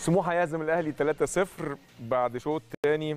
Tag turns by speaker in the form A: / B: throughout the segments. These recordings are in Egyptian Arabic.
A: سموحه يهزم الاهلي 3-0 بعد شوط تاني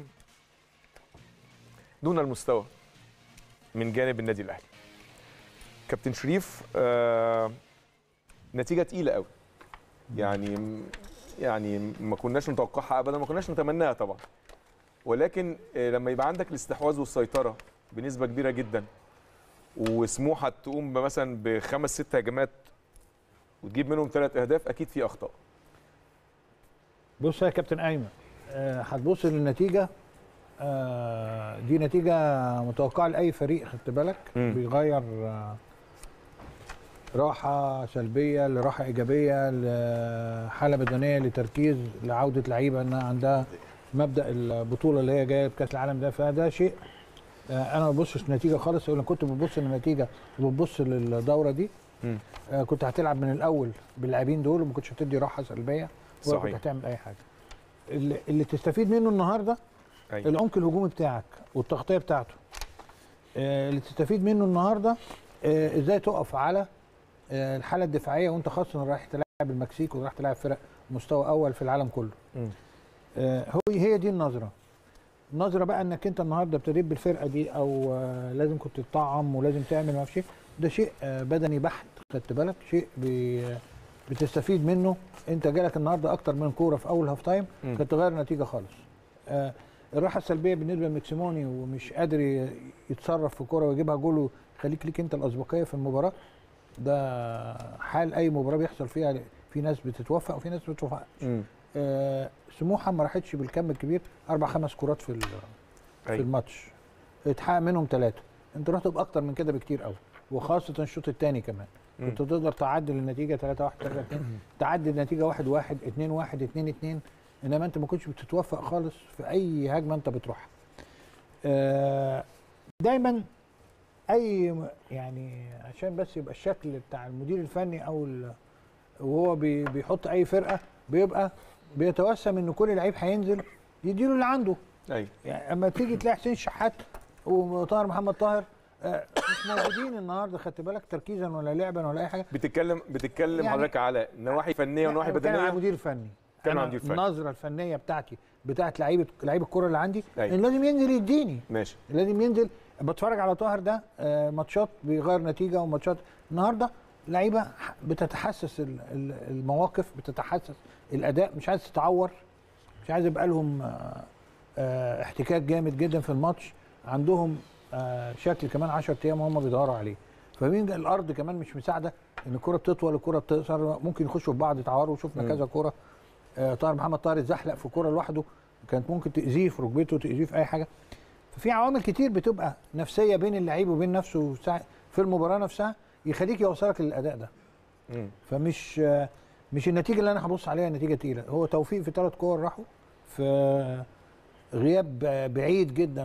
A: دون المستوى من جانب النادي الاهلي كابتن شريف آه نتيجه تقيله قوي يعني يعني ما كناش نتوقعها ابدا ما كناش نتمناها طبعا ولكن آه لما يبقى عندك الاستحواذ والسيطره بنسبه كبيره جدا وسموحه تقوم مثلا بخمس ست هجمات وتجيب منهم ثلاث اهداف اكيد في اخطاء
B: بص يا كابتن ايمن آه، هتبص للنتيجه آه، دي نتيجه متوقعه لاي فريق خدت بالك
A: مم.
B: بيغير آه، راحه سلبيه لراحه ايجابيه لحاله بدنيه لتركيز لعوده لعيبه انها عندها مبدا البطوله اللي هي جايه بكاس العالم ده فده شيء آه، انا ما ببصش النتيجه خالص انا كنت ببص للنتيجه وببص للدوره دي
A: مم.
B: آه، كنت هتلعب من الاول باللاعبين دول وما كنتش هتدي راحه سلبيه ولا
A: صحيح.
B: كنت هتعمل اي حاجه اللي, اللي تستفيد منه النهارده
A: أيوة.
B: العمق الهجومي بتاعك والتغطيه بتاعته آه، اللي تستفيد منه النهارده آه، ازاي تقف على آه، الحاله الدفاعيه وانت خاصه رايح تلاعب المكسيك ورايح تلاعب فرق مستوى اول في العالم كله
A: مم.
B: آه، هو هي دي النظره النظره بقى انك انت النهارده ابتديت بالفرقه دي او آه، لازم كنت تطعم ولازم تعمل ما اعرفش إيه، ده شيء آه، بدني بحت خدت بالك شيء بي- بتستفيد منه انت جالك النهارده اكتر من كوره في اول هاف تايم
A: مم.
B: كانت تغير النتيجه خالص آه، الراحه السلبيه بالنسبه لمكسيموني ومش قادر ي- يتصرف في كوره ويجيبها جول ويخليك ليك انت الاسبقيه في المباراه ده حال اي مباراه بيحصل فيها في ناس بتتوفق وفي ناس ما بتتوفقش
A: مم.
B: آه، سموحه ما راحتش بالكم الكبير اربع خمس كرات في ال- في
A: أيوة.
B: الماتش اتحقق منهم ثلاثه انت رحت باكتر من كده بكتير قوي وخاصه الشوط الثاني كمان
A: مم.
B: كنت تقدر تعدل النتيجه 3 1 3 2 تعدل النتيجه 1 1 2 1 2 2 انما انت ما كنتش بتتوفق خالص في اي هجمه انت بتروحها آه، دايما اي م- يعني عشان بس يبقى الشكل بتاع المدير الفني او ال- وهو بي- بيحط اي فرقه بيبقى بيتوسم ان كل لعيب هينزل يديله اللي عنده
A: ايوه
B: يعني اما تيجي تلاقي حسين شحات وطاهر محمد طاهر آه، مش موجودين النهارده خدت بالك تركيزا ولا لعبا ولا اي حاجه
A: بتتكلم بتتكلم
B: يعني-
A: حضرتك على نواحي فنيه ونواحي
B: أنا بتكلم على
A: بدنيه
B: المدير الفني
A: بتكلم
B: أنا
A: على المدير الفني.
B: النظره الفنيه بتاعتي بتاعت لعيبه لعيب الكره اللي عندي
A: أيوة.
B: ان لازم ينزل يديني
A: ماشي
B: لازم ينزل بتفرج على طاهر ده آه، ماتشات بيغير نتيجه وماتشات النهارده لعيبه ح- بتتحسس ال- ال- المواقف بتتحسس الاداء مش عايز تتعور مش عايز يبقى لهم آه، آه، احتكاك جامد جدا في الماتش عندهم آه، شكل كمان 10 ايام هم بيدوروا عليه فمين الارض كمان مش مساعده ان الكره بتطول الكره بتقصر ممكن يخشوا في بعض يتعوروا شفنا
A: مم.
B: كذا كوره آه، طاهر محمد طاهر اتزحلق في كوره لوحده كانت ممكن تاذيه في ركبته تاذيه في اي حاجه ففي عوامل كتير بتبقى نفسيه بين اللعيب وبين نفسه ساعة- في المباراه نفسها يخليك يوصلك للاداء ده
A: مم.
B: فمش آه، مش النتيجه اللي انا هبص عليها نتيجه تقيله هو توفيق في ثلاث كور راحوا في غياب بعيد جدا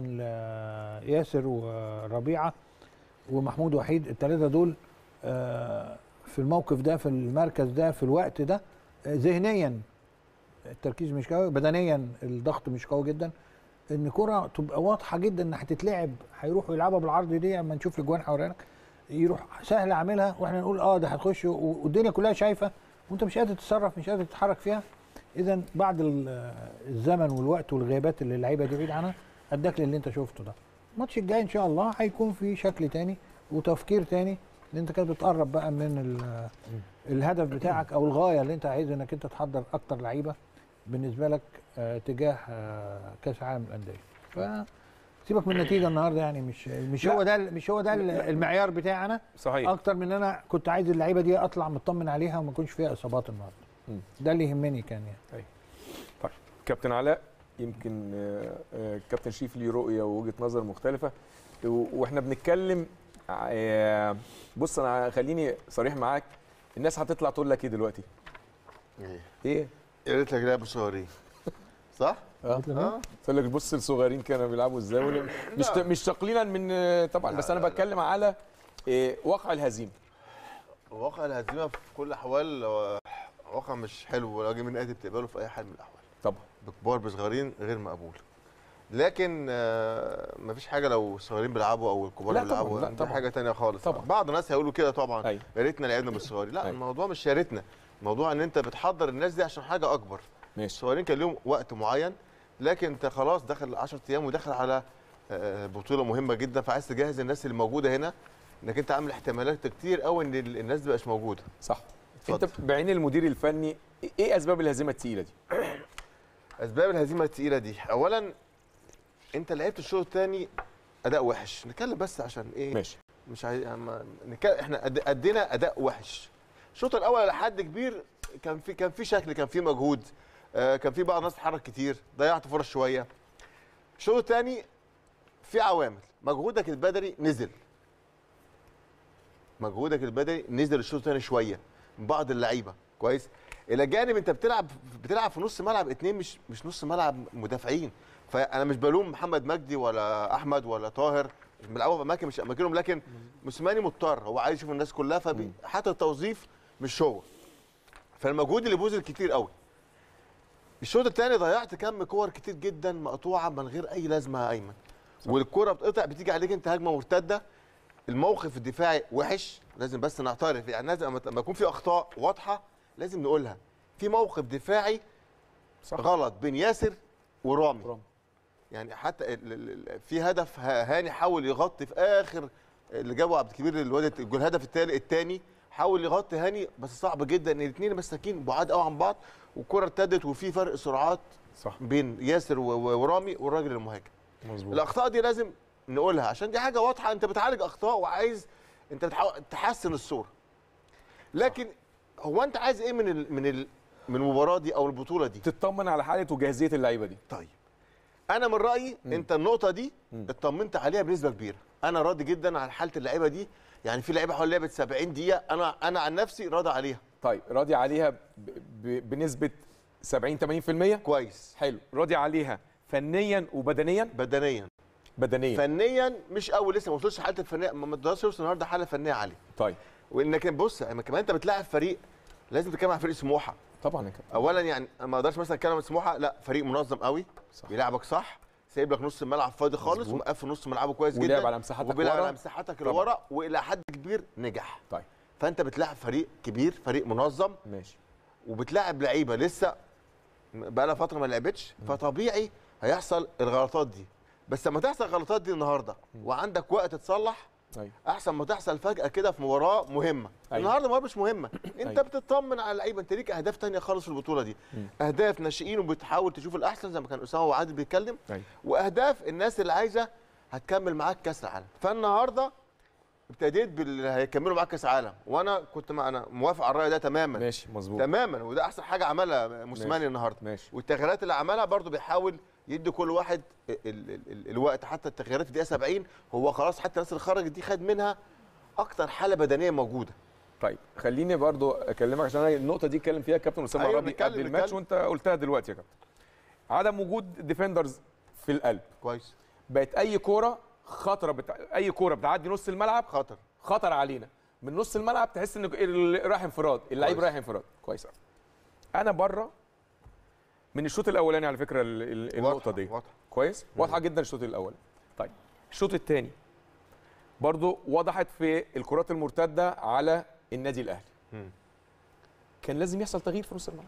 B: لياسر وربيعه ومحمود وحيد الثلاثه دول آه، في الموقف ده في المركز ده في الوقت ده آه، ذهنيا التركيز مش قوي بدنيا الضغط مش قوي جدا ان كرة تبقى واضحه جدا ان هتتلعب هيروحوا يلعبوا بالعرض دي اما نشوف الاجوان حوالينك يروح سهل اعملها واحنا نقول اه ده هتخش و- والدنيا كلها شايفه وانت مش قادر تتصرف مش قادر تتحرك فيها اذا بعد ال- الزمن والوقت والغيابات اللي اللعيبه دي بعيد عنها اداك للي انت شفته ده الماتش الجاي ان شاء الله هيكون في شكل تاني وتفكير تاني ان انت كده بتقرب بقى من ال- الهدف بتاعك او الغايه اللي انت عايز انك انت تحضر اكتر لعيبه بالنسبه لك آه، تجاه آه، كاس العالم للانديه ف سيبك من النتيجه النهارده يعني مش مش
A: لا.
B: هو ده مش هو ده المعيار بتاعي انا
A: صحيح
B: اكتر من ان انا كنت عايز اللعيبه دي اطلع مطمن عليها وما يكونش فيها اصابات النهارده
A: مم.
B: ده اللي يهمني كان يعني
A: طيب كابتن علاء يمكن آه، آه، كابتن شريف ليه رؤيه ووجهه نظر مختلفه و- واحنا بنتكلم آه، بص انا خليني صريح معاك الناس هتطلع تقول لك ايه دلوقتي
C: ايه
A: ايه
C: يا ريت لك لعبه صغيرين صح؟
A: اه
C: اه
A: تقول لك بص الصغيرين كانوا بيلعبوا ازاي ولا- مش
C: لا.
A: مش تقليلا من آه، طبعا
C: لا،
A: بس انا
C: لا، لا.
A: بتكلم على آه، واقع الهزيمه
C: واقع الهزيمه في كل الاحوال هو واقع مش حلو ولا جاي من نادي بتقبله في اي حال من الاحوال
A: طبعا
C: بكبار بصغيرين غير مقبول لكن آه، مفيش حاجه لو الصغيرين بيلعبوا او الكبار
A: لا طبعاً،
C: بيلعبوا
A: لا
C: دي
A: طبعاً.
C: حاجه تانية خالص
A: طبعاً.
C: بعض الناس هيقولوا كده طبعا
A: أيوة.
C: يا ريتنا لعبنا بالصغيرين لا
A: أيوة.
C: الموضوع مش يا ريتنا الموضوع ان انت بتحضر الناس دي عشان حاجه اكبر
A: ماشي
C: الصغيرين كان لهم وقت معين لكن انت خلاص داخل 10 ايام وداخل على آه، بطوله مهمه جدا فعايز تجهز الناس اللي موجوده هنا انك انت عامل احتمالات كتير قوي ان ال- الناس تبقاش موجوده
A: صح
C: اتفضل.
A: انت بعين المدير الفني ايه اسباب الهزيمه الثقيله دي
C: اسباب الهزيمه الثقيله دي اولا انت لعبت الشوط الثاني اداء وحش نتكلم بس عشان ايه
A: ماشي
C: مش عايز أما نتكلم احنا أد- ادينا اداء وحش الشوط الاول لحد كبير كان في كان في شكل كان في مجهود آه، كان في بعض الناس تتحرك كتير ضيعت فرص شويه الشوط الثاني في عوامل مجهودك البدني نزل مجهودك البدني نزل الشوط الثاني شويه من بعض اللعيبه كويس الى جانب انت بتلعب بتلعب في نص ملعب اتنين مش مش نص ملعب مدافعين فانا مش بلوم محمد مجدي ولا احمد ولا طاهر مش بيلعبوا في اماكن مش اماكنهم لكن موسيماني مضطر هو عايز يشوف الناس كلها فحتى التوظيف مش هو فالمجهود اللي بذل كتير قوي الشوط الثاني ضيعت كم كور كتير جدا مقطوعه من غير اي لازمه يا ايمن والكره بتقطع بتيجي عليك انت هجمه مرتده الموقف الدفاعي وحش لازم بس نعترف يعني لازم لما لما يكون في اخطاء واضحه لازم نقولها في موقف دفاعي
A: صح
C: غلط بين ياسر ورامي
A: رامي.
C: يعني حتى ال- ال- ال- في هدف ه- هاني حاول يغطي في اخر اللي جابه عبد الكبير الواد الجول الهدف التالي الثاني حاول يغطي هاني بس صعب جدا ان الاثنين مساكين بعاد قوي عن بعض والكره ارتدت وفي فرق سرعات
A: صح
C: بين ياسر و- و- ورامي والراجل المهاجم
A: مظبوط
C: الاخطاء دي لازم نقولها عشان دي حاجه واضحه انت بتعالج اخطاء وعايز انت بتحاول تحسن الصوره لكن هو انت عايز ايه من ال من ال من المباراه دي او البطوله دي
A: تطمن على حاله وجاهزيه اللعيبه دي
C: طيب انا من رايي
A: مم.
C: انت النقطه دي
A: مم.
C: اطمنت عليها بنسبه كبيره انا راضي جدا على حاله اللعيبه دي يعني في لعيبه حوالي لعبت 70 دقيقه انا انا عن نفسي راضي عليها
A: طيب راضي عليها ب... ب... بنسبه 70 80%
C: كويس
A: حلو راضي عليها فنيا وبدنيا
C: بدنيا
A: بدنيا
C: فنيا مش قوي لسه ما وصلش حاله الفنيه ما ما تقدرش توصل النهارده حاله فنيه عاليه
A: طيب
C: وانك بص اما كمان انت بتلاعب فريق لازم تتكلم عن فريق سموحه
A: طبعا يا كابتن
C: اولا يعني أنا ما اقدرش مثلا اتكلم عن سموحه لا فريق منظم قوي
A: صح
C: بيلعبك صح سايب لك نص الملعب فاضي خالص
A: مظبوط.
C: ومقفل نص ملعبه كويس جدا
A: ولعب على مساحتك
C: وبيلعب
A: ورا.
C: على مساحتك اللي
A: طبعا.
C: ورا والى حد كبير نجح
A: طيب
C: فانت بتلاعب فريق كبير فريق منظم
A: ماشي
C: وبتلاعب لعيبه لسه بقى لها فتره ما لعبتش فطبيعي هيحصل الغلطات دي بس لما تحصل الغلطات دي النهارده وعندك وقت تصلح
A: ايوه
C: احسن ما تحصل فجاه كده في مباراه مهمه
A: أيوة.
C: النهارده مباراه مش مهمه انت
A: أيوة.
C: بتطمن على اللعيبه انت ليك اهداف تانية خالص في البطوله دي
A: مم.
C: اهداف ناشئين وبتحاول تشوف الاحسن زي ما كان اسامه وعادل بيتكلم
A: ايوه
C: واهداف الناس اللي عايزه هتكمل معاك كاس العالم فالنهارده ابتديت باللي هيكملوا معاك كاس العالم وانا كنت مع انا موافق على الراي ده تماما
A: ماشي مظبوط
C: تماما وده احسن حاجه عملها موسيماني
A: ماشي.
C: النهارده
A: ماشي
C: والتغييرات اللي عملها برضو بيحاول يدي كل واحد ال ال ال الوقت حتى التغييرات في دقيقه 70 هو خلاص حتى الناس اللي خرجت دي خد منها اكتر حاله بدنيه موجوده
A: طيب خليني برضو اكلمك عشان أنا النقطه دي اتكلم فيها كابتن اسامه
C: أيوة،
A: عربي
C: نتكلم-
A: قبل الماتش
C: نتكلم.
A: وانت قلتها دلوقتي يا كابتن عدم وجود ديفندرز في القلب
C: كويس
A: بقت اي كوره خطره بتع... اي كوره بتعدي نص الملعب
C: خطر
A: خطر علينا من نص الملعب تحس ان ال- رايح انفراد اللعيب
C: كويس.
A: رايح انفراد كويس أوي. انا بره من الشوط الاولاني على فكره ال- ال- النقطه
C: واضحة،
A: دي
C: واضحة.
A: كويس واضحه جدا الشوط الاول طيب الشوط الثاني برضو وضحت في الكرات المرتده على النادي الاهلي
C: مم.
A: كان لازم يحصل تغيير في نص الملعب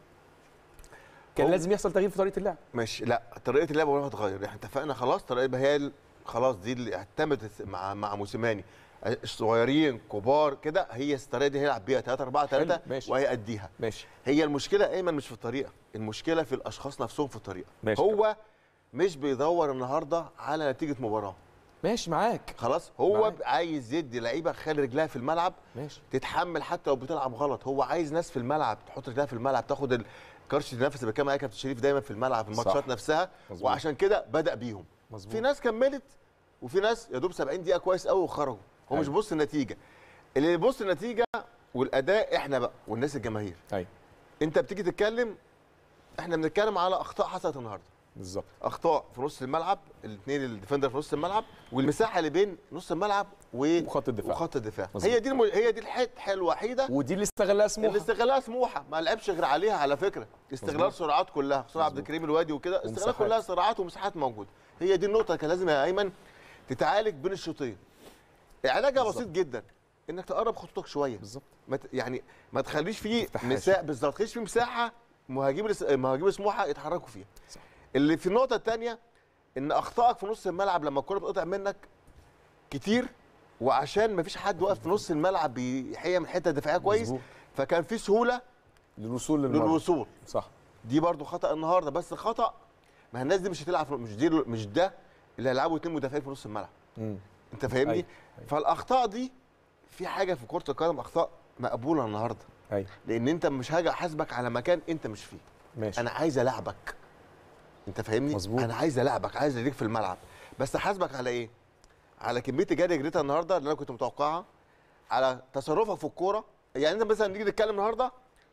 A: كان
C: هو-
A: لازم يحصل تغيير في طريقه اللعب
C: ماشي لا طريقه اللعب ولا هتغير احنا اتفقنا خلاص طريقه هي ال- خلاص دي اللي اعتمدت مع مع موسيماني الصغيرين كبار كده هي الطريقه دي هيلعب بيها 3 4
A: حلو،
C: 3
A: ماشي.
C: وهيأديها
A: ماشي
C: هي المشكله ايمن مش في الطريقه المشكله في الاشخاص نفسهم في الطريقه
A: ماشي.
C: هو مش بيدور النهارده على نتيجه مباراه
A: ماشي معاك
C: خلاص هو
A: معاك.
C: عايز يدي لعيبه خلي رجلها في الملعب
A: ماشي
C: تتحمل حتى لو بتلعب غلط هو عايز ناس في الملعب تحط رجلها في الملعب تاخد ال- كرشه النفس اللي بيتكلم عليها كابتن شريف دايما في الملعب في الماتشات
A: صح.
C: نفسها
A: مظبوط.
C: وعشان كده بدا بيهم
A: مظبوط
C: في ناس كملت وفي ناس يا دوب 70 دقيقه كويس قوي وخرجوا هو مش
A: أيوة.
C: بيبص النتيجه اللي يبص النتيجه والاداء احنا بقى والناس الجماهير
A: ايوه
C: انت بتيجي تتكلم احنا بنتكلم على اخطاء حصلت النهارده
A: بالظبط
C: اخطاء في نص الملعب الاثنين الديفندر في نص الملعب والمساحه اللي بين نص الملعب و...
A: وخط الدفاع
C: وخط الدفاع
A: مظبوط.
C: هي دي الم... هي دي الحته الوحيده
A: ودي اللي استغلها سموحه
C: اللي استغلها سموحه ما لعبش غير عليها على فكره استغلال
A: مظبوط.
C: سرعات كلها سرعه عبد
A: مظبوط.
C: الكريم الوادي وكده استغلال
A: ومساحات.
C: كلها سرعات ومساحات موجوده هي دي النقطه كان لازم يا ايمن تتعالج بين الشوطين علاجها
A: بالظبط.
C: بسيط جدا انك تقرب خطوطك شويه
A: بالظبط
C: ما ت... يعني ما تخليش فيه
A: تفتحهاش.
C: مساحه بالظبط تخليش فيه مساحه مهاجمي الس- مهاجمي سموحه يتحركوا فيها
A: صح.
C: اللي في النقطه الثانيه ان اخطائك في نص الملعب لما الكره بتقطع منك كتير وعشان ما فيش حد واقف في نص الملعب بيحيى من حته دفاعيه كويس
A: مظبوط.
C: فكان في سهوله
A: للوصول للمرمى
C: للوصول
A: صح
C: دي برضو خطا النهارده بس خطا ما الناس دي مش هتلعب في- مش دي مش ده اللي هيلعبوا اتنين مدافعين في نص الملعب
A: مم.
C: انت فاهمني
A: أيوة.
C: فالاخطاء دي في حاجه في كره القدم اخطاء مقبوله النهارده
A: ايوه
C: لان انت مش هاجي احاسبك على مكان انت مش فيه
A: ماشي
C: انا عايز العبك انت فاهمني
A: مظبوط.
C: انا عايز العبك عايز اديك في الملعب بس احاسبك على ايه على كميه الجري جريتها النهارده اللي انا كنت متوقعها على تصرفك في الكوره يعني انت مثلا نيجي نتكلم النهارده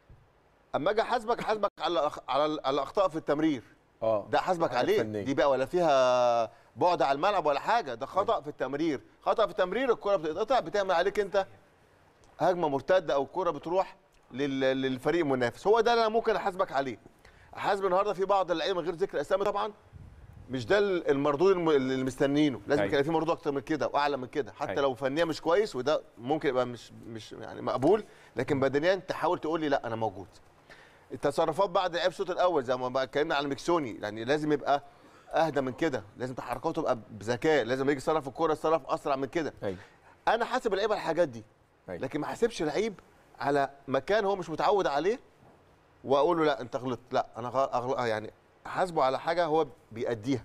C: اما اجي احاسبك احاسبك على أخ- على ال- على الاخطاء في التمرير
A: اه
C: ده حاسبك
A: حاجات
C: عليه
A: فنية.
C: دي بقى ولا فيها بعد على الملعب ولا حاجه ده خطا في التمرير خطا في التمرير الكره بتتقطع بتعمل عليك انت هجمه مرتده او الكره بتروح لل- للفريق المنافس هو ده اللي انا ممكن احاسبك عليه احاسب النهارده في بعض اللعيبه من غير ذكر اسامي طبعا مش ده ال- المردود الم- اللي مستنيينه لازم
A: أيوة.
C: يبقى في مردود اكتر من كده واعلى من كده حتى
A: أيوة.
C: لو فنيا مش كويس وده ممكن يبقى مش مش يعني مقبول لكن بدنيا تحاول تقول لي لا انا موجود التصرفات بعد لعب الشوط الاول زي ما بقى اتكلمنا على ميكسوني يعني لازم يبقى اهدى من كده لازم تحركاته تبقى بذكاء لازم يجي يصرف الكوره يصرف اسرع من كده
A: ايوه
C: انا حاسب اللعيبه على الحاجات دي
A: أيوة.
C: لكن ما حاسبش لعيب على مكان هو مش متعود عليه واقول له لا انت غلطت لا انا غ- أغل... يعني احاسبه على حاجه هو بيأديها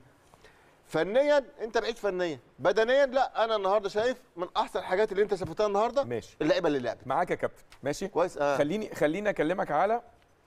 C: فنيا انت بعيد فنيا بدنيا لا انا النهارده شايف من احسن الحاجات اللي انت شفتها النهارده
A: ماشي
C: اللعيبه اللي لعبت
A: معاك يا كابتن ماشي
C: كويس آه.
A: خليني خليني اكلمك على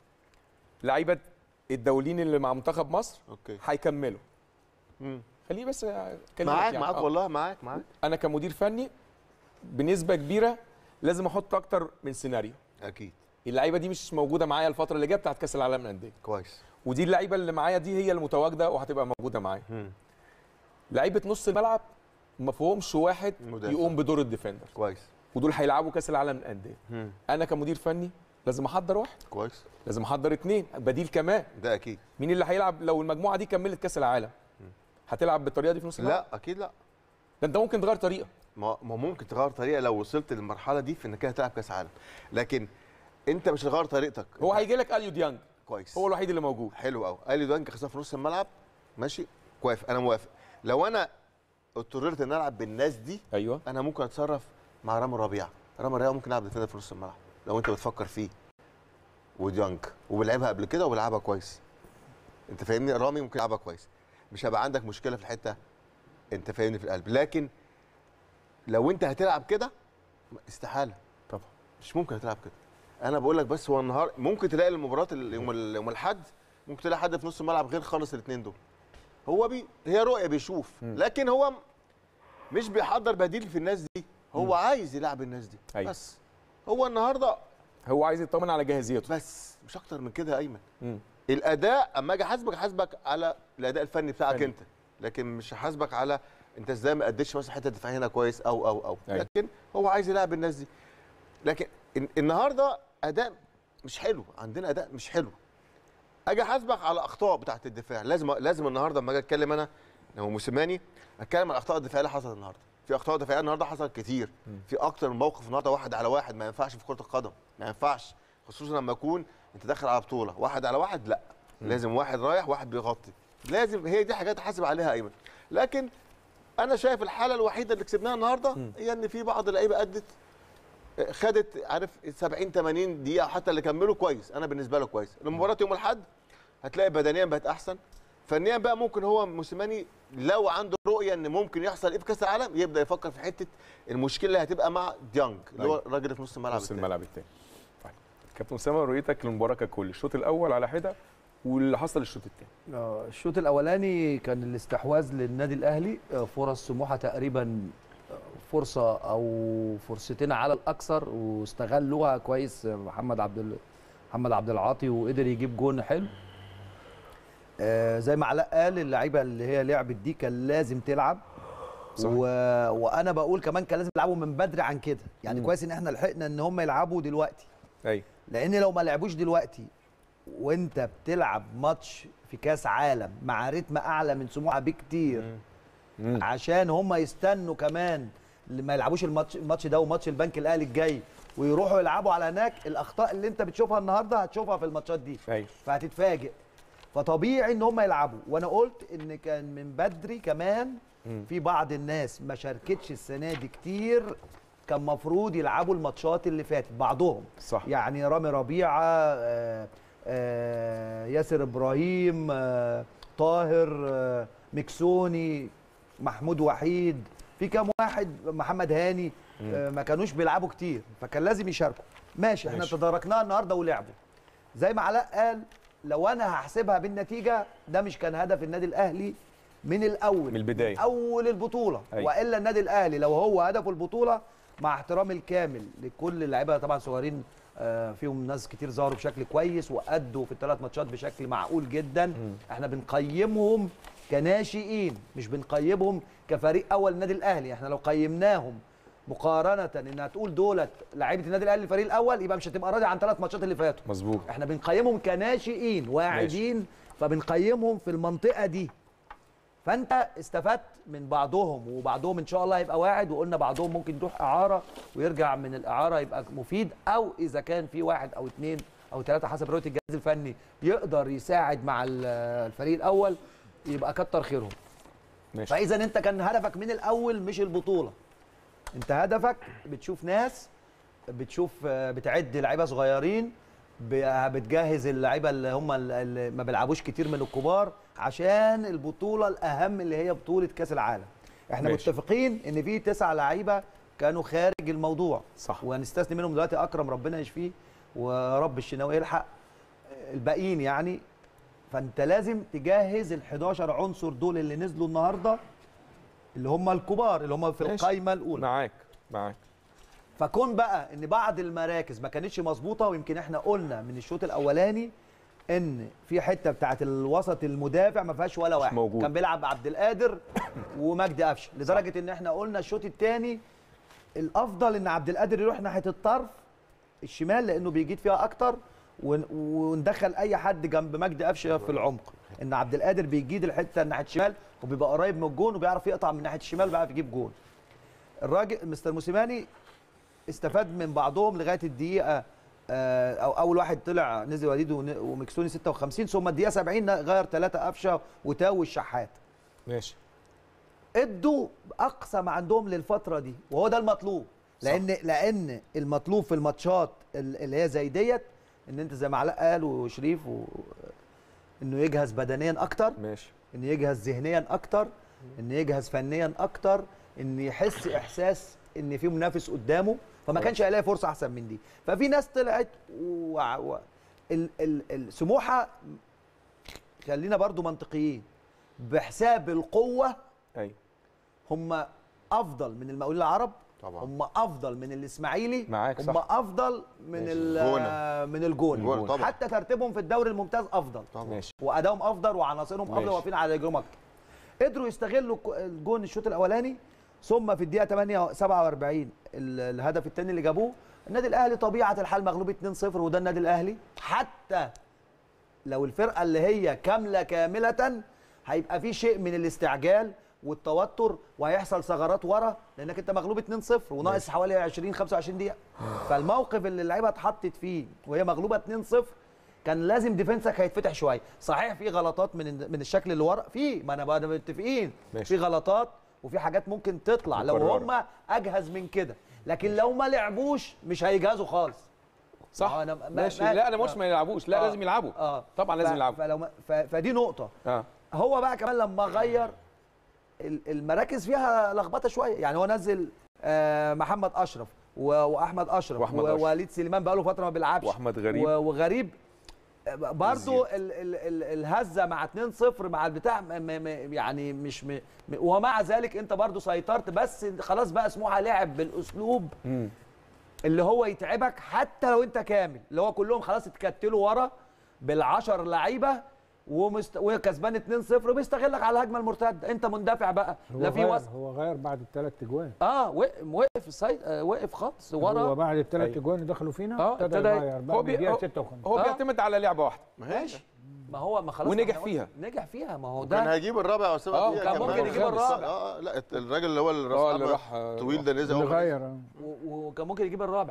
A: لعيبه الدوليين اللي مع منتخب مصر
C: اوكي
A: هيكملوا
C: مم.
A: خليني بس اكلمك
C: معاك
A: يعني.
C: معاك
A: آه.
C: والله معاك معاك
A: انا كمدير فني بنسبه كبيره لازم احط اكتر من سيناريو
C: اكيد
A: اللعيبه دي مش موجوده معايا الفتره اللي جايه بتاعت كاس العالم للانديه
C: كويس
A: ودي اللعيبه اللي معايا دي هي المتواجده وهتبقى موجوده معايا
C: مم.
A: لعيبه نص الملعب ما فيهمش واحد
C: مدافع.
A: يقوم بدور الديفندر
C: كويس
A: ودول هيلعبوا كاس العالم للانديه
C: مم.
A: انا كمدير فني لازم احضر واحد
C: كويس
A: لازم احضر اتنين بديل كمان
C: ده اكيد
A: مين اللي هيلعب لو المجموعه دي كملت كاس العالم هتلعب بالطريقه دي في نص الملعب
C: لا اكيد لا
A: ده انت ممكن تغير طريقه
C: ما ما ممكن تغير طريقه لو وصلت للمرحله دي في انك كده تلعب كاس عالم لكن انت مش هتغير طريقتك
A: هو هيجي لك اليو ديانج
C: كويس
A: هو الوحيد اللي موجود
C: حلو قوي قال لي دانك خساره في نص الملعب ماشي كويس انا موافق لو انا اضطررت ان العب بالناس دي
A: ايوه
C: انا ممكن اتصرف مع رامي ربيعه رامي ربيعه ممكن يلعب ديفندر في نص الملعب لو انت بتفكر فيه وديانج وبيلعبها قبل كده وبيلعبها كويس انت فاهمني رامي ممكن يلعبها كويس مش هيبقى عندك مشكله في الحته انت فاهمني في القلب لكن لو انت هتلعب كده استحاله
A: طبعا
C: مش ممكن هتلعب كده انا بقول لك بس هو النهار ممكن تلاقي المباراه ال- يوم ال- يوم الاحد ممكن تلاقي حد في نص الملعب غير خالص الاثنين دول هو بي هي رؤيه بيشوف
A: مم.
C: لكن هو م- مش بيحضر بديل في الناس دي هو
A: مم.
C: عايز يلعب الناس دي
A: أيوة.
C: بس هو النهارده
A: هو عايز يطمن على جاهزيته
C: بس مش اكتر من كده يا ايمن
A: مم.
C: الاداء اما اجي احاسبك احاسبك على الاداء الفني بتاعك
A: فني.
C: انت لكن مش هحاسبك على انت ازاي ما اديتش مثلا حته دفاعيه هنا كويس او او او
A: أيوة.
C: لكن هو عايز يلعب الناس دي لكن الن- النهارده اداء مش حلو عندنا اداء مش حلو اجي احاسبك على اخطاء بتاعه الدفاع لازم لازم النهارده لما اجي اتكلم انا لو موسيماني اتكلم على الاخطاء الدفاعيه اللي حصلت النهارده في اخطاء دفاعيه النهارده حصلت كتير
A: مم.
C: في اكتر من موقف النهارده واحد على واحد ما ينفعش في كره القدم ما ينفعش خصوصا لما يكون انت داخل على بطوله واحد على واحد لا لازم واحد رايح واحد بيغطي لازم هي دي حاجات احاسب عليها ايمن لكن انا شايف الحاله الوحيده اللي كسبناها النهارده
A: مم.
C: هي ان في بعض اللعيبه ادت خدت عارف 70 80 دقيقه حتى اللي كملوا كويس انا بالنسبه له كويس المباراه يوم الاحد هتلاقي بدنيا بقت احسن فنيا بقى ممكن هو موسيماني لو عنده رؤيه ان ممكن يحصل ايه في كاس العالم يبدا يفكر في حته المشكله اللي هتبقى مع ديانج اللي هو
A: أيوة.
C: الراجل اللي في نص الملعب
A: نص
C: التاني.
A: الملعب الثاني طيب كابتن اسامه رؤيتك للمباراه ككل الشوط الاول على حده واللي حصل الشوط الثاني
D: آه، الشوط الاولاني كان الاستحواذ للنادي الاهلي آه، فرص سموحه تقريبا آه، فرصه او فرصتين على الاكثر واستغلوها كويس آه، محمد عبد ال- محمد عبد العاطي وقدر يجيب جون حلو آه، زي ما علاء قال اللعيبه اللي هي لعبت دي كان لازم تلعب
A: صحيح.
D: و... وانا بقول كمان كان لازم يلعبوا من بدري عن كده يعني
A: مم.
D: كويس ان احنا لحقنا ان هم يلعبوا دلوقتي
A: ايوه
D: لان لو ما لعبوش دلوقتي وانت بتلعب ماتش في كاس عالم مع رتم اعلى من سموحه بكتير
A: مم.
D: عشان هم يستنوا كمان ما يلعبوش الماتش الماتش ده وماتش البنك الاهلي الجاي ويروحوا يلعبوا على هناك الاخطاء اللي انت بتشوفها النهارده هتشوفها في الماتشات دي
A: ايوه
D: فهتتفاجئ فطبيعي ان هم يلعبوا وانا قلت ان كان من بدري كمان
A: مم.
D: في بعض الناس ما شاركتش السنه دي كتير كان مفروض يلعبوا الماتشات اللي فاتت بعضهم
A: صح
D: يعني رامي ربيعه آه، آه، ياسر ابراهيم آه، طاهر آه، مكسوني محمود وحيد في كام واحد محمد هاني آه، ما كانوش بيلعبوا كتير فكان لازم يشاركوا ماشي احنا
A: ماشي.
D: تداركناها النهارده ولعبوا زي ما علاء قال لو انا هحسبها بالنتيجه ده مش كان هدف النادي الاهلي من الاول
A: من البداية.
D: من اول البطوله
A: أيوة.
D: والا النادي الاهلي لو هو هدفه البطوله مع احترامي الكامل لكل اللعيبه طبعا صغيرين آه، فيهم ناس كتير ظهروا بشكل كويس وادوا في الثلاث ماتشات بشكل معقول جدا احنا بنقيمهم كناشئين مش بنقيمهم كفريق اول النادي الاهلي احنا لو قيمناهم مقارنه ان هتقول دولت لعيبه النادي الاهلي الفريق الاول يبقى مش هتبقى راضي عن ثلاث ماتشات اللي فاتوا
A: مظبوط
D: احنا بنقيمهم كناشئين واعدين فبنقيمهم في المنطقه دي فانت استفدت من بعضهم وبعضهم ان شاء الله هيبقى واعد وقلنا بعضهم ممكن يروح اعاره ويرجع من الاعاره يبقى مفيد او اذا كان في واحد او اثنين او ثلاثه حسب رؤيه الجهاز الفني يقدر يساعد مع ال- الفريق الاول يبقى كتر خيرهم
A: ماشي
D: فاذا انت كان هدفك من الاول مش البطوله انت هدفك بتشوف ناس بتشوف آه، بتعد لعيبه صغيرين ب- بتجهز اللعيبه اللي هم ال- اللي ما بيلعبوش كتير من الكبار عشان البطوله الاهم اللي هي بطوله كاس العالم احنا
A: ماشي.
D: متفقين ان في تسع لعيبه كانوا خارج الموضوع
A: صح
D: وهنستثني منهم دلوقتي اكرم ربنا يشفيه ورب الشناوي يلحق الباقيين يعني فانت لازم تجهز ال 11 عنصر دول اللي نزلوا النهارده اللي هم الكبار اللي هم في
A: ماشي.
D: القايمه الاولى
A: معاك معاك
D: فكون بقى ان بعض المراكز ما كانتش مظبوطه ويمكن احنا قلنا من الشوط الاولاني ان في حته بتاعت الوسط المدافع ما فيهاش ولا واحد
A: موجود.
D: كان بيلعب عبد القادر ومجدي قفشه لدرجه ان احنا قلنا الشوط الثاني الافضل ان عبد القادر يروح ناحيه الطرف الشمال لانه بيجيد فيها اكتر ون- وندخل اي حد جنب مجدي قفشه في العمق ان عبد القادر بيجيد الحته ناحيه الشمال وبيبقى قريب من الجون وبيعرف يقطع من ناحيه الشمال بيعرف يجيب جون الراجل مستر موسيماني استفاد من بعضهم لغايه الدقيقه آه، او اول واحد طلع نزل وليد ون- ومكسوني 56 ثم الدقيقه 70 غير ثلاثه قفشه وتاو والشحات
A: ماشي
D: ادوا اقصى ما عندهم للفتره دي وهو ده المطلوب لان لان المطلوب في الماتشات ال- اللي هي زي ديت ان انت زي ما علاء قال وشريف و... انه يجهز بدنيا اكتر
A: ماشي
D: ان يجهز ذهنيا اكتر ان يجهز فنيا اكتر ان يحس احساس ان في منافس قدامه فما كانش هيلاقي فرصه احسن من دي ففي ناس طلعت و... و... ال... ال... السموحه خلينا برضو منطقيين بحساب القوه
A: ايوه
D: هم افضل من المقاولين العرب
C: طبعا.
D: هم افضل من الاسماعيلي
A: معاك،
D: هم
A: صح.
D: افضل من
A: ماشي.
D: ال-
C: الجونة.
D: من الجون
C: الجونة طبعا.
D: حتى ترتيبهم في الدوري الممتاز افضل
C: طبعا
A: ماشي
D: وادائهم افضل وعناصرهم افضل
A: ماشي.
D: واقفين على رجلهم اكتر قدروا يستغلوا الك- الجون الشوط الاولاني ثم في الدقيقه 8 47 ال- الهدف الثاني اللي جابوه النادي الاهلي طبيعه الحال مغلوب 2-0 وده النادي الاهلي حتى لو الفرقه اللي هي كامله كامله هيبقى في شيء من الاستعجال والتوتر وهيحصل ثغرات ورا لانك انت مغلوب 2-0 وناقص حوالي 20 25 دقيقه فالموقف اللي اللعيبه اتحطت فيه وهي مغلوبه 2-0 كان لازم ديفنسك هيتفتح شويه صحيح في غلطات من من الشكل اللي ورا في ما انا بقى متفقين
A: ماشي.
D: في غلطات وفي حاجات ممكن تطلع لو
A: مكررة.
D: هم اجهز من كده لكن لو ما لعبوش مش هيجهزوا خالص
A: صح
D: ما هو أنا- ما-
A: ماشي
D: ما-
A: لا انا مش ما يلعبوش لا
D: آه.
A: لازم يلعبوا
D: اه
A: طبعا لازم
D: ف-
A: يلعبوا
D: فلو ما ف... فدي نقطه
A: اه
D: هو بقى كمان لما غير ال- المراكز فيها لخبطه شويه يعني هو نزل آه، محمد اشرف و- واحمد اشرف
A: وأحمد أشرف.
D: ووليد سليمان بقاله فتره ما بيلعبش
A: واحمد غريب
D: و- وغريب برضو
A: وزياد.
D: ال ال ال الهزه مع 2-0 مع البتاع م م م يعني مش م م ومع ذلك انت برضو سيطرت بس خلاص بقى سموحه لعب بالاسلوب
A: مم.
D: اللي هو يتعبك حتى لو انت كامل اللي هو كلهم خلاص اتكتلوا ورا بالعشر لعيبه ومست... وكسبان 2-0 وبيستغلك على الهجمه المرتده انت مندفع بقى
B: هو
D: لا في
B: غير
D: وسط
B: هو غير بعد الثلاث اجوان
D: اه وقف وقف السيد آه وقف خالص
B: هو
D: ورا
B: بعد الثلاث
A: أيوة.
B: اجوان اللي دخلوا فينا
D: آه،
B: ابتدى
D: ابتدى-
B: يغير
A: هو
B: بعد
A: بي-
B: الدقيقه
A: هو-
B: 56
A: هو
D: آه.
A: بيعتمد على لعبه واحده
D: ماشي ما هو ما خلاص
A: ونجح
D: ما هو-
A: فيها.
D: نجح فيها ما هو
C: كان
D: ده
C: هيجيب الرابع والسابع
A: آه،
C: فيها
D: كان
C: كمان.
D: ممكن يجيب
C: الخامس.
D: الرابع.
C: اه آه، لا الراجل اللي هو
A: اه اللي
C: الراس
A: راح آه،
C: طويل ده نزل
B: اللي
C: أول.
B: غير آه.
D: و- وكان ممكن يجيب الرابع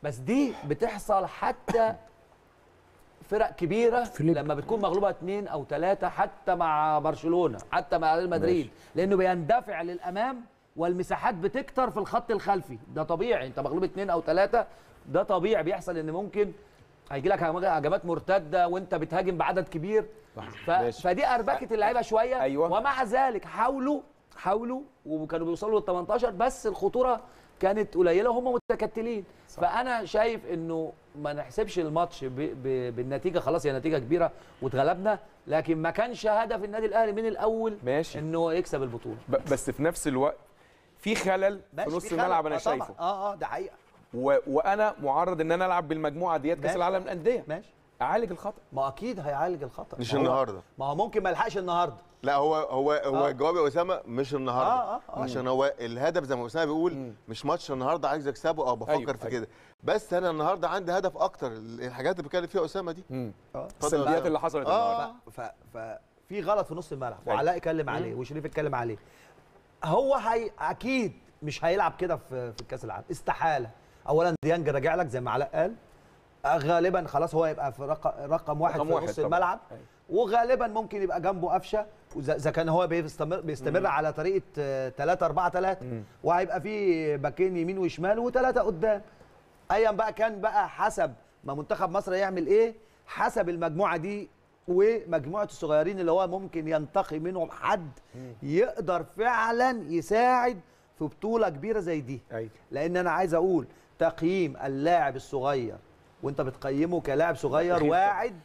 D: بس دي بتحصل حتى فرق كبيره
B: فليب.
D: لما بتكون مغلوبه اثنين او ثلاثه حتى مع برشلونه حتى مع ريال مدريد لانه بيندفع للامام والمساحات بتكتر في الخط الخلفي ده طبيعي انت مغلوب اثنين او ثلاثه ده طبيعي بيحصل ان ممكن هيجي لك هجمات مرتده وانت بتهاجم بعدد كبير ف...
A: ماشي.
D: فدي اربكه اللعيبه شويه
A: أيوة.
D: ومع ذلك حاولوا حاولوا وكانوا بيوصلوا لل 18 بس الخطوره كانت قليله وهم متكتلين صح. فانا شايف انه ما نحسبش الماتش ب... ب... بالنتيجه خلاص هي نتيجه كبيره واتغلبنا لكن ما كانش هدف النادي الاهلي من الاول
A: ماشي.
D: انه يكسب البطوله
A: ب- بس في نفس الوقت في خلل في
E: ماشي،
A: نص
E: في
A: الملعب
E: خلل.
A: انا
E: آه طبعاً.
A: شايفه
E: اه اه ده حقيقه
A: و... وانا معرض ان انا العب بالمجموعه ديت كاس
E: ماشي.
A: العالم للانديه
E: ماشي
A: اعالج الخطا
E: ما اكيد هيعالج الخطا
C: مش
E: ما هو-
C: النهارده
E: ما هو ممكن ما يلحقش النهارده
C: لا هو هو هو
E: آه.
C: جواب يا اسامه مش النهارده
E: آه، آه، آه.
C: عشان هو الهدف زي ما اسامه بيقول
A: مم.
C: مش ماتش النهارده عايز اكسبه او بفكر
A: أيوة،
C: في
A: أيوة.
C: كده بس انا النهارده عندي هدف اكتر الحاجات اللي بيتكلم فيها اسامه دي
A: مم.
E: اه
C: اتفضل يا
A: السلبيات
C: أسامة.
A: اللي حصلت
C: آه.
A: النهارده
E: ف ف في غلط في نص الملعب
A: أيوة.
E: وعلاء اتكلم عليه وشريف اتكلم عليه هو هي اكيد مش هيلعب كده في في كاس العالم استحاله اولا ديانج راجع لك زي ما علاء قال آه، غالبا خلاص هو يبقى في رقم رقم واحد
A: رقم
E: في
A: واحد
E: نص
A: طبعاً.
E: الملعب
A: أيوة.
E: وغالبا ممكن يبقى جنبه قفشه وإذا- اذا كان هو بيستمر بيستمر على طريقه 3 4 3 وهيبقى في باكين يمين وشمال وثلاثه قدام ايا بقى كان بقى حسب ما منتخب مصر يعمل ايه حسب المجموعه دي ومجموعه الصغيرين اللي هو ممكن ينتقي منهم حد يقدر فعلا يساعد في بطوله كبيره زي دي
A: ايوه
E: لان انا عايز اقول تقييم اللاعب الصغير وانت بتقيمه كلاعب صغير
A: تخيل
E: واعد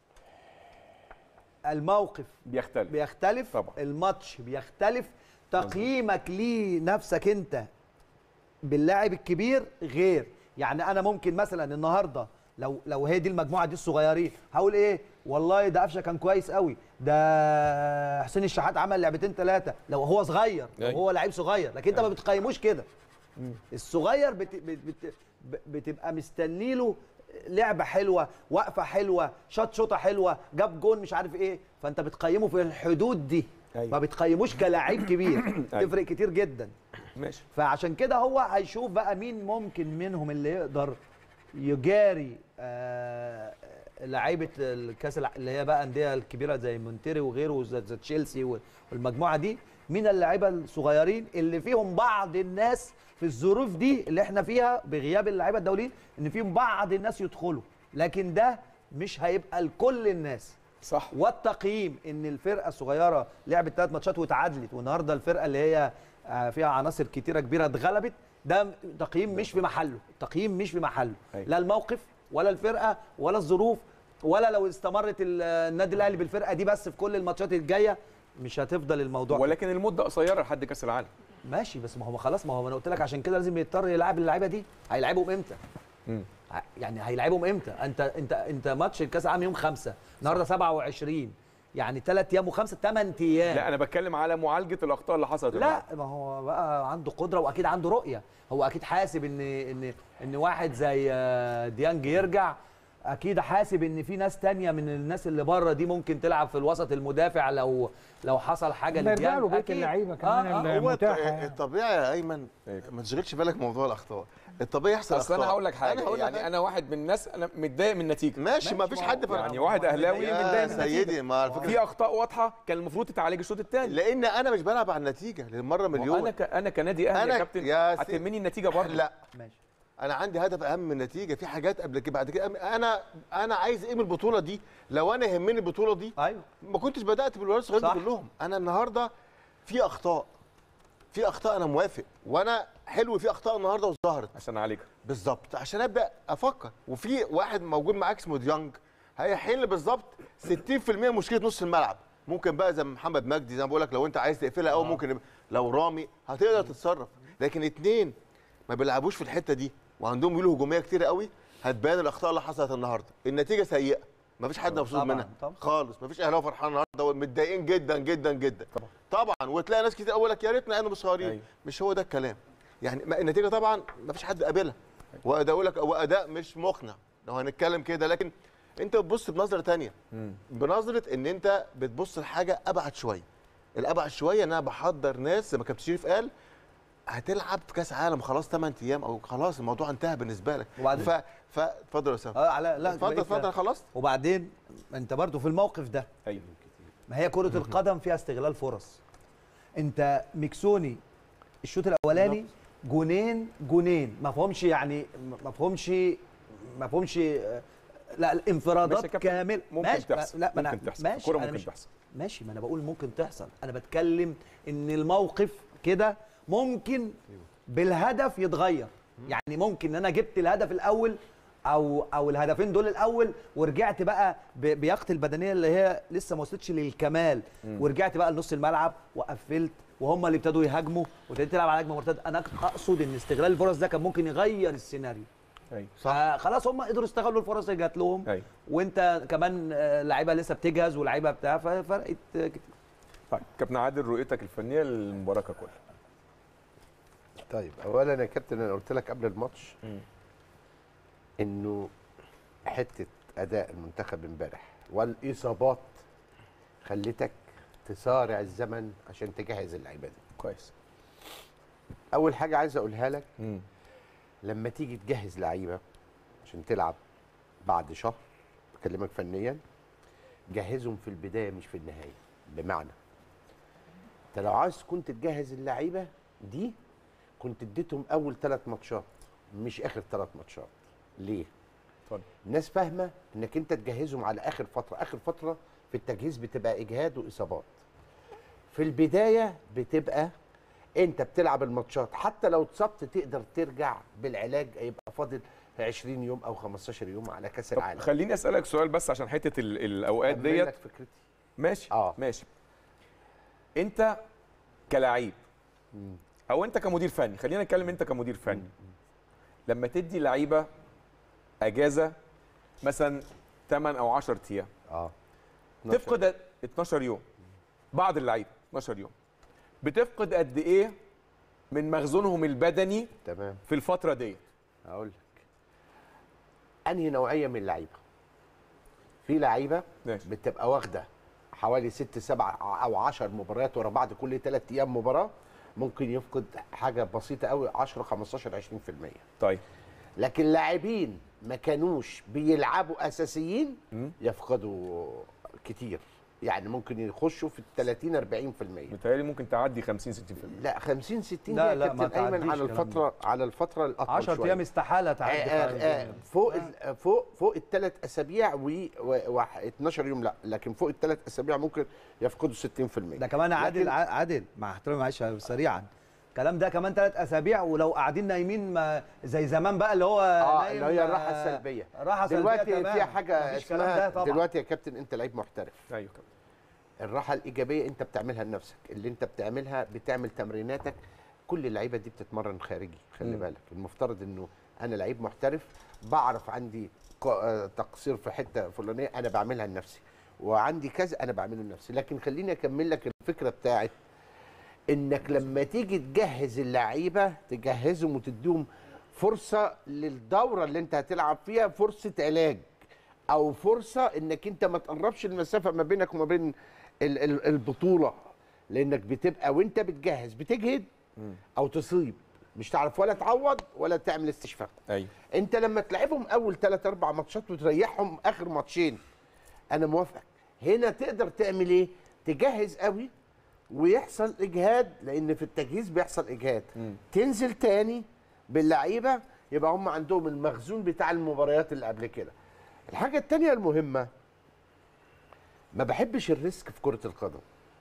E: الموقف
A: بيختلف
E: بيختلف
A: طبعا.
E: الماتش بيختلف تقييمك لنفسك انت باللاعب الكبير غير يعني انا ممكن مثلا النهارده لو لو هي دي المجموعه دي الصغيرين هقول ايه والله ده قفشه كان كويس قوي ده حسين الشحات عمل لعبتين ثلاثه لو هو صغير لو
A: أيوة.
E: هو لعيب صغير لكن انت ما بتقيموش كده الصغير بت بت بت بتبقى مستني له لعبه حلوه وقفه حلوه شاط شوطه حلوه جاب جون مش عارف ايه فانت بتقيمه في الحدود دي
A: أيوة.
E: ما بتقيموش كلاعب كبير
A: أيوة.
E: تفرق كتير جدا
A: ماشي
E: فعشان كده هو هيشوف بقى مين ممكن منهم اللي يقدر يجاري آه لعيبه الكاس الع- اللي هي بقى انديه الكبيره زي مونتيري وغيره زي زي تشيلسي وال- والمجموعه دي مين اللعيبه الصغيرين اللي فيهم بعض الناس في الظروف دي اللي احنا فيها بغياب اللعيبه الدوليين ان فيهم بعض الناس يدخلوا لكن ده مش هيبقى لكل الناس
A: صح
E: والتقييم ان الفرقه الصغيره لعبت ثلاث ماتشات وتعادلت والنهارده الفرقه اللي هي آه، فيها عناصر كتيره كبيره اتغلبت ده تقييم مش في محله تقييم مش في محله
A: أيوة.
E: لا الموقف ولا الفرقه ولا الظروف ولا لو استمرت ال- النادي الاهلي بالفرقه دي بس في كل الماتشات الجايه مش هتفضل الموضوع كده.
A: ولكن المده قصيره لحد كاس العالم
E: ماشي بس ما هو خلاص ما هو انا قلت لك عشان كده لازم يضطر يلعب اللعيبه دي هيلعبهم امتى
A: مم.
E: ع- يعني هيلعبهم امتى انت انت انت ماتش الكاس العالم يوم خمسة النهارده 27 يعني ثلاث ايام وخمسه ثمان ايام
A: لا انا بتكلم على معالجه الاخطاء اللي حصلت
E: لا ما هو بقى عنده قدره واكيد عنده رؤيه هو اكيد حاسب ان ان ان واحد زي آه، ديانج يرجع اكيد حاسب ان في ناس تانية من الناس اللي بره دي ممكن تلعب في الوسط المدافع لو لو حصل حاجه
B: نرجع
E: لديانج
B: له بقيه
E: أكيد.
B: اللعيبه كمان
E: آه، آه.
C: هو
B: المتاحه
C: الط-
B: يعني.
C: الطبيعي يا ايمن
A: أيوة.
C: ما تشغلش بالك موضوع الاخطاء الطبيعي يحصل
A: اصل انا
C: أخطاء.
A: هقول لك حاجه
C: هقول لك
A: يعني
C: حاجة.
A: انا واحد من الناس انا متضايق من النتيجه
C: ماشي ما فيش حد فرق
A: يعني واحد اهلاوي متضايق
C: يا
A: من النتيجه
C: سيدي ما على فكره
A: في اخطاء واضحه كان المفروض تتعالج الشوط الثاني
C: لان انا مش بلعب على النتيجه للمره مليون
A: انا ك... انا كنادي اهلي يا
C: أنا-
A: كابتن
C: يا سي-
A: هتهمني النتيجه برضه
C: لا
E: ماشي
C: انا عندي هدف اهم من النتيجه في حاجات قبل كده بعد كده انا انا عايز ايه من البطوله دي لو انا يهمني البطوله دي
E: ايوه
C: ما كنتش بدات بالولاد الصغيرين
E: صح.
C: دول كلهم انا النهارده في اخطاء في اخطاء انا موافق وانا حلو في اخطاء النهارده وظهرت
A: عشان اعالجها
C: بالظبط عشان ابدا افكر وفي واحد موجود معاك اسمه ديانج هيحل بالظبط 60% مشكله نص الملعب ممكن بقى زي محمد مجدي زي ما بقول لك لو انت عايز تقفلها او ممكن يبقى- لو رامي هتقدر تتصرف لكن اتنين ما بيلعبوش في الحته دي وعندهم ميول هجوميه كتير قوي هتبان الاخطاء اللي حصلت النهارده النتيجه سيئه ما فيش حد مبسوط
E: طبعاً،
C: منها
E: طبعاً.
C: خالص ما فيش اهلاوي فرحان النهارده متضايقين جدا جدا جدا
A: طبعاً.
C: طبعا وتلاقي ناس كتير اقول لك يا ريتنا احنا صغيرين
A: أيوة.
C: مش هو ده الكلام يعني ما- النتيجه طبعا ما فيش حد قابلها واداء اقول لك واداء مش مقنع لو هنتكلم كده لكن انت بتبص بنظره تانية بنظره ان انت بتبص لحاجه ابعد شويه الابعد شويه ان انا بحضر ناس زي ما كابتن شريف قال هتلعب في كاس عالم خلاص 8 ايام او خلاص الموضوع انتهى بالنسبه لك
E: وبعدين؟
C: ف ف اتفضل يا اسامه
E: اه على لا
C: اتفضل
E: بقيت-
C: اتفضل خلاص
E: وبعدين انت برضو في الموقف ده
A: ايوه
E: ما هي كرة القدم فيها استغلال فرص انت ميكسوني الشوط الاولاني جونين جونين ما فهمش يعني ما فهمش ما فهمش آه، لا
A: ماشي
E: الانفرادات
A: يا كابتن،
E: كامل
A: ممكن
E: ماشي
A: تحصل،
E: لا ما أنا-
A: ممكن تحصل،
E: ماشي
A: الكرة
E: أنا
A: ممكن
E: مش-
A: تحصل.
E: ماشي ما انا بقول ممكن تحصل انا بتكلم ان الموقف كده ممكن بالهدف يتغير يعني ممكن ان انا جبت الهدف الاول او او الهدفين دول الاول ورجعت بقى ب- بياقتي البدنيه اللي هي لسه ما وصلتش للكمال ورجعت بقى لنص الملعب وقفلت وهم اللي ابتدوا يهاجموا وابتديت تلعب على هجمه مرتده انا اقصد ان استغلال الفرص ده كان ممكن يغير السيناريو
A: ايوه
E: صح خلاص هم قدروا يستغلوا الفرص اللي جات لهم
A: ايوه
E: وانت كمان آه، لعيبه لسه بتجهز ولعيبه بتاع ففرقت آه، كتير
A: طيب كابتن عادل رؤيتك الفنيه للمباراه ككل
F: طيب اولا يا كابتن انا قلت لك قبل الماتش
A: مم.
F: انه حته اداء المنتخب امبارح والاصابات خلتك تسارع الزمن عشان تجهز اللعيبه دي
A: كويس
F: اول حاجه عايز اقولها لك
A: مم.
F: لما تيجي تجهز لعيبه عشان تلعب بعد شهر بكلمك فنيا جهزهم في البدايه مش في النهايه بمعنى انت لو عايز كنت تجهز اللعيبه دي كنت اديتهم اول ثلاث ماتشات مش اخر ثلاث ماتشات ليه
A: اتفضل
F: الناس فاهمه انك انت تجهزهم على اخر فتره اخر فتره في التجهيز بتبقى اجهاد واصابات في البدايه بتبقى انت بتلعب الماتشات حتى لو اتصبت تقدر ترجع بالعلاج هيبقى فاضل 20 يوم او 15 يوم على كاس
A: طب
F: العالم
A: خليني اسالك سؤال بس عشان حته ال- الاوقات
F: أكمل
A: ديت
F: لك فكرتي
A: ماشي
F: آه.
A: ماشي انت كلاعب او انت كمدير فني خلينا نتكلم انت كمدير فني لما تدي لعيبه اجازه مثلا 8 او 10 ايام
F: اه
A: تفقد 12 يوم بعض اللعيبه 12 يوم بتفقد قد ايه من مخزونهم البدني
F: تمام
A: في الفتره ديت
F: هقول لك انهي نوعيه من اللعيبه في لعيبه
A: ماشي
F: بتبقى واخده حوالي ست سبع او 10 مباريات ورا بعض كل ثلاث ايام مباراه ممكن يفقد حاجه بسيطه قوي 10 15 20%
A: طيب
F: لكن لاعبين ما كانوش بيلعبوا اساسيين
A: مم.
F: يفقدوا كتير يعني ممكن يخشوا في ال 30 40%
A: متهيألي ممكن تعدي 50 60%
F: لا 50 60
E: لا،
F: دي
E: لا،
F: يا
E: ما
F: كابتن ايمن
E: تعديش
F: على
E: الكلام ده.
F: الفتره على الفتره الاطول
E: 10
F: شوية.
E: ايام استحاله تعدي
F: آه، آه،
E: خالص.
F: فوق ال- فوق فوق الثلاث اسابيع و و- و 12 يوم لا لكن فوق الثلاث اسابيع ممكن يفقدوا 60%
E: ده كمان عادل
F: لكن-
E: ع- عادل مع احترامي معلش سريعا الكلام ده كمان ثلاث اسابيع ولو قاعدين نايمين ما زي زمان بقى اللي هو
F: اه
E: نايم
F: اللي هي الراحه
E: آه،
F: السلبيه
E: راحه سلبيه
F: دلوقتي
E: تمام.
F: في حاجه
E: مفيش كلام
F: اسمها
E: ده طبعا
F: دلوقتي يا كابتن انت لعيب محترف
A: ايوه كابتن
F: الراحه الايجابيه انت بتعملها لنفسك اللي انت بتعملها بتعمل تمريناتك كل اللعيبه دي بتتمرن خارجي خلي
A: مم.
F: بالك المفترض انه انا لعيب محترف بعرف عندي ق- آه، تقصير في حته فلانيه انا بعملها لنفسي وعندي كذا انا بعمله لنفسي لكن خليني اكمل لك الفكره بتاعت انك لما تيجي تجهز اللعيبه تجهزهم وتديهم فرصه للدوره اللي انت هتلعب فيها فرصه علاج او فرصه انك انت ما تقربش المسافه ما بينك وما بين ال- ال- البطوله لانك بتبقى وانت بتجهز بتجهد او تصيب مش تعرف ولا تعوض ولا تعمل استشفاء
A: ايوه
F: انت لما تلعبهم اول ثلاث اربع ماتشات وتريحهم اخر ماتشين انا موافقك هنا تقدر تعمل ايه تجهز قوي ويحصل اجهاد لان في التجهيز بيحصل اجهاد تنزل تاني باللعيبه يبقى هم عندهم المخزون بتاع المباريات اللي قبل كده الحاجه التانية المهمه ما بحبش الريسك في كره القدم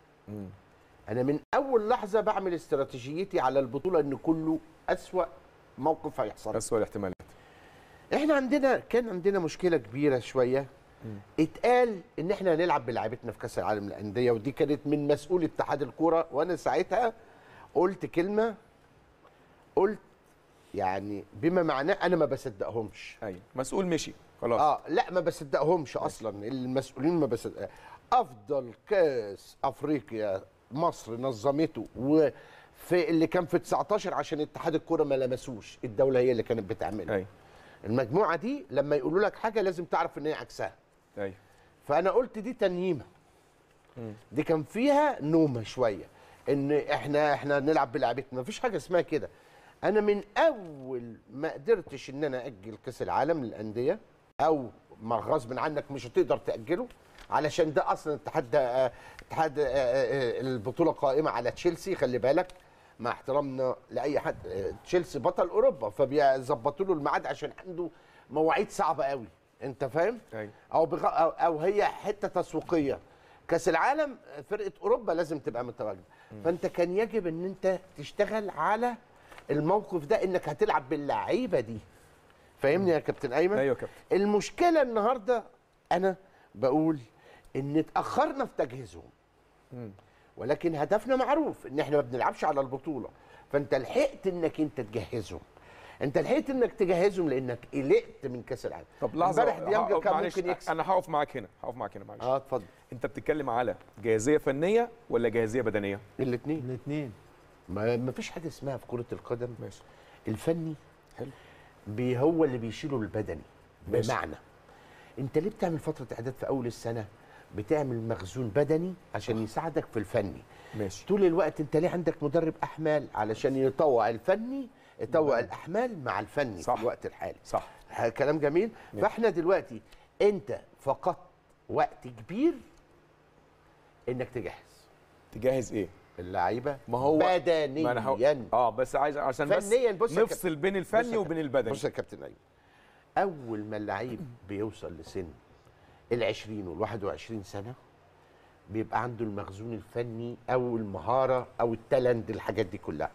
F: انا من اول لحظه بعمل استراتيجيتي على البطوله ان كله اسوا موقف هيحصل
A: اسوء الاحتمالات
F: احنا عندنا كان عندنا مشكله كبيره شويه اتقال ان احنا هنلعب بلعيبتنا في كاس العالم للانديه ودي كانت من مسؤول اتحاد الكوره وانا ساعتها قلت كلمه قلت يعني بما معناه انا ما بصدقهمش
A: ايوه مسؤول مشي خلاص
F: اه لا ما بصدقهمش اصلا المسؤولين ما بصدق افضل كاس افريقيا مصر نظمته وفي اللي كان في 19 عشان اتحاد الكوره ما لمسوش الدوله هي اللي كانت بتعمله
A: ايوه
F: المجموعه دي لما يقولوا لك حاجه لازم تعرف ان هي عكسها
A: ايوه
F: فانا قلت دي تنييمه دي كان فيها نومه شويه ان احنا احنا نلعب بلعبتنا مفيش حاجه اسمها كده انا من اول ما قدرتش ان انا اجل كاس العالم للانديه او ما غصب عنك مش هتقدر تاجله علشان ده اصلا اتحاد آه، اتحاد آه، آه، البطوله قائمه على تشيلسي خلي بالك مع احترامنا لاي حد آه، تشيلسي بطل اوروبا فبيظبطوا له الميعاد عشان عنده مواعيد صعبه قوي انت فاهم
A: أيوة.
F: او بغ... أو, او هي حته تسويقيه كاس العالم فرقه اوروبا لازم تبقى متواجده فانت كان يجب ان انت تشتغل على الموقف ده انك هتلعب باللعيبه دي فاهمني يا كابتن ايمن
A: ايوه يا كابتن
F: المشكله النهارده انا بقول ان اتاخرنا في تجهيزهم ولكن هدفنا معروف ان احنا ما بنلعبش على البطوله فانت لحقت انك انت تجهزهم انت لحقت انك تجهزهم لانك قلقت من كاس العالم
A: طب لحظه
F: امبارح ديانج
A: هقف-
F: كان
A: معلش،
F: ممكن يكسب
A: انا هقف معاك هنا هقف معاك هنا معلش
F: اه اتفضل
A: انت بتتكلم على جاهزيه فنيه ولا جاهزيه بدنيه
F: الاثنين
E: الاثنين
F: ما ما فيش حاجه اسمها في كره القدم
A: ماشي
F: الفني
A: حلو.
F: بي هو اللي بيشيله البدني
A: ماشي.
F: بمعنى انت ليه بتعمل فتره اعداد في اول السنه بتعمل مخزون بدني عشان يساعدك في الفني
A: ماشي
F: طول الوقت انت ليه عندك مدرب احمال علشان يطوع الفني يطوع الاحمال مع الفني
A: صح.
F: في الوقت الحالي
A: صح
F: ه- كلام جميل فاحنا دلوقتي انت فقدت وقت كبير انك تجهز
A: تجهز ايه
F: اللعيبه
A: ما هو
F: بدنيا
A: ما أنا هو... اه بس عايز عشان بس
F: فنياً بص يا
A: نفصل بين
F: بص يا
A: الفني وبين
F: كابتن-
A: البدني
F: بص يا كابتن ايمن اول ما اللعيب بيوصل لسن ال 20 وال 21 سنه بيبقى عنده المخزون الفني او المهاره او التالنت الحاجات دي كلها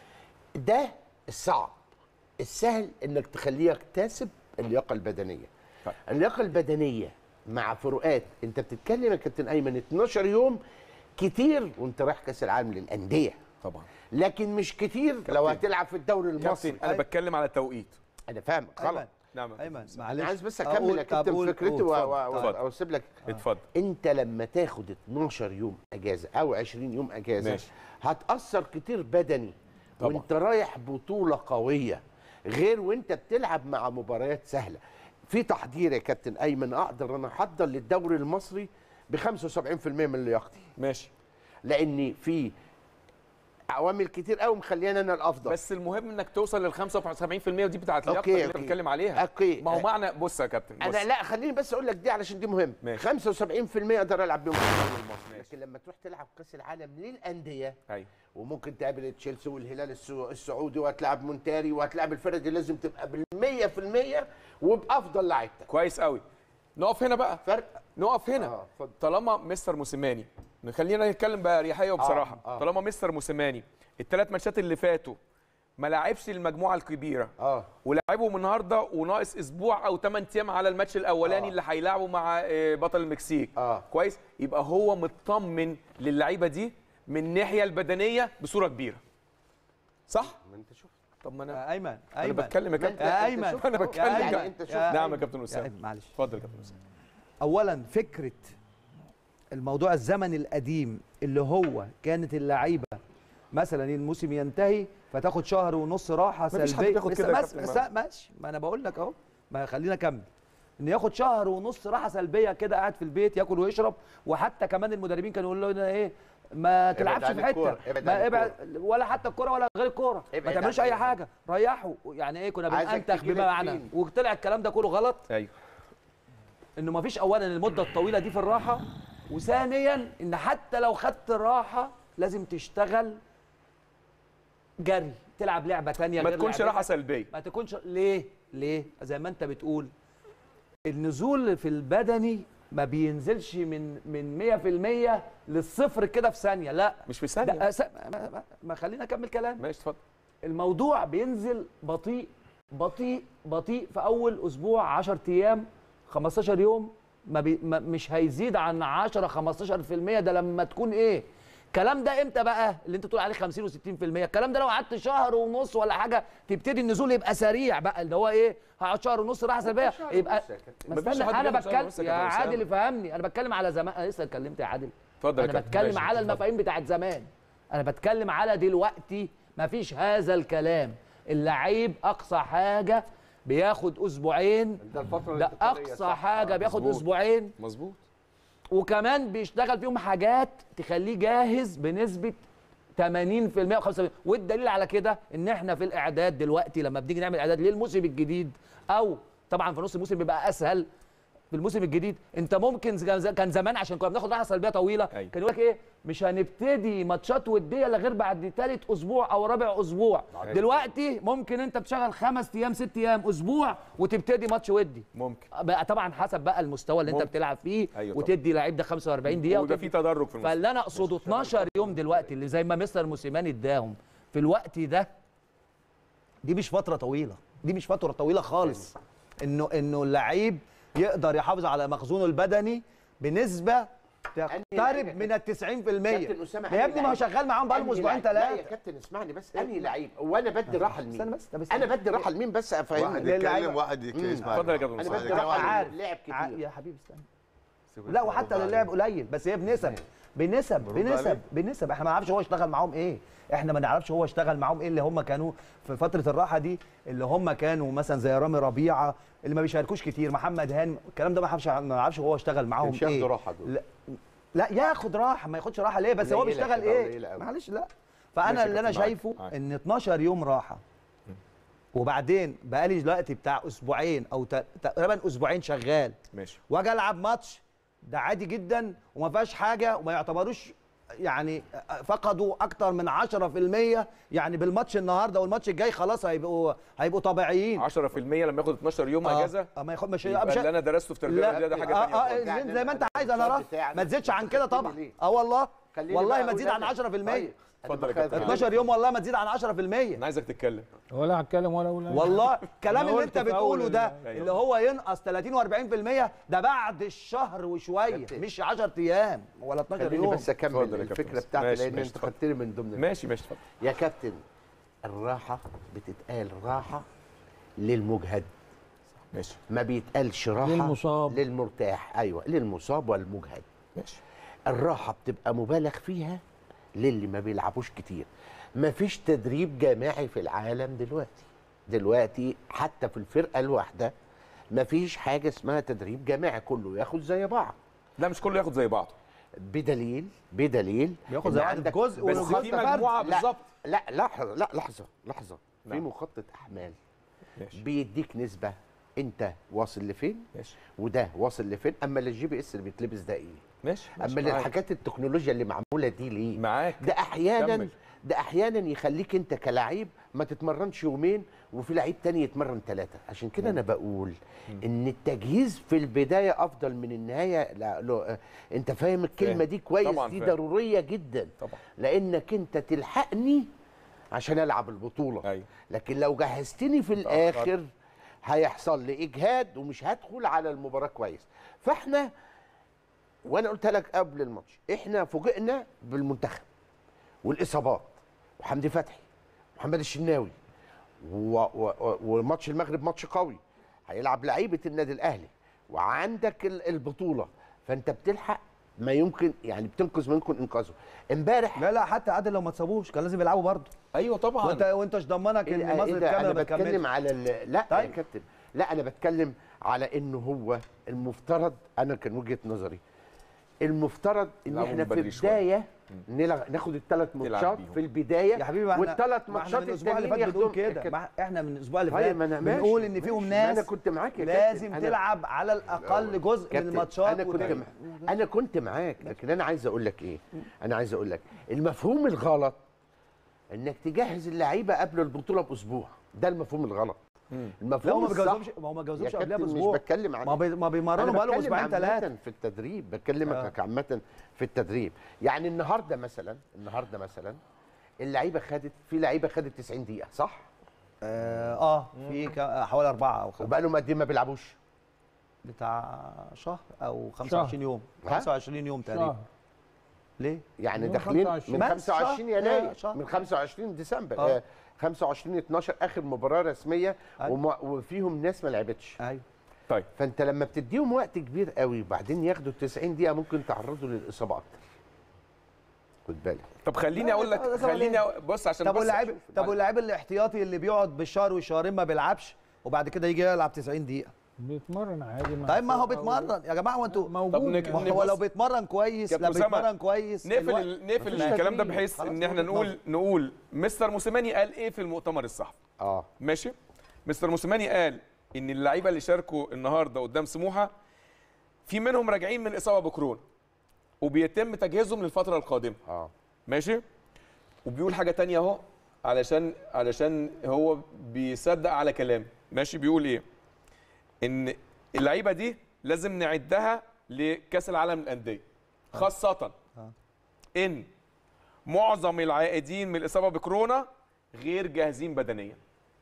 F: ده الصعب السهل انك تخليه يكتسب اللياقه البدنيه
A: طيب.
F: اللياقه البدنيه مع فروقات انت بتتكلم يا كابتن ايمن 12 يوم كتير وانت رايح كاس العالم للانديه
A: طبعا
F: لكن مش كتير لو هتلعب في الدوري المصري
A: كابتن انا بتكلم على التوقيت
F: انا فاهم غلط
E: ايمن
A: نعم
E: ايمن
F: انا
E: معلش
F: عايز بس
E: أقول-
F: اكمل يا
E: طب
F: كابتن
E: قول-
F: فكرتي
E: قول،
F: و-
E: اتفضل،
F: و-
A: اتفضل.
F: و- واسيب لك
A: اتفضل
F: انت لما تاخد 12 يوم اجازه او 20 يوم اجازه
A: ماشي.
F: هتاثر كتير بدني
A: طبعا.
F: وانت رايح بطوله قويه غير وانت بتلعب مع مباريات سهله في تحضير يا كابتن ايمن اقدر انا احضر للدوري المصري ب 75% من لياقتي
A: ماشي
F: لان في عوامل كتير قوي مخلياني انا الافضل
A: بس المهم انك توصل لل 75% ودي بتاعت اللياقه
F: أوكي،
A: اللي انت
F: أوكي.
A: بتتكلم عليها
F: أوكي.
A: ما هو معنى بص يا كابتن بص
F: انا لا خليني بس اقول لك دي علشان دي مهم
A: ماشي.
F: 75% اقدر العب بيهم في الدوري المصري لكن لما تروح تلعب كاس العالم للانديه
A: ايوه
F: وممكن تقابل تشيلسي والهلال السو- السعودي وهتلاعب مونتاري وهتلاعب الفرقه دي لازم تبقى بالمية في المية وبافضل لعيبتك
A: كويس قوي نقف هنا بقى
F: فرق
A: نقف هنا
F: آه، اتفضل.
A: طالما مستر موسيماني خلينا نتكلم باريحيه وبصراحه
F: آه.
A: طالما مستر موسيماني الثلاث ماتشات اللي فاتوا ما لعبش المجموعه الكبيره
F: اه
A: ولعبهم النهارده وناقص اسبوع او 8 ايام على الماتش الاولاني
F: آه.
A: اللي هيلعبوا مع آه، بطل المكسيك
F: آه.
A: كويس يبقى هو مطمن للعيبه دي من الناحيه البدنيه بصوره كبيره صح
F: ما انت شوف
A: طب ما انا
E: يا ايمن
A: انا
E: ايمن
A: بتكلم يا
F: ما انت-
A: كابتن
E: يا
F: انت
E: ايمن
F: شوف
A: أنا
F: أهو.
A: بتكلم
F: يعني
A: كده.
F: انت شوف
E: يا
A: نعم يا
E: أيمن.
A: كابتن
E: يا
A: اسامه
E: أيمن، معلش
A: اتفضل يا كابتن اسامه
E: اولا فكره الموضوع الزمن القديم اللي هو كانت اللعيبه مثلا الموسم ينتهي فتاخد شهر ونص راحه
A: مفيش حد
E: سلبيه
A: بياخد
E: بس-
A: كده يا
E: بس-
A: كابتن
E: بس-
A: معاذ.
E: ماشي ما انا بقول لك اهو ما خلينا اكمل ان ياخد شهر ونص راحه سلبيه كده قاعد في البيت ياكل ويشرب وحتى كمان المدربين كانوا يقولوا لنا ايه ما تلعبش
F: عن
E: في حته
F: الكورة، ابعد
E: ما
F: عن
E: ابعد ولا حتى الكوره ولا غير الكوره ما
F: ابعد
E: تعملوش
F: عن
E: اي
F: الكورة.
E: حاجه ريحوا يعني ايه كنا
F: عايزك
E: بننتخ
F: تجيب
E: بما معنى
F: التيم.
E: وطلع الكلام ده كله غلط
A: ايوه
E: انه ما فيش اولا المده الطويله دي في الراحه وثانيا ان حتى لو خدت الراحه لازم تشتغل جري تلعب لعبه تانية
A: ما
E: غير
A: تكونش
E: لعبتك.
A: راحه سلبيه
E: ما تكونش ليه ليه زي ما انت بتقول النزول في البدني ما بينزلش من من 100% للصفر كده في ثانيه لا
A: مش في
E: ده
A: ثانيه
E: أس... ما, ما, ما خلينا اكمل كلام
A: ماشي اتفضل
E: الموضوع بينزل بطيء بطيء بطيء في اول اسبوع 10 ايام 15 يوم ما, بي ما مش هيزيد عن 10 15% ده لما تكون ايه الكلام ده امتى بقى اللي انت تقول عليه 50 و60% الكلام ده لو قعدت شهر ونص ولا حاجه تبتدي النزول يبقى سريع بقى اللي هو ايه هقعد شهر ونص راحه سلبيه يبقى ما
A: مفيش
E: استنى
A: حد
E: انا
A: بياخد شهر ونص
E: بتكلم
A: يا
E: يا
A: كابتن
E: عادل
A: أسامة.
E: فهمني انا بتكلم على زمان انا لسه اتكلمت يا عادل
A: اتفضل يا
E: انا
A: كابتن.
E: بتكلم
A: ماشي،
E: على
A: اتفضل.
E: المفاهيم بتاعت زمان انا بتكلم على دلوقتي مفيش هذا الكلام اللعيب اقصى حاجه بياخد اسبوعين
F: ده الفتره
E: ده
F: الانتقالية،
E: اقصى
F: صح.
E: حاجه بياخد
A: مظبوط.
E: اسبوعين
A: مظبوط
E: وكمان بيشتغل فيهم حاجات تخليه جاهز بنسبه
D: 80% و85 والدليل على كده ان احنا في الاعداد دلوقتي لما بنيجي نعمل اعداد للموسم الجديد او طبعا في نص الموسم بيبقى اسهل في الموسم الجديد انت ممكن ز- كان زمان عشان كنا بناخد راحه سلبيه طويله
A: أيوة.
D: كان يقول لك ايه مش هنبتدي ماتشات وديه الا غير بعد ثالث اسبوع او رابع اسبوع دلوقتي ممكن انت بتشغل خمس ايام ست ايام اسبوع وتبتدي ماتش ودي
A: ممكن
D: بقى طبعا حسب بقى المستوى اللي انت
A: ممكن.
D: بتلعب فيه
A: أيوة طبعا.
D: وتدي لعيب ده 45 دقيقه
A: ويبقى
D: وتدي
A: في تدرج في النص
D: فاللي انا اقصده 12 يوم دلوقتي اللي زي ما مستر موسيماني اداهم في الوقت ده
E: دي مش فتره طويله دي مش فتره طويله خالص انه انه اللعيب يقدر يحافظ على مخزونه البدني بنسبه تقترب من ال 90%
F: كابتن أسامة،
E: يا ابني ما هو
F: أنهي
E: شغال معاهم بقالهم
F: أنهي
E: اسبوعين
F: لعيب؟ لا يا
E: ثلاثه
F: كابتن اسمعني بس انهي لعيب وانا بدي راحه لمين
E: استنى بس طب
F: انا
E: استنى.
F: بدي راحه لمين بس افهمك
C: واحد
E: للعيبة.
C: يتكلم واحد يسمع
A: اتفضل يا كابتن
F: انا
A: مصطفى.
F: بدي راحه
E: عارف.
F: لمين لعب
E: ع-
F: كتير
E: يا حبيبي استنى لا وحتى للعب قليل بس هي بنسب بنسب بنسب
C: عليك.
E: بنسب احنا ما نعرفش هو اشتغل معاهم ايه احنا ما نعرفش هو اشتغل معاهم ايه اللي هم كانوا في فتره الراحه دي اللي هم كانوا مثلا زي رامي ربيعه اللي ما بيشاركوش كتير محمد هاني الكلام ده ما نعرفش ما نعرفش هو اشتغل معاهم
F: مش ياخدوا
E: ايه
F: راحة دول.
E: لا, لا ياخد راحه ما ياخدش راحه ليه بس هو
F: قليلة
E: بيشتغل
F: كده،
E: ايه
F: قليلة أوي.
E: معلش لا
A: ماشي
E: فانا
A: يا
E: اللي انا
A: كابتن، معاك،
E: شايفه
A: معاك.
E: ان 12 يوم راحه وبعدين بقالي دلوقتي بتاع اسبوعين او ت- تقريبا اسبوعين شغال
A: ماشي
E: واجي العب ماتش ده عادي جدا وما فيهاش حاجه وما يعتبروش يعني فقدوا اكتر من 10% يعني بالماتش النهارده والماتش الجاي خلاص هيبقوا هيبقوا طبيعيين
A: 10% لما ياخد 12 يوم
E: آه،
A: اجازه
E: آه، ما ياخد مش
A: يبقى
E: مش
A: اللي انا درسته في تربيه
E: لا
A: الرياضه ده حاجه
E: آه
A: ثانيه
E: آه
A: خالص.
E: زي, زي ما انت عايز انا
F: الشرط
E: راح
F: بتاعك
E: ما تزيدش عن كده طبعا
F: ليه؟
E: اه والله
F: خليني
E: والله
F: بقى
E: ما تزيد عن
F: أقول لك.
E: 10%
F: طيب.
A: اتفضل يا كابتن.
E: 12 يوم والله ما تزيد عن 10%
A: انا عايزك تتكلم
B: ولا هتكلم ولا اقول أي
E: والله الكلام
B: أنا
E: اللي
B: قلت
E: انت
B: في أول
E: بتقوله ده
A: ال-
E: اللي هو ينقص 30 و40% ده بعد الشهر وشويه
F: كابتن.
E: مش 10 ايام ولا 12
F: خليني
E: يوم
F: بس اكمل
A: اتفضل يا كابتن
F: الفكره
A: مصطفى.
F: بتاعتي
A: ماشي،
F: لان
A: ماشي،
F: انت
A: اتفضل.
F: خدتني من ضمن
A: ماشي ماشي اتفضل
F: يا كابتن الراحه بتتقال راحه للمجهد
A: ماشي
F: ما بيتقالش راحه
B: للمصاب.
F: للمرتاح ايوه للمصاب والمجهد
A: ماشي
F: الراحه بتبقى مبالغ فيها للي ما بيلعبوش كتير مفيش تدريب جماعي في العالم دلوقتي دلوقتي حتى في الفرقه الواحده مفيش حاجه اسمها تدريب جماعي كله ياخد زي بعض
A: لا مش كله ياخد زي بعضه
F: بدليل بدليل
E: بياخد
F: إن
E: زي بعض
F: عندك-
E: جزء
A: بس
E: والجزء
A: في
E: فرد.
A: مجموعه
F: لا
A: بالظبط
F: لا لحظه لا لحظه لحظه في
A: نعم.
F: مخطط احمال
A: ماشي
F: بيديك نسبه انت واصل لفين
A: ماشي
F: وده واصل لفين اما الجي بي اس اللي بيتلبس ده ايه
A: ماشي ماشي
F: اما
A: معاك.
F: الحاجات التكنولوجيا اللي معموله دي ليه
A: معاك
F: ده احيانا
A: كمل.
F: ده احيانا يخليك انت كلاعب ما تتمرنش يومين وفي لعيب تاني يتمرن ثلاثه عشان كده انا بقول ان التجهيز في البدايه افضل من النهايه لا لا انت فاهم الكلمه
A: فاهم.
F: دي كويس
A: طبعاً
F: دي
A: فاهم.
F: ضروريه جدا
A: طبعا
F: لانك انت تلحقني عشان العب البطوله
A: ايوه
F: لكن لو جهزتني في الاخر هيحصل لي اجهاد ومش هدخل على المباراه كويس فاحنا وانا قلت لك قبل الماتش احنا فوجئنا بالمنتخب والاصابات وحمدي فتحي محمد الشناوي و- و- و- وماتش المغرب ماتش قوي هيلعب لعيبه النادي الاهلي وعندك ال- البطوله فانت بتلحق ما يمكن يعني بتنقذ ما يمكن انقاذه امبارح
E: لا لا حتى عادل لو ما تصابوش كان لازم يلعبوا برضه
A: ايوه طبعا
E: وانت وانت مش ضمنك
F: إيه
E: ان
F: ده-
E: مصر
F: إيه ده؟
E: الكامله
F: انا
E: ما
F: بتكلم
E: تكملش
F: على ال- لا
E: طيب.
F: يا كابتن لا انا بتكلم على انه هو المفترض انا كان وجهه نظري المفترض ان
A: يلعبوا
F: احنا
A: من
F: في
A: بدري شوية.
F: البدايه نلغ... ناخد الثلاث ماتشات
A: بيهم.
F: في البدايه
E: يا حبيبي ما احنا
F: والثلاث
E: ما احنا
F: ماتشات
E: من الاسبوع اللي فات
F: التانيين
E: بنقول
F: ياخدوهم
E: كده ما احنا من الاسبوع اللي
F: طيب
E: فات
F: ما انا ماشي
E: بنقول ان فيهم
F: ماشي. ما
E: ناس
F: انا كنت معاك يا
E: لازم
F: كابتن. أنا-
E: تلعب على الاقل جزء من
F: كابتن،
E: الماتشات
F: انا كنت
E: وت-
F: مع... انا كنت معاك لكن انا عايز اقول لك ايه انا عايز اقول لك المفهوم الغلط انك تجهز اللعيبه قبل البطوله باسبوع ده المفهوم الغلط
E: لا هم
F: المفهوم
E: ما
F: الصح
E: بيجوزهمش ما هم ما
F: يا
E: بيجوزهمش قبلها
F: كابتن مش
E: باسبوع
F: بتكلم عن
E: ما بي- ما بيمرنوا
F: أنا
E: بقالهم
F: بتكلم
E: اسبوعين
F: عامة
E: ثلاثه
F: في التدريب بكلمك
E: آه.
F: عامة في التدريب يعني النهارده مثلا النهارده مثلا اللعيبه خدت في لعيبه خدت 90 دقيقه صح
E: اه, آه في كا- حوالي اربعه او خمسه
F: وبقى لهم قد ايه ما بيلعبوش
E: بتاع شهر او 25 يوم
F: ها؟
E: 25 يوم تقريبا
B: شهر
E: ليه؟
F: يعني
B: يوم
F: داخلين
B: 25.
F: من
E: بس
F: 25
E: شهر.
F: يناير
E: آه، شهر.
F: من 25 ديسمبر
E: آه.
F: آه. 25 12 اخر مباراه رسميه
E: أيوة.
F: وما وفيهم ناس ما لعبتش
E: ايوه
A: طيب
F: فانت لما بتديهم وقت كبير قوي وبعدين ياخدوا 90 دقيقه ممكن تعرضوا للاصابه اكتر خد بالك
A: طب خليني اقول لك
E: ده- ده
A: خليني
E: ليه؟
A: أقول- بص عشان
E: طب
A: بس
E: واللاعب
A: أشوف.
E: طب واللاعب الاحتياطي اللي بيقعد بالشهر والشهرين ما بيلعبش وبعد كده يجي يلعب 90 دقيقه
B: بيتمرن عادي مع
E: طيب ما هو
B: الفرقة
E: بيتمرن يا جماعه وانتوا
B: موجود
A: طب نك-
E: ما
B: يعني.
E: هو لو
A: بص.
E: بيتمرن كويس
A: كابتن
E: لا
A: أسامة،
E: بيتمرن كويس
A: نقفل
E: الوقت-
A: ال- نقفل
B: مفيش
A: الكلام ده
B: تدريب.
A: بحيث
E: خلاص
A: ان احنا
E: وجهة
A: نقول نقول مستر موسيماني قال ايه في المؤتمر الصحفي
F: اه
A: ماشي مستر موسيماني قال ان اللعيبه اللي شاركوا النهارده قدام سموحه في منهم راجعين من اصابه بكورونا وبيتم تجهيزهم للفتره القادمه
F: اه
A: ماشي وبيقول حاجه تانية اهو علشان علشان هو بيصدق على كلامي ماشي بيقول ايه ان اللعيبه دي لازم نعدها لكاس العالم للانديه خاصه ان معظم العائدين من الاصابه بكورونا غير جاهزين بدنيا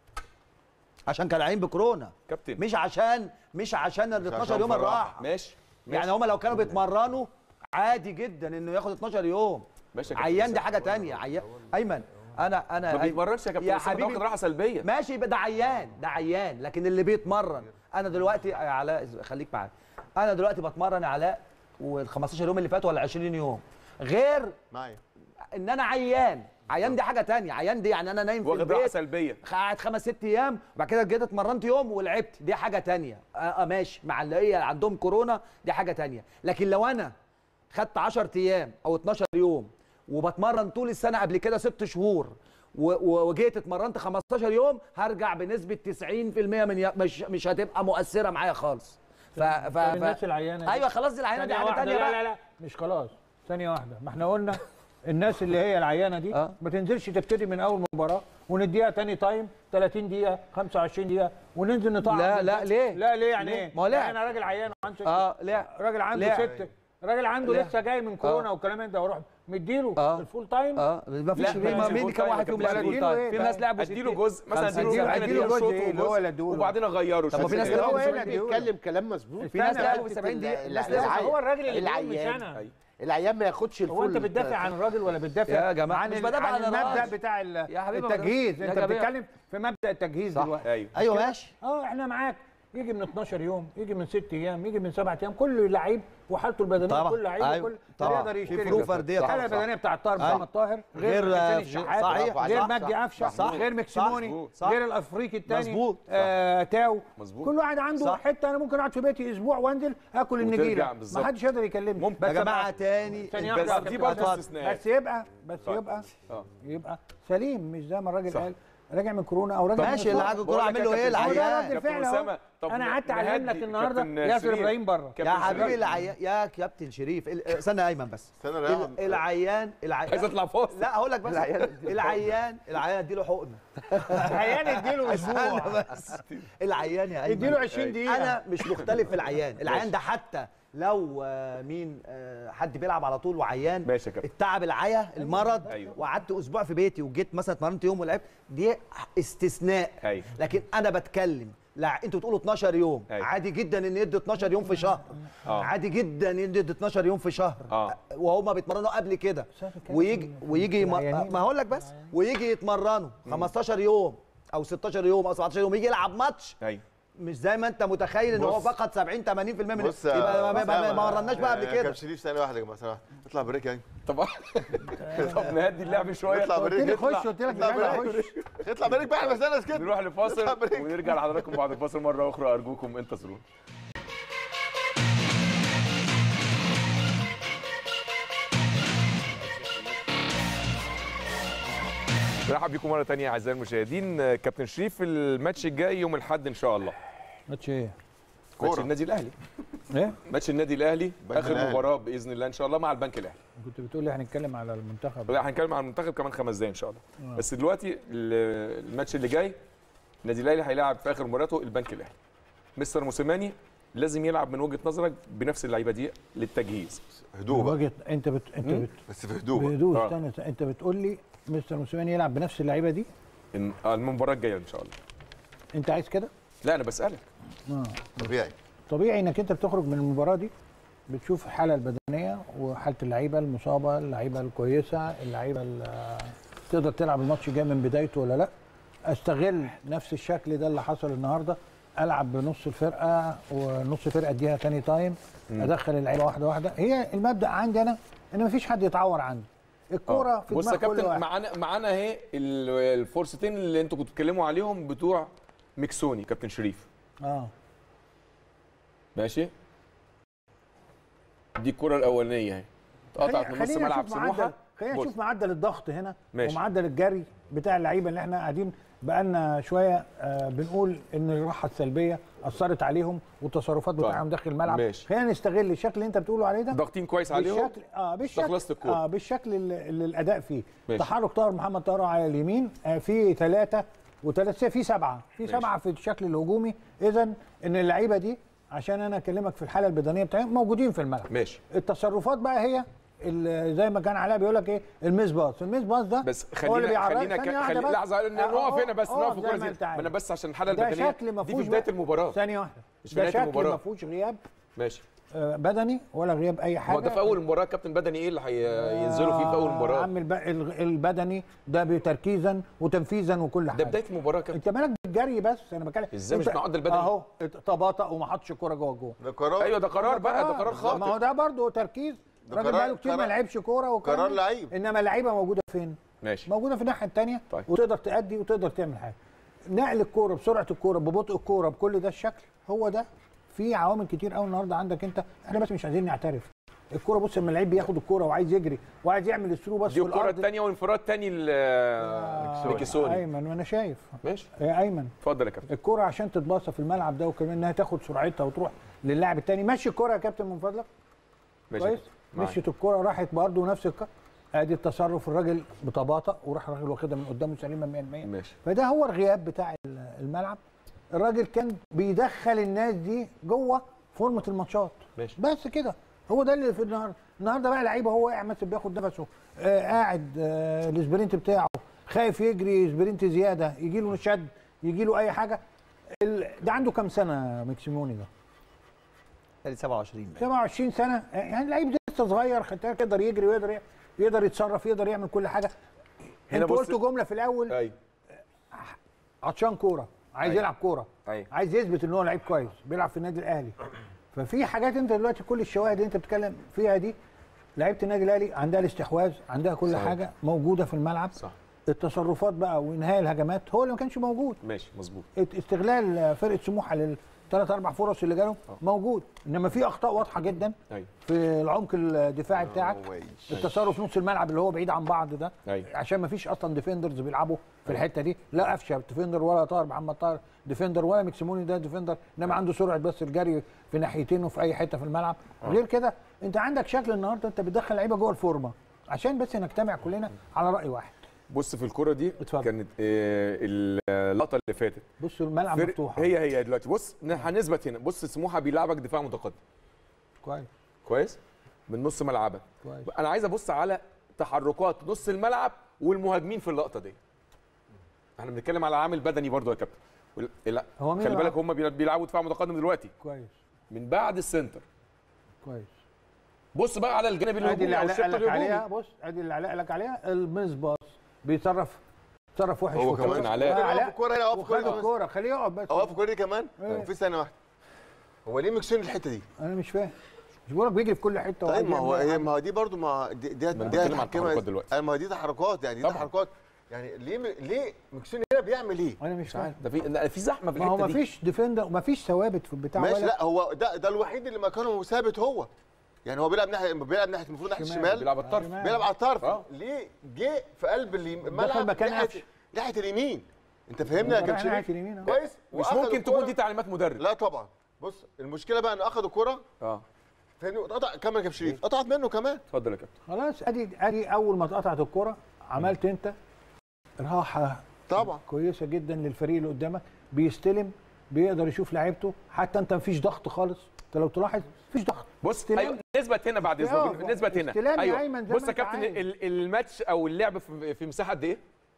E: عشان كان عين بكورونا
A: كابتن
E: مش عشان مش عشان ال 12
C: عشان
E: يوم
C: فراح.
E: الراحه
A: ماشي
E: يعني هما لو كانوا بيتمرنوا عادي جدا انه ياخد 12 يوم
A: ماشي يا كابتن
E: عيان دي
A: حسام.
E: حاجه تانية عيان ايمن انا انا
A: ما
E: أي-
A: بيتمرنش يا كابتن
E: يا
A: حسام، ده
E: حبيبي
A: واخد راحه سلبيه
E: ماشي يبقى ده عيان ده عيان لكن اللي بيتمرن انا دلوقتي يا علاء خليك معايا انا دلوقتي بتمرن يا علاء وال 15 يوم اللي فاتوا ولا 20 يوم غير
C: معايا
E: ان انا عيان عيان دي حاجه تانية عيان دي يعني انا نايم في
A: واخد راحه
E: البيت
A: سلبيه
E: قعدت خمس ست ايام وبعد كده جيت اتمرنت يوم ولعبت دي حاجه تانية اه, آه ماشي مع اللي هي عندهم كورونا دي حاجه تانية لكن لو انا خدت 10 ايام او 12 يوم وبتمرن طول السنه قبل كده ست شهور و- و- وجيت اتمرنت 15 يوم هرجع بنسبه 90% من ي... مش مش هتبقى مؤثره معايا خالص ف... ف...
B: طب
E: ف...
B: الناس العيانه دي؟
E: ايوه خلاص دي العيانه دي
B: ثانية
E: حاجه
B: واحدة
E: تانية
B: لا
E: بقى
B: لا لا مش خلاص ثانية واحدة ما احنا قلنا الناس اللي هي العيانة دي
E: آه.
B: ما تنزلش تبتدي من أول مباراة ونديها تاني تايم 30 دقيقة 25 دقيقة وننزل نطعم
E: لا، لا، ليه؟
B: لا ليه يعني
E: ليه؟
B: ايه؟
E: ما هو لعب.
B: يعني انا راجل عيان وعنده
E: اه لا
B: راجل عنده
E: لعب.
B: ست راجل عنده
E: لعب.
B: لسه جاي من كورونا والكلام ده واروح مديله
E: آه.
B: الفول تايم
E: اه ما فيش
A: لا،
E: مين
A: ماشي،
E: مين
A: فول
E: كام
A: تايم
E: واحد فيهم
A: يا
E: لعب
A: كابتن.
E: فول تايم في
B: أديله
E: ناس
B: إيه؟
E: لعبوا
A: اديله
E: 60.
A: جزء مثلا اديله
E: خمسين.
A: ممكن
B: أديله
A: اديله
B: جزء
A: شوط
B: إيه اللي هو اللي
A: وجزء
B: أديله؟
A: وبعدين اغيره
E: طب ما في ناس
A: شوية.
E: لعبوا
F: هو هنا
E: 70 دقيقة.
F: بيتكلم كلام مظبوط
E: في ناس
B: استنى،
E: لعبوا
B: بس
E: 70 دقيقة
F: ال-
E: ناس
F: العيان-
E: لعبوا
B: هو الراجل اللي بيقول مش
F: العيان.
B: انا
A: أيوة.
F: العيان ما ياخدش الفول
B: هو انت بتدافع
F: بتاع-
B: عن الراجل ولا بتدافع
E: يا جماعة،
B: عن,
E: مش
B: ال-
E: بدافع
B: عن
E: عن الراجل.
B: المبدا بتاع ال-
E: يا حبيبي ما
B: التجهيز
E: بدافع.
B: انت
E: يا جماعة.
B: بتتكلم في مبدا التجهيز
F: صح.
B: دلوقتي
A: ايوه
E: ايوه ماشي
B: اه احنا معاك يجي من 12 يوم يجي من 6 ايام يجي من 7 ايام كل لعيب وحالته البدنيه
E: طبعا.
B: كل لعيب
E: أيوة.
B: وكل
E: طبعا.
B: يقدر
E: في
B: يشتري
E: فروق فردية
B: الحاله
E: طبعا.
B: البدنيه بتاعت طاهر
E: أيوة.
B: محمد طاهر
E: غير،
B: غير
E: آه،
B: حسين الشحات
E: صحيح.
B: غير
E: صح.
B: مجدي قفشه
E: صح.
B: غير مكسيموني
E: مظبوط. صح.
B: غير الافريقي الثاني
E: مظبوط.
B: آه تاو
A: مظبوط.
B: كل واحد عنده
E: صح.
B: حته انا ممكن اقعد في بيتي اسبوع وانزل اكل
A: وترجع
B: النجيله
A: بالظبط.
B: ما حدش يقدر يكلمني
A: ممكن.
E: يا جماعة
B: أبقى-
E: تاني
B: ثانية
A: بس
B: واحدة
A: دي
B: يا
A: برضه
B: كابتن.
A: استثناءات
B: بس يبقى بس
A: طيب.
B: يبقى
A: اه
B: يبقى سليم مش زي ما الراجل
A: صح.
B: قال راجع من كورونا او راجع من
E: ماشي اللي
B: إصابة.
E: عاجبه
A: بقول
E: الكوره
A: لك
E: اعمل له
A: يا
E: ايه
A: كابتن
B: هو ده
E: العيان
B: رد
A: كابتن
B: الفعل اهو
A: أسامة، طب
B: انا قعدت اعلم
A: نهدي
B: لك النهارده
A: كابتن
B: ياسر
A: شريف.
B: ابراهيم بره
E: يا
A: كابتن
E: حبيبي
A: شريف.
E: العيان يا كابتن شريف ال- استنى يا ايمن بس
C: استنى
E: ال-
C: لا
E: العيان
A: عايز
E: العيان
A: اطلع فاصل
E: لا هقول لك بس العيان العيان اديله حقنه
B: عيان اديله اسبوع
E: استنى بس العيان يا ايمن
B: اديله 20 دقيقه
E: انا مش مختلف في العيان العيان ده حتى لو آه، مين آه، حد بيلعب على طول وعيان
A: ماشي يا كابتن
E: التعب العيا المرض
A: أيوة.
E: وقعدت اسبوع في بيتي وجيت مثلا اتمرنت يوم ولعبت دي استثناء
A: ايوه
E: لكن انا بتكلم لا انتوا بتقولوا 12 يوم
A: أيوة.
E: عادي جدا ان يدي 12 يوم في شهر
A: آه.
E: عادي جدا يدي 12 يوم في شهر
A: آه.
E: وهم بيتمرنوا قبل كده
B: بس أنا بتكلم
E: ويجي
B: في-
E: ويجي
B: في
E: يم-
B: العيانين.
E: ما هقول لك بس ويجي يتمرنوا 15 يوم او 16 يوم او 17 يوم يجي يلعب ماتش
A: ايوه
E: مش زي ما انت متخيل ان هو
C: بص.
E: فقط 70 80% من
C: بص
E: يبقى ما- ما- ما- ما ورناش بقى قبل كده
C: كابتن شريف ثانيه واحده يا جماعه ثانيه واحده اطلع بريك يعني
A: طب طب نهدي اللعب شويه
C: اطلع
B: قلت
C: بريك
B: لي
C: اطلع
B: خش قلت لك مش
C: اطلع
B: عايز
C: بريك
B: اخش
C: اطلع بريك بقى احنا بس كده
A: نروح لفاصل
C: اطلع بريك.
A: ونرجع لحضراتكم بعد الفاصل مره اخرى ارجوكم انتصرونا برحب بيكم مره تانية اعزائي المشاهدين كابتن شريف الماتش الجاي يوم الاحد ان شاء الله
B: ماتش ايه؟
A: ماتش
C: كورة.
A: النادي الاهلي
B: ايه؟
A: ماتش النادي الاهلي
C: البنك
A: اخر
C: الأهلي.
A: مباراه باذن الله ان شاء الله مع البنك الاهلي
B: كنت بتقول لي هنتكلم على المنتخب
A: لا هنتكلم عن المنتخب كمان خمس دقايق ان شاء الله بس دلوقتي ال- الماتش اللي جاي النادي الاهلي هيلاعب في اخر مباراته البنك الاهلي مستر موسيماني لازم يلعب من وجهه نظرك بنفس اللعيبه دي للتجهيز
C: هدوء بقى
B: وجهة انت بت... انت
A: مم.
B: بت...
C: بس في هدوء بقى.
B: بهدوء
A: آه.
B: استنى انت بتقول لي مستر موسيماني يلعب بنفس اللعيبه دي
A: إن- آه، المباراه الجايه ان شاء الله
B: انت عايز كده؟
A: لا انا بسالك
B: اه
C: طبيعي
B: طبيعي انك انت بتخرج من المباراه دي بتشوف الحاله البدنيه وحاله اللعيبه المصابه اللعيبه الكويسه اللعيبه اللي تقدر تلعب الماتش الجاي من بدايته ولا لا استغل نفس الشكل ده اللي حصل النهارده العب بنص الفرقه ونص فرقه اديها تاني تايم ادخل اللعيبه واحده واحده هي المبدا عندي انا ان مفيش حد يتعور عندي الكوره
A: آه.
B: في
A: بص يا
B: دماغ كل
A: كابتن
B: واحد
A: معانا معانا اهي ال- الفرصتين اللي انتوا كنتوا بتتكلموا عليهم بتوع ميكسوني كابتن شريف
B: اه
A: ماشي دي الكره الاولانيه اهي اتقطعت من نص
B: خلينا
A: ملعب
B: نشوف معدل
A: سموحه
B: خلينا
A: بص.
B: نشوف معدل الضغط هنا
A: ماشي.
B: ومعدل الجري بتاع اللعيبه اللي احنا قاعدين بقالنا شويه آه بنقول ان الراحه السلبيه اثرت عليهم والتصرفات
A: طيب.
B: بتاعهم داخل الملعب
A: ماشي.
B: خلينا نستغل الشكل اللي انت بتقوله عليه ده
A: ضاغطين كويس عليهم
B: بالشكل اه بالشكل
A: استخلصت الكورة.
B: اه بالشكل اللي, اللي الاداء فيه
A: ماشي.
B: تحرك طاهر محمد طاهر على اليمين آه في ثلاثه وثلاثه في سبعه في
A: ماشي.
B: سبعه في الشكل الهجومي اذا ان اللعيبه دي عشان انا اكلمك في الحاله البدنيه بتاعهم موجودين في الملعب
A: ماشي
B: التصرفات بقى هي ال- زي ما كان علاء بيقول لك ايه الميس باص الميس باص ده
A: بس
B: هو
A: خلينا
B: اللي بيعرف-
A: خلينا
B: ثانية
A: ك-
B: واحدة
A: خلي
B: بس.
A: لحظه
B: آه،
A: نقف
B: آه،
A: هنا بس
B: آه،
A: نقف في
B: زي
A: الكوره
B: ما
A: دي
B: أنت عايز.
A: ما انا بس عشان الحاله
B: ده
A: البدنيه
B: شكل ما
A: دي في
B: فيهوش
A: بدايه
B: بقى-
A: المباراه
B: ثانيه واحده
A: مش
B: ده
A: بداية
B: شكل
A: المباراة.
B: ما فيهوش غياب
A: ماشي
B: آه، بدني ولا غياب اي حاجه
A: هو ده في اول مباراه كابتن بدني ايه اللي هينزلوا فيه في اول
B: آه،
A: مباراه
B: عم الب- الغ- البدني ده بتركيزا وتنفيذا وكل
A: ده
B: حاجه
A: بدايه المباراه يا كابتن
B: انت مالك بالجري بس انا بتكلم
A: ازاي مش
B: انت-
A: معدل بدني؟
B: اهو تباطأ وما حطش الكوره جوه الجول
C: ده قرار
A: ايوه ده قرار بقى ده قرار
B: ما هو
A: خاطئ
B: ده برضه تركيز
C: ده
B: الراجل
C: قرار-
B: بقاله كتير ما
C: قرار-
B: لعبش كوره والكلام
C: قرار
B: ده.
C: لعيب.
B: انما اللعيبه موجوده فين؟
A: ماشي
B: موجوده في الناحيه الثانيه
A: طيب.
B: وتقدر تأدي وتقدر تعمل حاجه نقل الكوره بسرعه الكوره ببطء الكوره بكل ده الشكل هو ده في عوامل كتير قوي النهارده عندك انت احنا بس مش عايزين نعترف الكوره بص لما اللعيب بياخد الكوره وعايز يجري وعايز يعمل الثرو بس
A: دي
B: في
A: الكره
B: الارض
A: الثانيه وانفراد تاني
B: آه،
A: لميكيسوني
B: ايمن وانا شايف
A: ماشي
B: يا ايمن
A: اتفضل يا كابتن
B: الكوره عشان تتباصى في الملعب ده وكمان انها تاخد سرعتها وتروح للاعب الثاني مشي الكوره يا كابتن من فضلك
A: ماشي يا
B: كويس
A: كابتن. معاك.
B: مشيت الكوره راحت برضه نفس الك... ادي التصرف الراجل بتباطأ وراح الراجل واخدها من قدامه سليمه 100%
A: ماشي
B: فده هو الغياب بتاع ال- الملعب الراجل كان بيدخل الناس دي جوه فورمه الماتشات
A: ماشي
B: بس كده هو ده اللي في النهارده النهارده بقى لعيبه هو قاعد مثلا بياخد نفسه آه قاعد آه السبرنت بتاعه خايف يجري سبرنت زياده يجي له شد يجي له اي حاجه ال... ده عنده كام سنه مكسيموني ده
E: تاني 27
B: 27 سنه يعني لعيب لسه صغير خدت بالك يقدر يجري ويقدر يقدر يتصرف يقدر يعمل كل حاجه
A: هنا
B: انتوا
A: بص-
B: قلتوا جمله في الاول
A: ايوه
B: عطشان كوره عايز
A: أيوة.
B: يلعب كوره
A: ايوه
B: عايز يثبت ان هو لعيب كويس بيلعب في النادي الاهلي ففي حاجات انت دلوقتي كل الشواهد اللي انت بتتكلم فيها دي لعيبه النادي الاهلي عندها الاستحواذ عندها كل
A: صحيح.
B: حاجه موجوده في الملعب
A: صح
B: التصرفات بقى وانهاء الهجمات هو اللي ما كانش موجود
A: ماشي مظبوط
B: ات- استغلال فرقه سموحه للثلاث اربع فرص اللي جالهم موجود انما في اخطاء واضحه جدا
A: ايوه
B: في العمق الدفاعي بتاعك التصرف نص الملعب اللي هو بعيد عن بعض ده
A: ايوه
B: عشان ما فيش اصلا ديفندرز بيلعبوا في الحته دي لا قفشه ديفندر ولا طاهر محمد طاهر ديفندر ولا مكسيموني ده ديفندر انما عنده سرعه بس الجري في ناحيتين وفي اي حته في الملعب غير كده انت عندك شكل النهارده انت بتدخل لعيبه جوه الفورمه عشان بس نجتمع كلنا على راي واحد
A: بص في الكوره دي
B: اتفضل.
A: كانت آه، اللقطه اللي فاتت
B: بص الملعب
A: فرق-
B: مفتوحه
A: هي هي دلوقتي بص ن- هنثبت هنا بص سموحه بيلعبك دفاع متقدم
B: كويس
A: كويس من نص ملعبك
B: كويس
A: انا عايز ابص على تحركات نص الملعب والمهاجمين في اللقطه دي احنا بنتكلم على عامل بدني برضو يا كابتن وال- لا
B: هو مين
A: خلي
B: اللي
A: بالك هم بيلعبوا دفاع متقدم دلوقتي
B: كويس
A: من بعد السنتر
B: كويس
A: بص بقى على الجانب
B: ادي اللي
A: الهجومي او
B: علاء
A: الشق
B: قال لك عليها
A: الهجومي
B: بص ادي اللي علاء قال لك عليها الميس باص بيتصرف تصرف وحش
C: هو
B: في
C: كمان
B: الكورة.
A: علاء.
B: آه،
C: اوقف الكوره هنا اوقف
B: وخد
C: الكوره دي
B: الكوره خليه يقعد بس
C: اوقف الكوره دي كمان
B: إيه.
C: في ثانيه واحده هو ليه مكسين الحته دي؟
B: انا مش فاهم مش بقولك بيجري في كل حته
C: طيب
B: وعايز
C: ما هو
B: يعمل
C: هي ما هو دي برضو ما دي دي,
A: أنا
C: دي
A: بتكلم عن
C: تحكيمها-
A: التحركات دلوقتي.
C: أه، ما هو دي تحركات يعني دي
A: طبعاً.
C: تحركات يعني ليه م... ليه مكسين هنا بيعمل ايه؟
B: انا مش
A: مش
B: فاهم
A: عارف ده في ده في زحمه في
B: ما هو
A: الحته
B: ما
A: دي
B: فيش ديفندر ما فيش ثوابت في البتاع
C: ماشي
B: ولا
C: لا هو ده ده الوحيد اللي مكانه ثابت هو يعني هو بيلعب ناحيه بيلعب ناحيه المفروض ناحيه
B: شمال.
C: الشمال
A: بيلعب الطرف
B: شمال.
C: بيلعب على الطرف
A: آه.
C: ليه جه في قلب اليم- الملعب
B: مكان
C: ناحيه
B: قفش.
C: ناحيه اليمين انت فاهمني يا
B: رايح
C: كابتن
B: ناحية
C: شريف
B: اليمين أهو.
C: كويس
A: مش
C: وأخد
A: ممكن تكون
C: الكرة-
A: دي تعليمات مدرب
C: لا طبعا بص المشكله بقى انه اخد الكره
A: اه
C: فاهمني واتقطع كمل يا كابتن شريف اتقطعت منه كمان
A: اتفضل يا كابتن
B: خلاص ادي ادي اول ما اتقطعت الكره عملت انت راحه
C: طبعا
B: كويسه جدا للفريق اللي قدامك بيستلم بيقدر يشوف لعيبته حتى انت مفيش ضغط خالص انت لو تلاحظ مفيش ضغط
A: بص
B: استلام.
A: ايوه نثبت هنا بعد
B: اه،
A: اذنك نثبت هنا
B: استلام يا
A: ايوه
B: أيمن زي
A: بص
B: ما
A: يا
B: أنت
A: كابتن
B: عايز.
A: ال- الماتش او اللعب في في مساحه قد ايه؟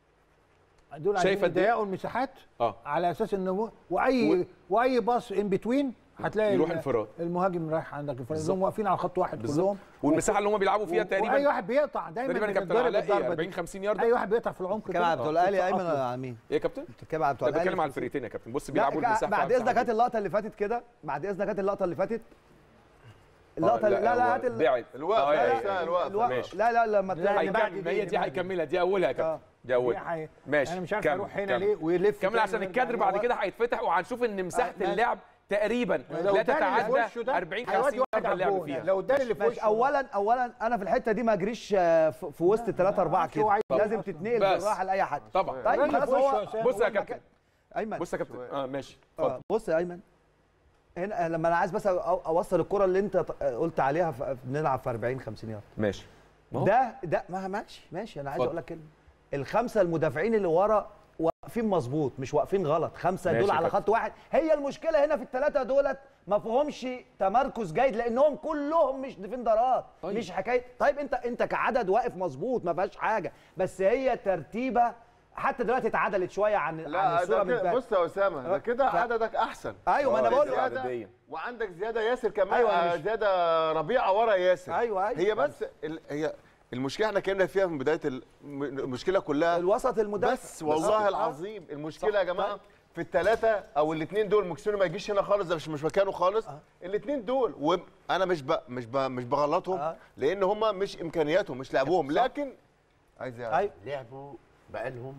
B: دول
A: شايف
B: عايزين
A: قد إيه؟
B: يضيقوا المساحات
A: اه
B: على اساس انه واي
A: و-
B: واي باص ان بتوين هتلاقي
A: يروح
B: ال-
A: انفراد
B: المهاجم رايح عندك انفراد
A: بالظبط.
B: هم واقفين على خط واحد
A: بالظبط.
B: كلهم
A: والمساحه اللي هم بيلعبوا فيها
B: واي
A: تقريبا
B: واحد بيقطع دايما
A: تقريبا يا كابتن
B: بيتضرب
A: علاء ايه
B: الضربة دي.
A: 40 50 يارده
B: اي واحد بيقطع في العمق
E: بتتكلم على
B: كده.
E: بتوع الاهلي يا ايمن
B: يتسقط
E: ولا
B: له.
E: على مين؟
A: ايه يا كابتن؟
E: بتتكلم على بتوع
A: انا
E: الاهلي
A: بتكلم على
E: في-
A: الفريقين يا كابتن بص
E: لا،
A: بيلعبوا
E: ك-
A: المساحه
E: بعد اذنك
A: مساحة
E: هات اللقطه اللي فاتت كده بعد اذنك هات اللقطه اللي فاتت اللقطه
A: آه،
E: لا لا
A: هو
E: هات ال-
A: بعد
C: الوقف
A: آه،
C: لا،
A: أيوة،
C: لا،
A: أيوة.
C: الوقف
E: الوقت
A: ماشي.
E: لا لا لما
B: لا، اللي بعد
A: هيكمل
B: دي-
A: هي
B: اللي
A: دي
B: بعد
A: هيكملها دي اولها يا
E: آه.
A: كابتن دي
B: دي
A: اولها
B: حقيقة.
A: ماشي
B: انا مش عارف
A: كمل،
B: اروح هنا
A: كمل.
B: ليه ويلف
A: كمل
B: تاني
A: عشان
B: ويرجع
A: الكادر
B: ليه.
A: بعد
B: هو-
A: كده هيتفتح وهنشوف ان مساحه
B: آه، ماشي.
A: اللعب تقريبا
B: لو
A: لا
B: اداني اللي
A: تتعدى
B: في وشه ده
A: 40
B: هيودي
A: 50
B: واحد
A: ضربه
B: على
A: اللعب
B: الجون.
A: فيها
B: لو اداني اللي في
E: ماشي
B: وشه
E: اولا اولا انا في الحته دي ما اجريش آه، في في وسط 3 4
B: هو
E: كده
B: عايز
E: لازم
B: يوصل.
E: تتنقل
A: بس.
E: بالراحه لاي حد
A: طبعا
E: طيب
B: الراجل
E: خلاص
B: في وشه
E: هو
B: يا أسامة.
A: بص يا
E: هو
A: كابتن
E: المكان- ايمن
A: بص يا كابتن اه ماشي
E: آه،
A: اتفضل
E: بص يا ايمن هنا لما انا عايز بس أو- اوصل الكره اللي انت ط- قلت عليها في- بنلعب في 40 50 يارد
A: ماشي ما هو-
E: ده ده ما ماشي ماشي انا عايز
A: اتفضل.
E: اقول لك كلمه الخمسه المدافعين اللي ورا واقفين مظبوط مش واقفين غلط خمسه
A: ماشي
E: دول
A: يا
E: على
A: كابتن.
E: خط واحد هي المشكله هنا في الثلاثه دولت ما فيهمش تمركز جيد لانهم كلهم مش ديفندرات
A: طيب.
E: طيب. مش حكايه طيب انت انت كعدد واقف مظبوط ما فيهاش حاجه بس هي ترتيبه حتى دلوقتي اتعدلت شويه عن عن
C: لا
E: الصوره
C: ده
E: من
C: كده
E: فات.
C: بص يا اسامه ده كده
E: ف-
C: عددك احسن
E: ايوه ما انا
A: آه،
E: بقول
A: زيادة.
E: لك
A: عدديا.
C: وعندك زياده ياسر كمان
E: أيوة،
C: أيوة
E: أنا مش-
C: زياده ربيعه ورا ياسر
E: أيوة، أيوة.
C: هي بس ال... هي المشكله احنا اتكلمنا فيها من بدايه ال- م- المشكله كلها
E: الوسط المدافع
C: بس والله
E: آه.
C: العظيم المشكله يا
E: صح.
C: جماعه
E: طيب.
C: في الثلاثه او الاثنين دول مكسوني ما يجيش هنا خالص ده مش مش مكانه خالص الاثنين دول وانا مش ب... مش ب... مش بغلطهم
E: آه.
C: لان هم مش امكانياتهم مش لعبهم
E: صح.
C: لكن عايز يعني
E: ايوه
F: لعبوا بقالهم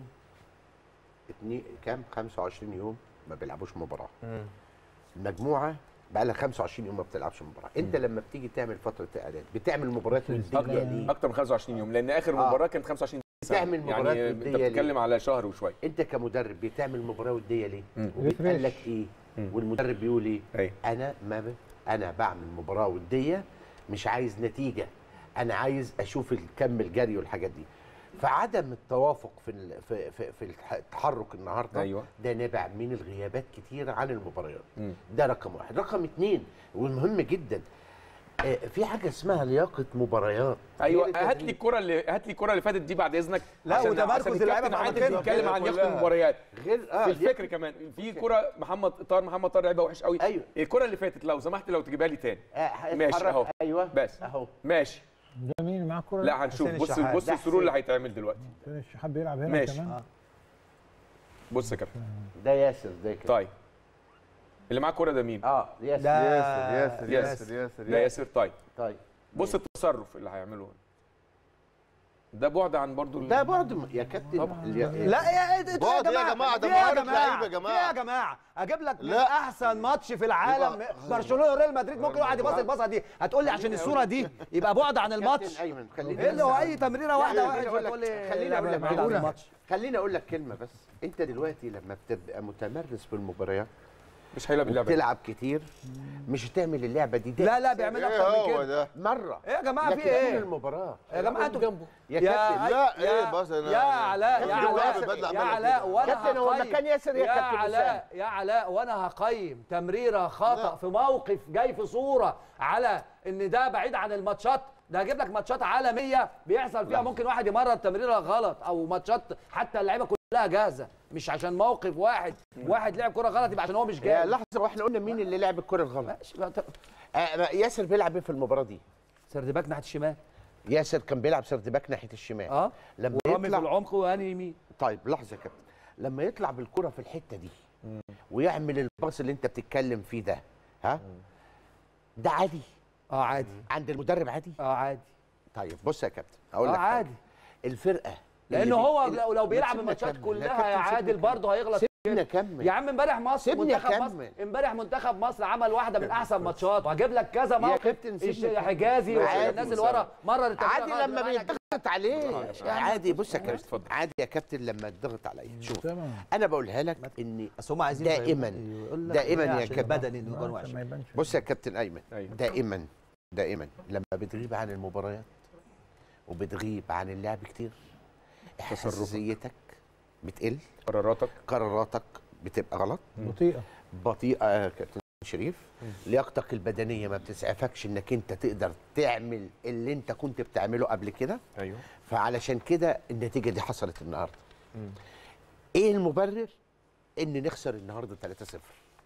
F: اتنين كام 25 يوم ما بيلعبوش مباراه المجموعه بقى لها 25 يوم ما بتلعبش مباراه انت لما بتيجي تعمل فتره اعداد بتعمل مباريات وديه
A: اكتر
F: ليه
A: اكتر من 25 يوم لان اخر
F: آه.
A: مباراه كانت 25 سنة.
F: تعمل مباريات
A: يعني انت
F: ودية ليه؟
A: بتتكلم على شهر وشويه
F: انت كمدرب بتعمل مباراه وديه ليه
A: مم.
F: وبيتقال لك
B: ريفريش.
F: ايه
A: مم.
F: والمدرب بيقول ايه
A: ايوه
F: انا ما ب... انا بعمل مباراه وديه مش عايز نتيجه انا عايز اشوف الكم الجري والحاجات دي فعدم التوافق في ال... في في, في الح- التحرك النهارده
A: أيوة.
F: ده نابع من الغيابات كتير عن المباريات
A: مم.
F: ده رقم واحد رقم اتنين والمهم جدا آه، في حاجه اسمها لياقه مباريات
A: ايوه
F: غير
A: هات لي
F: التدريب.
A: الكره اللي هات لي الكره اللي فاتت دي بعد اذنك
E: لا،
A: عشان-
E: وتمركز
A: عشان
E: اللعيبة
A: الكابتن
E: في
A: عادل
E: أماكنها.
A: بيتكلم عن لياقه
C: كلها.
A: المباريات
F: غير اه
A: في
F: لياقة-
A: الفكر كمان في كره محمد طاهر محمد طاهر لعبها وحش قوي
F: أيوة.
A: الكره اللي فاتت لو سمحت لو تجيبها لي تاني
F: آه،
A: ماشي
F: اتحرك.
A: اهو
F: ايوه
A: بس
F: اهو
A: ماشي
B: ده مين معاه كوره
A: لا هنشوف
E: حسين
A: بص
E: الشحات.
A: بص
F: ده
A: السرور اللي
F: حسين.
A: هيتعمل دلوقتي
B: الشحات بيلعب هنا
A: ماشي.
B: كمان
E: آه.
A: بص يا كابتن
F: ده ياسر ده كده
A: طيب اللي معاه الكره ده مين
F: اه ياسر
E: ده
C: ياسر ياسر
A: ياسر.
C: ياسر
A: ده ياسر طيب
F: طيب
A: بص التصرف اللي هيعمله ده بعد عن برضو ال-
F: ده بعد م- يا كابتن
A: طبعاً.
F: ال-
E: لا يا إيه-
C: بعد
E: يا
C: إيه يا جماعة؟ ده
E: في إيه
C: مهارة لعيبة يا جماعة.
E: في إيه يا جماعه اجيب لك من
C: لا.
E: احسن ماتش في العالم
C: يبقى-
E: برشلونه وريال مدريد ممكن واحد يباص الباصه دي هتقول لي عشان الصوره دي يبقى بعد عن الماتش
F: كابتن ايمن خليني
E: ايه اللي هو اي تمريره واحده
F: خليني
E: واحد
F: أقول لك-
E: تقول لي
F: خليني أقول لك
E: بعد عن
F: معقولة.
E: الماتش
F: خليني اقول لك كلمه بس انت دلوقتي لما بتبقى متمرس في المباريات
A: مش هيلعب اللعبه دي.
F: وبتلعب كتير مش هتعمل اللعبه دي ده
E: لا لا بيعمل
C: ايه
E: اكتر من
C: هو
E: كده
C: ده
F: مره
E: ايه يا جماعه في
F: لكن طول
E: ايه
F: المباراه
E: يا جماعه انتوا
A: جنبه
F: يا
E: يا
F: كابتن
C: لا،
E: يا-
C: إيه بس أنا-
E: يا علاء يا
C: كابتن
E: علاء
C: وائل بدلع
E: يا
C: بالك
E: علاء
C: كده.
E: وانا
F: كابتن هو
E: هقيم-
F: مكان ياسر يا
E: يا
F: كابتن
E: علاء يا علاء وانا هقيم تمريره خطا في موقف جاي في صوره على ان ده بعيد عن الماتشات ده هجيب لك ماتشات عالميه بيحصل فيها ممكن واحد يمرر تمريره غلط او ماتشات حتى اللعيبه كلها جاهزه مش عشان موقف واحد واحد لعب كره غلط يبقى عشان هو مش
F: يا
E: جاهز
F: لحظه واحنا قلنا مين اللي لعب الكره الغلط
E: ماشي بقى ت-
F: آه ياسر بيلعب ايه في المباراه دي
E: سردباك ناحيه الشمال
F: ياسر كان بيلعب سرد باك ناحيه الشمال
E: اه
F: لما
E: ورامي في
F: يطلع
E: العمق وهاني يمين
F: طيب لحظه يا كابتن لما يطلع بالكره في الحته دي ويعمل الباص اللي انت بتتكلم فيه ده ها ده عادي
E: اه عادي
F: عند المدرب عادي
E: اه عادي
F: طيب بص يا كابتن هقول
E: اه
F: لك حاجة.
E: عادي
F: الفرقه اللي
E: لانه
F: بي-
E: هو
F: اللي-
E: لو لو
F: ما
E: بيلعب
F: تسيبنا
E: الماتشات
F: كمل. لا
E: كلها
F: كابتن
E: يا
F: سيبنا
E: عادل
F: كمل.
E: برضه هيغلط
F: سيبنا كمل
E: يا عم امبارح مصر
F: سيبني
E: منتخب
F: أكمل.
E: مصر امبارح منتخب مصر عمل واحده من احسن ماتشات وهجيب لك كذا موقف
F: كابتن سيبني
E: الش-
F: أكمل.
E: حجازي
F: عادي.
E: والناس اللي ورا مرر التمريرة
F: عادي
E: غلط
F: لما
E: يبقى أنا
F: بيتضغط عليه عادي بص يا كابتن
A: اتفضل.
F: عادي يا كابتن لما يتضغط عليا شوف
B: تمام
F: انا بقولها لك ان
E: بس هم عايزين
F: دائماً-
E: يفهموا- يقول لك
F: دائماً
E: إيه
F: يا
E: عشان
F: كابتن.
E: بدني انه يكون
B: عشان ما
E: وحش
B: يبانش
F: بص يا كابتن ايمن
A: أيوة.
F: دائما دائما لما بتغيب عن المباريات وبتغيب عن اللعب كتير حساسيتك بتقل
A: قراراتك
F: قراراتك بتبقى غلط
B: بطيئه
F: بطيئه يا كابتن شريف لياقتك البدنيه ما بتسعفكش انك انت تقدر تعمل اللي انت كنت بتعمله قبل كده
A: ايوه
F: فعلشان كده النتيجه دي حصلت النهارده ايه المبرر ان نخسر النهارده 3-0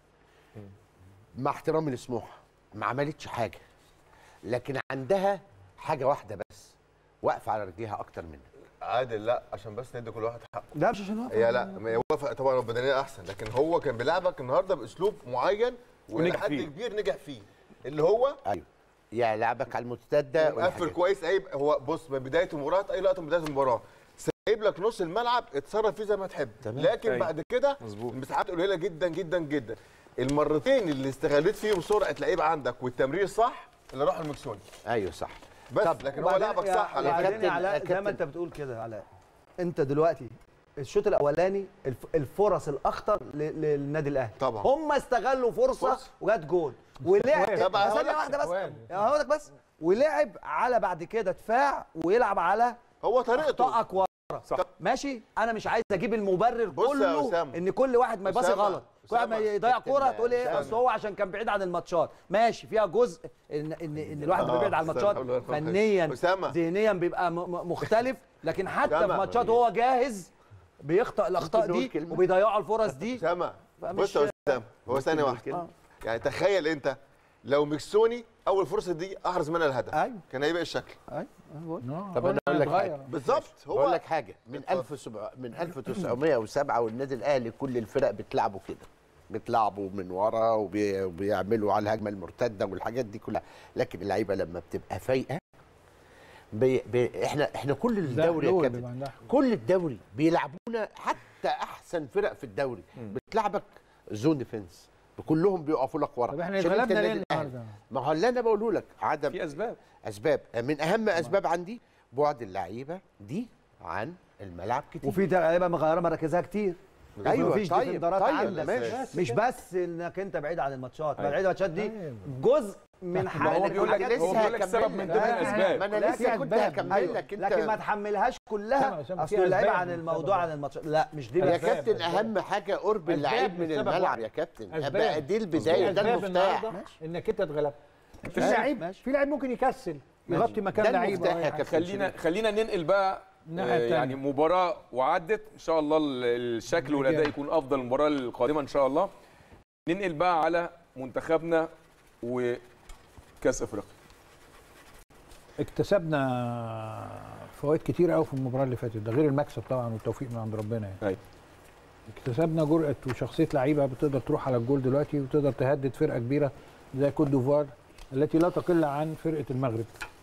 F: مع احترامي لسموحه ما عملتش حاجه لكن عندها حاجه واحده بس واقفه على رجليها اكتر منك
C: عادل لا عشان بس ندي كل واحد حقه
E: لا مش عشان
C: هي لا ما هي وافق طبعا البدنيه احسن لكن هو كان بيلعبك النهارده باسلوب معين
A: ونجح
C: ولحد
A: فيه.
C: كبير نجح فيه اللي هو
F: ايوه يا لعبك على المرتده
C: مقفل
F: والحاجات.
C: كويس اي هو بص من بدايه المباراه اي لقطه من بدايه المباراه سايب لك نص الملعب اتصرف فيه زي ما تحب لكن
A: أيوة.
C: بعد كده
A: مظبوط.
C: المساحات قليله جدا جدا جدا المرتين اللي استغلت فيهم سرعه لعيب عندك والتمرير صح اللي راح المكسوني
F: ايوه صح
C: بس
F: طب
C: لكن هو
E: وبعدين
C: لعبك
E: يا-
C: صح على
F: يا
C: فكره
E: وبعدين يا
F: كابتن-
E: علاء
F: يا
E: زي
F: كابتن.
E: ما انت بتقول كده يا علاء انت دلوقتي الشوط الاولاني الف- الفرص الاخطر ل- للنادي الاهلي
C: طبعا.
E: هم استغلوا فرصه
C: فرصة.
E: وجت جول ولعب
C: طب هقول
E: ثانيه
C: لك-
E: واحده بس
B: سؤال.
E: هقول لك بس ولعب على بعد كده دفاع ويلعب على
C: هو طريقته
E: اخطائك ورا
A: صح.
E: ماشي انا مش عايز اجيب المبرر
C: بص يا
E: كله
C: أسامة.
E: ان كل واحد ما يباصي
C: أسامة.
E: غلط كل واحد ما
C: أسامة.
E: يضيع
F: كابتن
E: كوره تقول ايه
C: أسامة.
E: اصل هو عشان كان بعيد عن الماتشات ماشي فيها جزء ان ان ان الواحد
C: آه،
E: بيبعد عن الماتشات
C: أسامة. الله يرحمه.
E: فنيا
C: أسامة.
E: ذهنيا بيبقى م- م- مختلف لكن حتى في
C: أسامة.
E: ماتشات هو جاهز بيخطئ الاخطاء
F: ممكن نقول
E: دي
F: كلمة؟
E: وبيضيعوا الفرص دي
C: اسامه
E: فمش-
C: بص يا اسامه هو ثانيه
F: نقول
C: واحده
F: كلمة؟
C: يعني تخيل انت لو ميكسوني اول فرصه دي احرز منها الهدف
E: أيوة.
C: كان هيبقى الشكل
E: ايوه
F: طب أنا أقول لك حاجة.
C: بالظبط
F: بقول
C: هو
F: لك حاجه من 1700 من 1907 والنادي الاهلي كل الفرق بتلعبوا كده بتلعبوا من ورا وبي- وبيعملوا على الهجمه المرتده والحاجات دي كلها لكن اللعيبه لما بتبقى فايقه بي بي احنا احنا كل الدوري يا كابتن كل الدوري بيلعبونا حتى احسن فرق في الدوري بتلعبك زون ديفنس كلهم بيقفوا لك ورا
B: طب احنا
F: عشان أنت
B: اتغلبنا ليه
F: النادي الأهلي.
B: النهارده؟
F: ما هو اللي انا بقوله لك عدم
A: في اسباب
F: اسباب من اهم اسباب عندي بعد اللعيبه دي عن الملعب كتير
E: وفي لعيبه مغيره مراكزها كتير
F: ايوه
E: مفيش
F: طيب
E: ديفندرات
F: طيب
E: عندك
F: ماشي
E: مش بس انك انت بعيد عن الماتشات ما
A: أيوة.
E: بعيد عن الماتشات دي
B: طيب.
E: جزء من
A: ما
E: حاجه
A: هو بيقول لك
F: أنا
A: هو
F: لسه
A: بيقول لك سبب
F: هكمل
A: من
F: لك.
A: ضمن
B: لا،
A: الاسباب
F: ما انا
B: لا،
F: لسه
B: في
F: كنت
B: أسباب.
F: هكمل
E: أيوة.
F: لك انت
E: لكن ما تحملهاش كلها
B: سامع، سامع،
E: اصل
B: في
E: اللعيبه
B: أسباب
E: عن
B: للسبب
E: الموضوع
B: ده.
E: عن الماتشات لا مش دي
F: يا
E: بس.
F: كابتن اهم حاجه قرب
B: أسباب
F: اللعيب من
B: للسبب
F: الملعب
B: واحد.
F: يا كابتن
B: أسباب.
F: أبقى دي البدايه ده
B: أسباب
F: المفتاح
B: النهاردة انك انت اتغلبت في
E: ماشي،
B: لعيب
E: ماشي.
B: في لعيب ممكن يكسل يغطي مكان
F: ده
B: لعيب
F: المفتاح
B: أو
F: يا
B: أي حاجة.
F: كابتن
A: خلينا خلينا ننقل بقى
B: الناحية
A: آه،
B: التانية.
A: يعني مباراة وعدت ان شاء الله ال- الشكل والاداء
B: رجال.
A: يكون افضل المباراة القادمة ان شاء الله ننقل بقى على منتخبنا وكاس افريقيا
B: اكتسبنا فوائد كتير قوي في المباراه اللي فاتت ده غير المكسب طبعا والتوفيق من عند ربنا يعني
A: أيوة.
B: اكتسبنا جرأة وشخصية لعيبة بتقدر تروح على الجول دلوقتي وتقدر تهدد فرقة كبيرة زي كوت ديفوار التي لا تقل عن فرقة المغرب.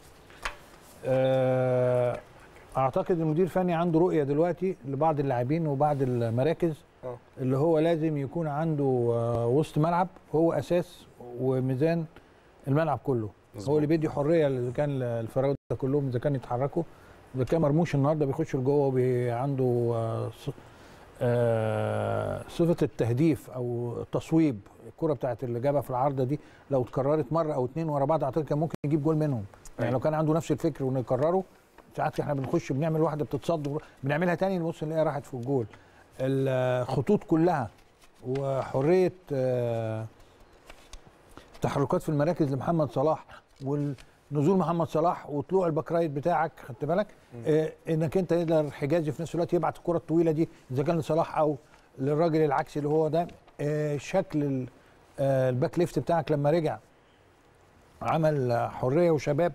B: آه، اعتقد المدير الفني عنده رؤية دلوقتي لبعض اللاعبين وبعض المراكز
A: آه.
B: اللي هو لازم يكون عنده آه، وسط ملعب هو اساس وميزان الملعب كله
A: مظبوط.
B: هو اللي بيدي حريه اذا كان الفراوده كلهم اذا كان يتحركوا اذا كان مرموش النهارده بيخش لجوه وعنده آه، ص- آه، صفه التهديف او التصويب الكره بتاعت اللي جابها في العارضه دي لو اتكررت مره او اتنين ورا بعض اعتقد كان ممكن يجيب جول منهم يعني
A: أيوة.
B: لو كان عنده نفس الفكر وانه يكرره ساعات احنا بنخش بنعمل واحده بتتصد بنعملها تاني نبص نلاقيها راحت في الجول الخطوط كلها وحريه آه، تحركات في المراكز لمحمد صلاح ونزول محمد صلاح وطلوع الباك رايت بتاعك خدت بالك آه انك انت تقدر حجازي في نفس الوقت يبعت الكره الطويله دي اذا كان لصلاح او للراجل العكسي اللي هو ده آه شكل ال- آه الباك ليفت بتاعك لما رجع عمل آه، حريه وشباب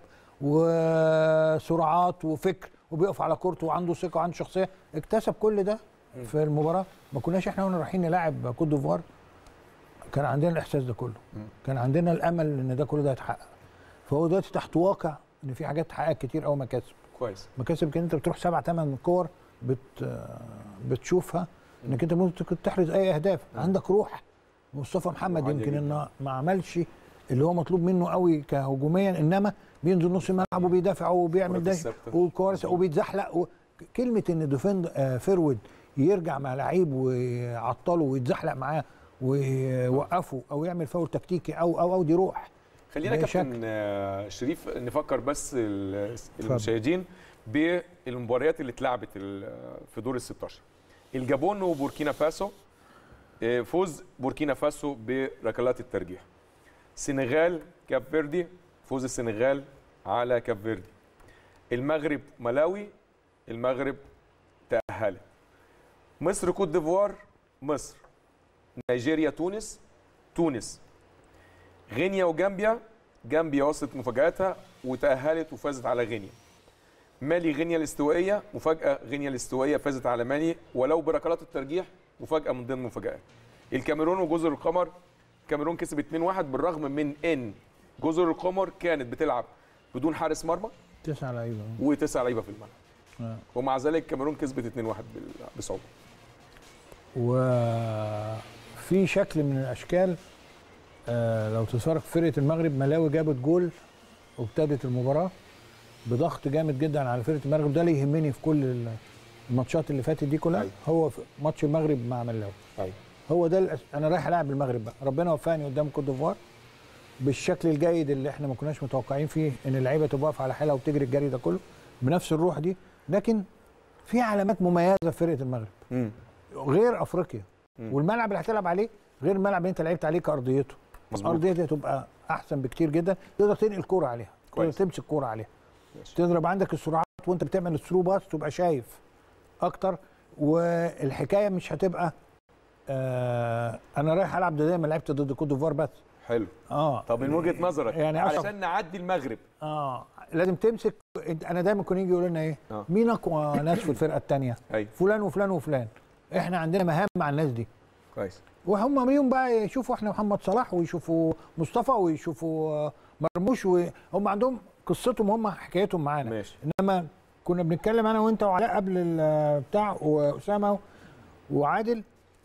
B: وسرعات وفكر وبيقف على كورته وعنده ثقه وعنده شخصيه اكتسب كل ده في المباراه ما كناش احنا واحنا رايحين نلاعب كوت ديفوار كان عندنا الاحساس ده كله كان عندنا الامل ان ده كله ده يتحقق فهو دلوقتي تحت واقع ان في حاجات اتحققت كتير قوي مكاسب
A: كويس
B: مكاسب كان انت بتروح سبع ثمان كور بت بتشوفها انك انت ممكن تحرز اي اهداف عندك روح مصطفى محمد
A: عالية
B: يمكن
A: جداً.
B: انه ما عملش اللي هو مطلوب منه قوي كهجوميا انما بينزل نص الملعب وبيدافع وبيعمل
A: كرات
B: ده
A: الثابتة.
B: وكوارث وبيتزحلق و... كلمه ان ديفند آه فيرود يرجع مع لعيب ويعطله ويتزحلق معاه ويوقفه او يعمل فاول تكتيكي او او او دي روح
A: خلينا
B: ده
A: كابتن آه، شريف نفكر بس ال- المشاهدين بالمباريات اللي اتلعبت ال- في دور ال 16 الجابون وبوركينا فاسو آه، فوز بوركينا فاسو بركلات الترجيح سنغال كاب فيردي فوز السنغال على كاب فيردي المغرب ملاوي المغرب تأهلت مصر كوت ديفوار مصر نيجيريا تونس تونس غينيا وجامبيا جامبيا وصلت مفاجاتها وتأهلت وفازت على غينيا مالي غينيا الاستوائية مفاجأة غينيا الاستوائية فازت على مالي ولو بركلات الترجيح مفاجأة من ضمن المفاجآت الكاميرون وجزر القمر الكاميرون كسب 2-1 بالرغم من ان جزر القمر كانت بتلعب بدون حارس مرمى
B: تسعة لعيبه
A: وتسع لعيبه في الملعب
B: آه.
A: ومع ذلك الكاميرون كسبت 2-1 بال- بصعوبه
B: وفي في شكل من الاشكال آه لو تتفرج في فرقه المغرب ملاوي جابت جول وابتدت المباراه بضغط جامد جدا على فرقه المغرب ده اللي يهمني في كل الماتشات اللي فاتت دي كلها
A: أيوة.
B: هو في ماتش المغرب مع ملاوي
A: أيوة.
B: هو ده الأس... انا رايح العب المغرب بقى ربنا وفقني قدام كوت ديفوار بالشكل الجيد اللي احنا ما كناش متوقعين فيه ان اللعيبه تبقى واقفه على حالها وبتجري الجري ده كله بنفس الروح دي لكن في علامات مميزه في فرقه المغرب
A: مم.
B: غير افريقيا
A: مم.
B: والملعب اللي هتلعب عليه غير الملعب اللي انت لعبت عليه كارضيته
A: مظبوط
B: الارضيه دي هتبقى احسن بكتير جدا تقدر تنقل كوره عليها تقدر
A: كويس.
B: تمسك كوره عليها
A: ماشي.
B: تقدر يبقى عندك السرعات وانت بتعمل الثرو باس تبقى شايف اكتر والحكايه مش هتبقى آه انا رايح العب ده زي ما لعبت ضد كوت ديفوار بس
A: حلو
B: اه
A: طب من وجهه نظرك
B: يعني أشرف-
A: علشان نعدي المغرب
B: اه لازم تمسك انت انا دايما كنا يجي يقولوا لنا ايه
A: آه.
B: مين اقوى ناس في الفرقه الثانيه
A: ايوه
B: فلان وفلان وفلان احنا عندنا مهام مع الناس دي
A: كويس
B: وهم مين بقى يشوفوا احنا محمد صلاح ويشوفوا مصطفى ويشوفوا آه، مرموش وهم عندهم قصتهم هم حكايتهم معانا
A: ماشي
B: انما كنا بنتكلم انا وانت وعلاء قبل ال- بتاع واسامه وعادل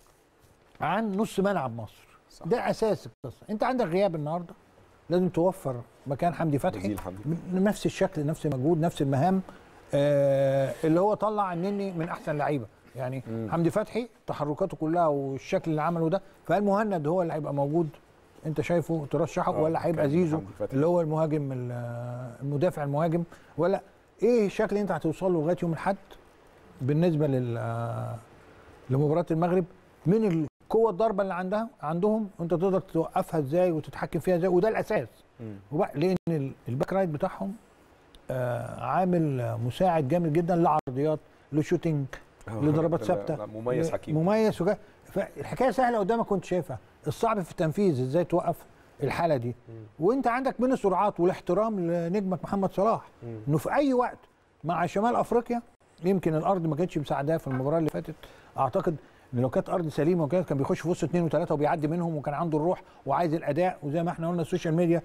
B: عن نص ملعب مصر
A: صح.
B: ده اساس القصه انت عندك غياب النهارده لازم توفر مكان حمدي فتحي
A: جزيل حمدي
B: نفس الشكل نفس المجهود نفس المهام آه اللي هو طلع النني من احسن لعيبه يعني
A: مم.
B: حمدي فتحي تحركاته كلها والشكل اللي عمله ده فهل مهند هو اللي هيبقى موجود انت شايفه ترشحه
A: آه،
B: ولا هيبقى
A: كان
B: زيزو
A: حمدي فتحي.
B: اللي هو المهاجم ال- المدافع المهاجم ولا ايه الشكل اللي انت هتوصل له لغايه يوم الاحد بالنسبه لل لمباراه المغرب من القوه الضربه اللي عندها عندهم انت تقدر توقفها ازاي وتتحكم فيها ازاي وده الاساس
A: مم.
B: وبقى لان ال- الباك رايت بتاعهم آه عامل آه، مساعد جامد جدا لعرضيات لشوتينج لضربات
A: لا،
B: ثابته
A: لا، مميز حكيم
B: مميز وجا فالحكايه سهله قدامك كنت شايفها الصعب في التنفيذ ازاي توقف الحاله دي وانت عندك من السرعات والاحترام لنجمك محمد صلاح انه في اي وقت مع شمال افريقيا يمكن الارض ما كانتش مساعداه في المباراه اللي فاتت اعتقد ان لو كانت ارض سليمه وكده كان بيخش في وسط اثنين وثلاثه وبيعدي منهم وكان عنده الروح وعايز الاداء وزي ما احنا قلنا السوشيال ميديا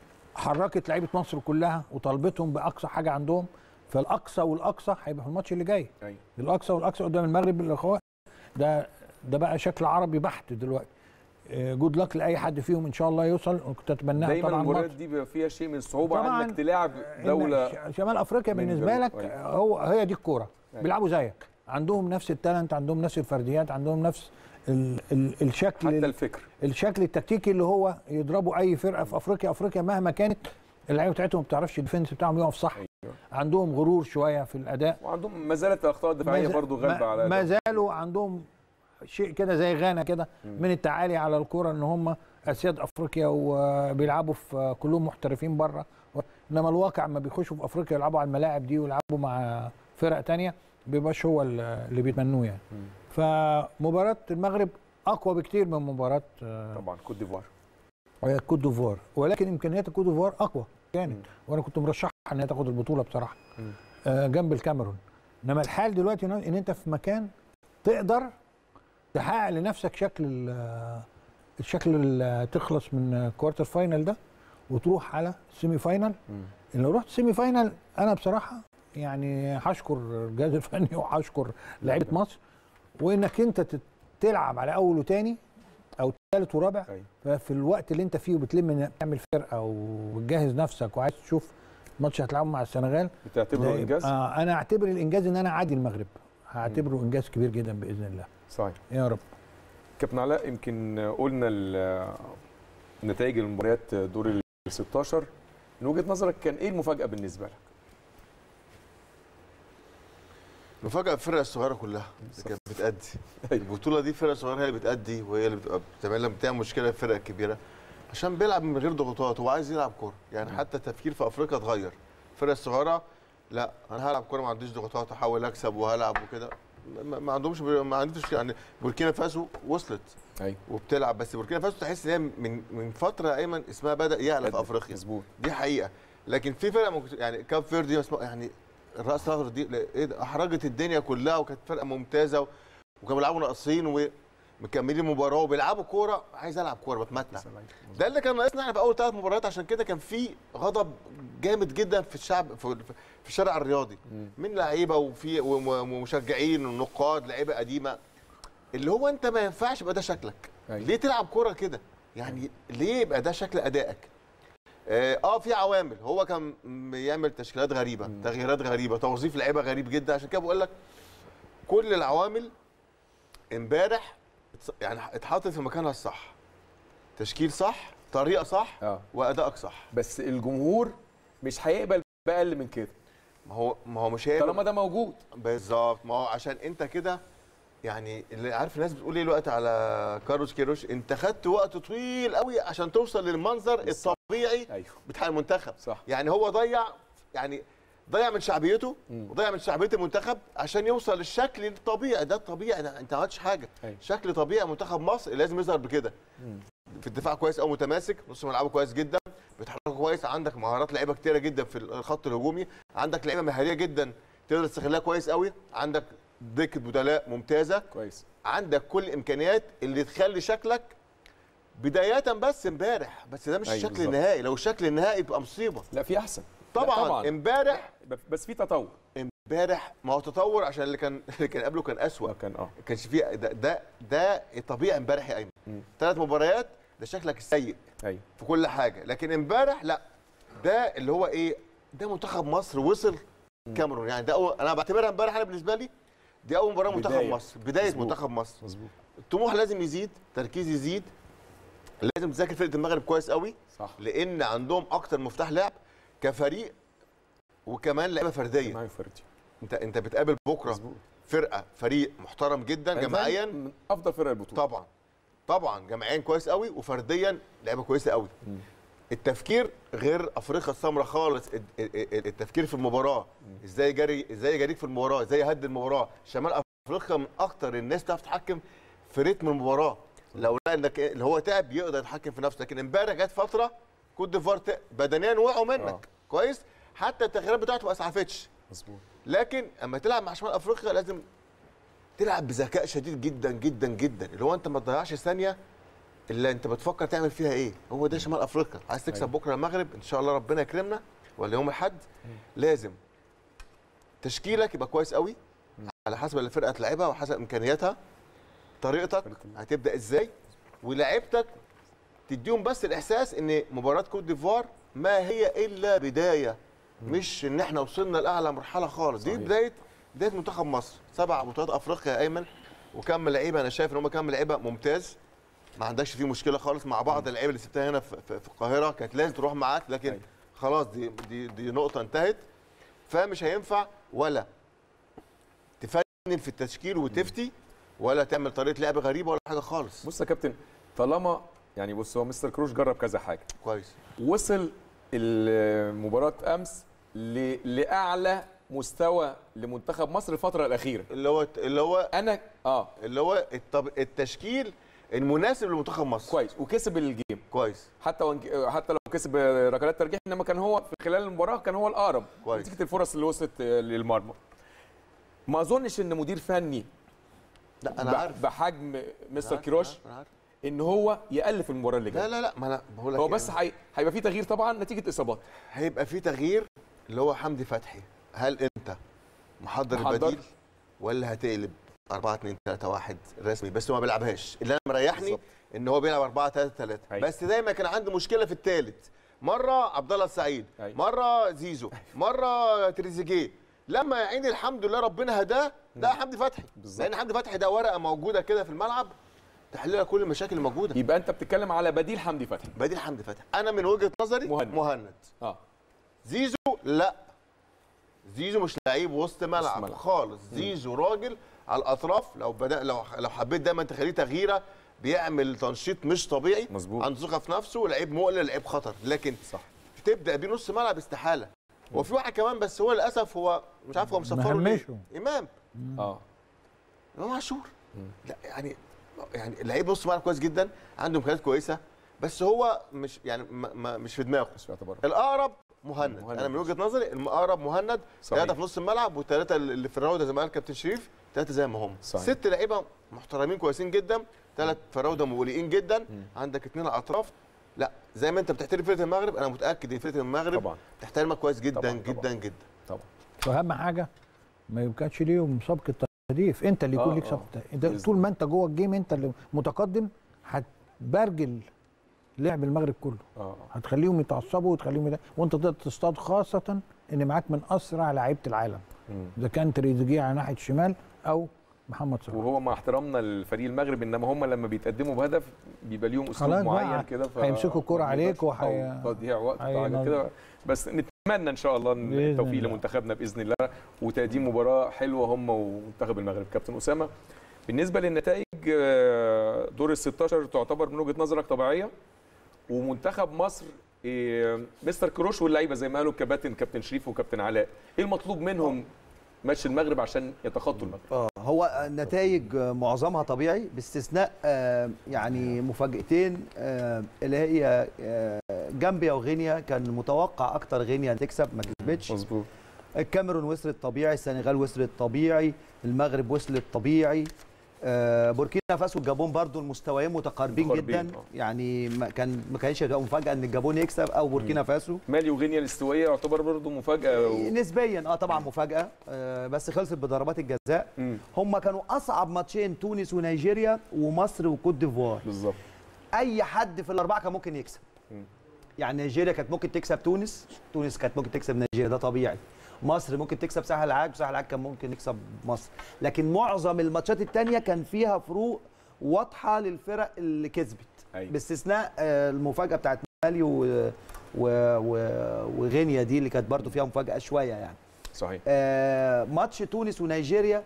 B: حركت لعيبه مصر كلها وطالبتهم باقصى حاجه عندهم فالاقصى والاقصى هيبقى في الماتش اللي جاي
A: أيوة.
B: الاقصى والاقصى قدام المغرب الاخوات ده ده بقى شكل عربي بحت دلوقتي جود لك لاي حد فيهم ان شاء الله يوصل كنت اتمناها
A: دايما
B: طبعا
A: المباريات
B: ماتش.
A: دي بيبقى فيها شيء من الصعوبه
B: طبعاً
A: انك تلاعب
B: إن
A: دوله
B: ش- شمال افريقيا
A: من
B: بالنسبه
A: جنوب.
B: لك
A: أيوة.
B: هو هي دي الكوره
A: أيوة.
B: بيلعبوا زيك عندهم نفس التالنت عندهم نفس الفرديات عندهم نفس ال ال الشكل
A: حتى الفكر
B: الشكل التكتيكي اللي هو يضربوا اي فرقه في افريقيا افريقيا مهما كانت اللعيبه بتاعتهم ما بتعرفش الديفنس بتاعهم يقف صح
A: أيوة.
B: عندهم غرور شويه في الاداء
A: وعندهم ما زالت الاخطاء الدفاعيه
B: ما ز-
A: برضو غالبه
B: ما-
A: على
B: ما
A: ده.
B: زالوا عندهم شيء كده زي غانا كده من التعالي على الكوره ان هم اسياد افريقيا وبيلعبوا في كلهم محترفين بره انما الواقع ما بيخشوا في افريقيا يلعبوا على الملاعب دي ويلعبوا مع فرق تانية بيبقاش هو اللي بيتمنوه يعني فمباراه المغرب اقوى بكتير من مباراه آه،
A: طبعا كوت ديفوار
B: كوت ديفوار ولكن امكانيات كوت ديفوار اقوى كانت
A: مم.
B: وانا كنت مرشحها ان هي تاخد البطوله بصراحه
A: مم.
B: آه جنب الكاميرون انما الحال دلوقتي ان إن انت في مكان تقدر تحقق لنفسك شكل ال- الشكل اللي تخلص من كوارتر فاينل ده وتروح على سيمي فاينل
A: مم.
B: لو رحت سيمي فاينل انا بصراحه يعني هشكر الجهاز الفني وهشكر لعيبه مصر وانك انت تت- تلعب على اول وتاني او ثالث ورابع
A: أيوة.
B: ففي الوقت اللي انت فيه وبتلم إنك تعمل فرقه وبتجهز نفسك وعايز تشوف ماتش هتلعبه مع السنغال
A: بتعتبره
B: ده
A: انجاز
B: يبقى- آه انا اعتبر الانجاز ان انا اعادي المغرب هعتبره انجاز كبير جدا باذن الله
A: صحيح
B: يا رب
A: كابتن علاء يمكن قلنا ال- نتائج المباريات دور ال 16 من وجهه نظرك كان ايه المفاجاه بالنسبه لك؟
C: مفاجأة الفرقة الصغيرة كلها اللي كانت بتأدي
A: أيوة.
C: البطولة دي فرقة صغيرة هي اللي بتأدي وهي اللي بتبقى بتعمل لها بتعمل مشكلة للفرقة الكبيرة عشان بيلعب من غير ضغوطات هو عايز يلعب كورة يعني حتى التفكير في أفريقيا اتغير الفرقة الصغيرة لا أنا هلعب كورة ما عنديش ضغوطات أحاول أكسب وهلعب وكده ما ما عندهمش ما عنديش يعني بوركينا فاسو وصلت
A: ايوه
C: وبتلعب بس بوركينا فاسو تحس ان هي من من فتره ايمن اسمها بدا يعلى في افريقيا
A: مظبوط
C: دي حقيقه لكن في فرق ممكن يعني كاب فيردي اسمها- يعني الراس الاخضر دي ايه ده احرجت الدنيا كلها وكانت فرقه ممتازه و- وكانوا بيلعبوا ناقصين ومكملين المباراه وبيلعبوا كوره عايز العب كوره بتمتع ده اللي كان ناقصنا احنا في اول ثلاث مباريات عشان كده كان في غضب جامد جدا في الشعب في, في الشارع الرياضي من لعيبه وفي وم- ومشجعين ونقاد لعيبه قديمه اللي هو انت ما ينفعش يبقى ده شكلك
A: أيوة.
C: ليه تلعب كوره كده يعني ليه يبقى ده شكل ادائك اه آه، في عوامل هو كان بيعمل تشكيلات غريبه تغييرات غريبه توظيف لعيبه غريب جدا عشان كده بقول لك كل العوامل امبارح اتص- يعني اتحطت في مكانها الصح تشكيل صح طريقه صح
A: اه
C: وادائك صح
A: بس الجمهور مش هيقبل باقل من كده
C: ما هو ما هو مش هي
A: طالما ده موجود
C: بالظبط ما هو عشان انت كده يعني اللي عارف الناس بتقول ايه الوقت على كاروش كيروش انت خدت وقت طويل قوي عشان توصل للمنظر
A: بالظبط.
C: الطبيعي
A: ايوه
C: بتاع المنتخب
A: صح
C: يعني هو ضيع يعني ضيع من شعبيته
A: مم.
C: وضيع من شعبيه المنتخب عشان يوصل للشكل الطبيعي ده الطبيعي ده انت ما عملتش حاجه
A: أيوة.
C: شكل طبيعي منتخب مصر لازم يظهر بكده
A: مم.
C: في الدفاع كويس او متماسك نص ملعبه كويس جدا بيتحركوا كويس عندك مهارات لعيبه كتيره جدا في الخط الهجومي عندك لعيبه مهاريه جدا تقدر تستغلها كويس قوي عندك دكه بدلاء ممتازه
A: كويس
C: عندك كل الامكانيات اللي تخلي شكلك بدايه بس امبارح بس ده مش
A: أيوة
C: الشكل
A: بالظبط.
C: النهائي لو الشكل النهائي يبقى مصيبه
A: لا في احسن لا
C: طبعا,
A: طبعا
C: امبارح
A: بس في تطور
C: امبارح ما هو تطور عشان اللي كان اللي كان قبله كان اسوء
A: كان اه
C: ما كانش فيه ده ده, ده الطبيعي امبارح يا ايمن
A: مم.
C: ثلاث مباريات ده شكلك السيء
A: ايوه
C: في كل حاجه لكن امبارح لا ده اللي هو ايه ده منتخب مصر وصل كاميرون يعني ده أول انا بعتبرها امبارح انا بالنسبه لي دي اول مباراه منتخب
A: بداية.
C: مصر بدايه
A: مظبوط.
C: منتخب مصر
A: مظبوط
C: الطموح لازم يزيد تركيز يزيد لازم تذاكر فرقه المغرب كويس قوي
A: صح
C: لان عندهم اكتر مفتاح لعب كفريق وكمان لعيبه فرديه
A: معايا فردي
C: انت انت بتقابل بكره
A: مظبوط
C: فرقه فريق محترم جدا جماعيا
A: من افضل فرق البطوله
C: طبعا طبعا جماعيا كويس قوي وفرديا لعيبه كويسه قوي
A: مم.
C: التفكير غير افريقيا السمراء خالص ال- ال- ال- التفكير في المباراه ازاي يجري ازاي يجاريك في المباراه ازاي يهدي المباراه شمال افريقيا من اكتر الناس تعرف تتحكم في رتم المباراه لو لقى انك اللي هو تعب يقدر يتحكم في نفسه لكن امبارح جت فتره كوت ديفوار ت- بدنيا وقعوا منك
A: آه.
C: كويس حتى التغييرات بتاعته ما اسعفتش
A: مظبوط
C: لكن اما تلعب مع شمال افريقيا لازم تلعب بذكاء شديد جدا جدا جدا اللي هو انت ما تضيعش ثانيه الا انت بتفكر تعمل فيها ايه هو ده شمال افريقيا عايز تكسب
A: أيوة.
C: بكره المغرب ان شاء الله ربنا يكرمنا ولا يوم الاحد لازم تشكيلك يبقى كويس قوي على حسب اللي الفرقه تلعبها وحسب امكانياتها طريقتك
A: طريقة اللعب.
C: هتبدا ازاي ولاعيبتك تديهم بس الاحساس ان مباراه كوت ديفوار ما هي الا بدايه مش ان احنا وصلنا لاعلى مرحله خالص دي
A: صحيح.
C: بدايه بدايه منتخب مصر سبع بطولات افريقيا يا ايمن وكم لعيبه انا شايف ان هم كم لعيبه ممتاز ما عندكش فيه مشكله خالص مع بعض اللعيبه اللي سبتها هنا في, في, في القاهره كانت لازم تروح معاك لكن
A: أيوة.
C: خلاص دي دي دي نقطه انتهت فمش هينفع ولا تفنن في التشكيل وتفتي ولا تعمل طريقه لعب غريبه ولا حاجه خالص
A: بص يا كابتن طالما يعني بص هو مستر كروش جرب كذا حاجه
C: كويس
A: وصل المباراه امس ل- لاعلى مستوى لمنتخب مصر الفتره الاخيره
C: اللي هو اللي هو
A: انا اه
C: اللي هو الطب... التشكيل المناسب لمنتخب مصر
A: كويس وكسب الجيم
C: كويس
A: حتى وان حتى لو كسب ركلات ترجيح انما كان هو في خلال المباراه كان هو الاقرب
C: كويس.
A: نتيجه الفرص اللي وصلت للمرمى ما اظنش ان مدير فني
C: لا انا
A: ب-
C: عارف
A: بحجم
C: أنا
A: مستر
C: عارف،
A: كيروش
C: أنا عارف، أنا عارف.
A: ان هو يالف المباراه اللي
C: لا
A: جايه
C: لا لا ما انا بقول لك
A: هو
C: إيه،
A: بس حي... هيبقى في تغيير طبعا نتيجه اصابات
C: هيبقى في تغيير اللي هو حمدي فتحي هل انت محضر,
A: محضر.
C: البديل ولا هتقلب 4 2 3 1 رسمي بس هو ما بيلعبهاش اللي انا مريحني
A: بالظبط.
C: ان هو بيلعب 4 3 3
A: أيوة.
C: بس دايما كان عنده مشكله في الثالث مره عبد الله السعيد
A: أيوة.
C: مره زيزو مره تريزيجيه لما يا عيني الحمد لله ربنا هداه ده حمدي فتحي
A: بالظبط.
C: لان حمدي فتحي ده ورقه موجوده كده في الملعب تحل لك كل المشاكل الموجوده
A: يبقى انت بتتكلم على بديل حمدي فتحي
C: بديل حمدي فتحي انا من وجهه نظري
A: مهند.
C: مهند
A: اه
C: زيزو لا زيزو مش لعيب وسط ملعب,
A: ملعب.
C: خالص زيزو راجل على الاطراف لو بدا لو لو حبيت دايما تخليه تغييره بيعمل تنشيط مش طبيعي
A: مظبوط.
C: عنده ثقه في نفسه لعيب مقلق لعيب خطر لكن
A: صح
C: تبدا بيه نص ملعب استحاله وفي واحد كمان بس هو للاسف هو مش عارف هو مصفره ليه
B: مهمشه.
C: امام
A: اه
C: امام عاشور لا يعني يعني لعيب نص ملعب كويس جدا عنده امكانيات كويسه بس هو مش يعني ما ما مش في دماغه
A: مش في اعتباره
C: الاقرب مهند.
A: مهند.
C: انا من وجهه نظري الاقرب مهند
A: صحيح.
C: ثلاثه في نص الملعب والثلاثه اللي في الراوده زي ما قال كابتن شريف ثلاثه زي ما هم
A: صحيح.
C: ست لعيبه محترمين كويسين جدا ثلاث فراوده مولئين جدا عندك اثنين على الاطراف لا زي ما انت بتحترم فرقه المغرب انا متاكد ان فرقه المغرب
A: طبعا
C: تحترمك كويس جدا
A: طبعاً،
C: جدا
A: طبعاً.
C: جدا
A: طبعا
B: واهم حاجه ما يبقاش ليهم سبق التهديف انت اللي يكون
A: آه،
B: ليك
A: آه.
B: سبق التهديف. انت
A: بإذن
B: طول ما انت جوه الجيم انت اللي متقدم هتبرجل لعب المغرب كله
A: اه
B: هتخليهم يتعصبوا وتخليهم يدا... وانت تقدر تصطاد خاصه ان معاك من اسرع لعيبه العالم
A: مم.
B: اذا كان تريزيجيه على ناحيه الشمال او محمد صلاح
A: وهو مع احترامنا للفريق المغرب انما هم لما بيتقدموا بهدف بيبقى ليهم اسلوب
B: خلاص بقى،
A: معين كده ف-
B: هيمسكوا الكرة
A: ما
B: عليك
A: بيبقاش-
B: وهي-
A: أو تضييع وقت
B: هي-
A: أو حاجه كده بس نتمنى ان شاء الله إن
B: بإذن
A: التوفيق
B: الله.
A: لمنتخبنا باذن الله وتقديم مباراه حلوه هم ومنتخب المغرب كابتن اسامه بالنسبه للنتائج آه، دور ال 16 تعتبر من وجهه نظرك طبيعيه ومنتخب مصر آه، مستر كروش واللعيبه زي ما قالوا الكباتن كابتن شريف وكابتن علاء ايه المطلوب منهم ماتش المغرب عشان يتخطوا المغرب
E: اه هو النتائج معظمها طبيعي باستثناء آه، يعني مفاجاتين آه، اللي هي آه، جامبيا وغينيا كان متوقع اكتر غينيا تكسب ما كسبتش
A: مظبوط
E: الكاميرون وصلت طبيعي السنغال وصلت طبيعي المغرب وصلت طبيعي آه، بوركينا فاسو والجابون برضو المستويين متقاربين
A: متقاربين،
E: جدا
A: آه.
E: يعني ما كان ما كانش هتبقى مفاجاه ان الجابون يكسب او بوركينا فاسو
A: مالي وغينيا الاستوائيه يعتبر برضه مفاجاه و...
E: نسبيا اه طبعا مفاجاه آه، بس خلصت بضربات الجزاء
A: مم.
E: هم كانوا اصعب ماتشين تونس ونيجيريا ومصر وكوت ديفوار
A: بالظبط
E: اي حد في الاربعه كان ممكن يكسب
A: مم.
E: يعني نيجيريا كانت ممكن تكسب تونس تونس كانت ممكن تكسب نيجيريا ده طبيعي مصر ممكن تكسب ساحل العاج وساحل العاج كان ممكن يكسب مصر لكن معظم الماتشات التانية كان فيها فروق واضحه للفرق اللي كسبت
A: أيوة.
E: باستثناء آه، المفاجاه بتاعت مالي و... و... و... وغينيا دي اللي كانت برضو فيها مفاجاه شويه يعني
A: صحيح
E: آه، ماتش تونس ونيجيريا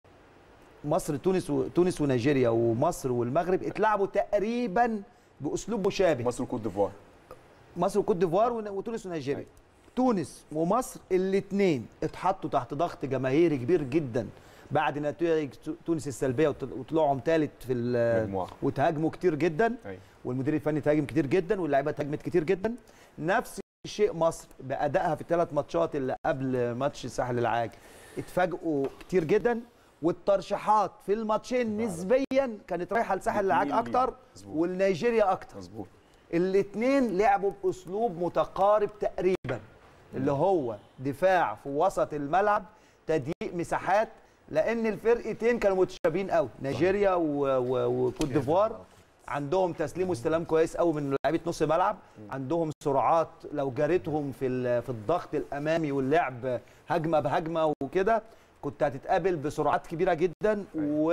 E: مصر تونس و... تونس ونيجيريا ومصر والمغرب اتلعبوا تقريبا باسلوب مشابه
A: مصر وكوت ديفوار
E: مصر وكوت ديفوار ون- وتونس ونيجيريا
A: أيوة.
E: تونس ومصر الاثنين اتحطوا تحت ضغط جماهيري كبير جدا بعد نتائج تو- تونس السلبيه وط- وطلعهم ثالث في ال-
A: مجموعة.
E: وتهاجموا كتير جدا
A: أيوة.
E: والمدير الفني تهاجم كتير جدا واللعيبه تهاجمت كتير جدا نفس الشيء مصر بادائها في الثلاث ماتشات اللي قبل ماتش ساحل العاج اتفاجئوا كتير جدا والترشيحات في الماتشين نسبيا كانت رايحه لساحل العاج
A: الاتنين
E: اكتر
A: مظبوط.
E: والنيجيريا اكتر
A: مظبوط
E: الاثنين لعبوا باسلوب متقارب تقريبا اللي هو دفاع في وسط الملعب تضييق مساحات لان الفرقتين كانوا متشابهين قوي نيجيريا و- و- وكوت ديفوار عندهم تسليم واستلام كويس قوي من لعيبه نص ملعب عندهم سرعات لو جارتهم في ال- في الضغط الامامي واللعب هجمه بهجمه وكده كنت هتتقابل بسرعات كبيره جدا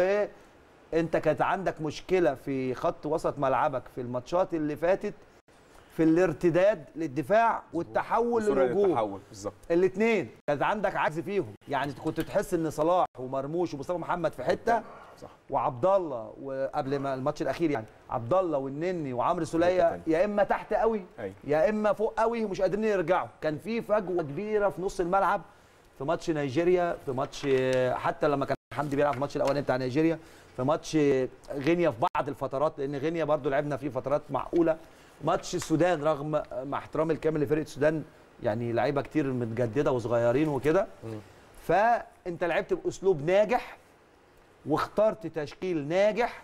E: وانت كانت عندك مشكله في خط وسط ملعبك في الماتشات اللي فاتت في الارتداد للدفاع والتحول
A: سرعه
E: للهجوم
A: التحول بالظبط
E: الاثنين كانت عندك عجز فيهم يعني كنت تحس ان صلاح ومرموش ومصطفى محمد في حته
A: صح
E: وعبد الله وقبل ما الماتش الاخير يعني عبد الله والنني وعمرو سوليه
A: تانية.
E: يا اما تحت قوي
A: أيوة.
E: يا اما فوق قوي ومش قادرين يرجعوا كان في فجوه كبيره في نص الملعب في ماتش نيجيريا في ماتش حتى لما كان حمدي بيلعب في الماتش الاولاني بتاع نيجيريا في ماتش غينيا في بعض الفترات لان غينيا برضو لعبنا فيه فترات معقوله ماتش السودان رغم مع احترامي الكامل لفرقه السودان يعني لعيبه كتير متجدده وصغيرين وكده فانت لعبت باسلوب ناجح واخترت تشكيل ناجح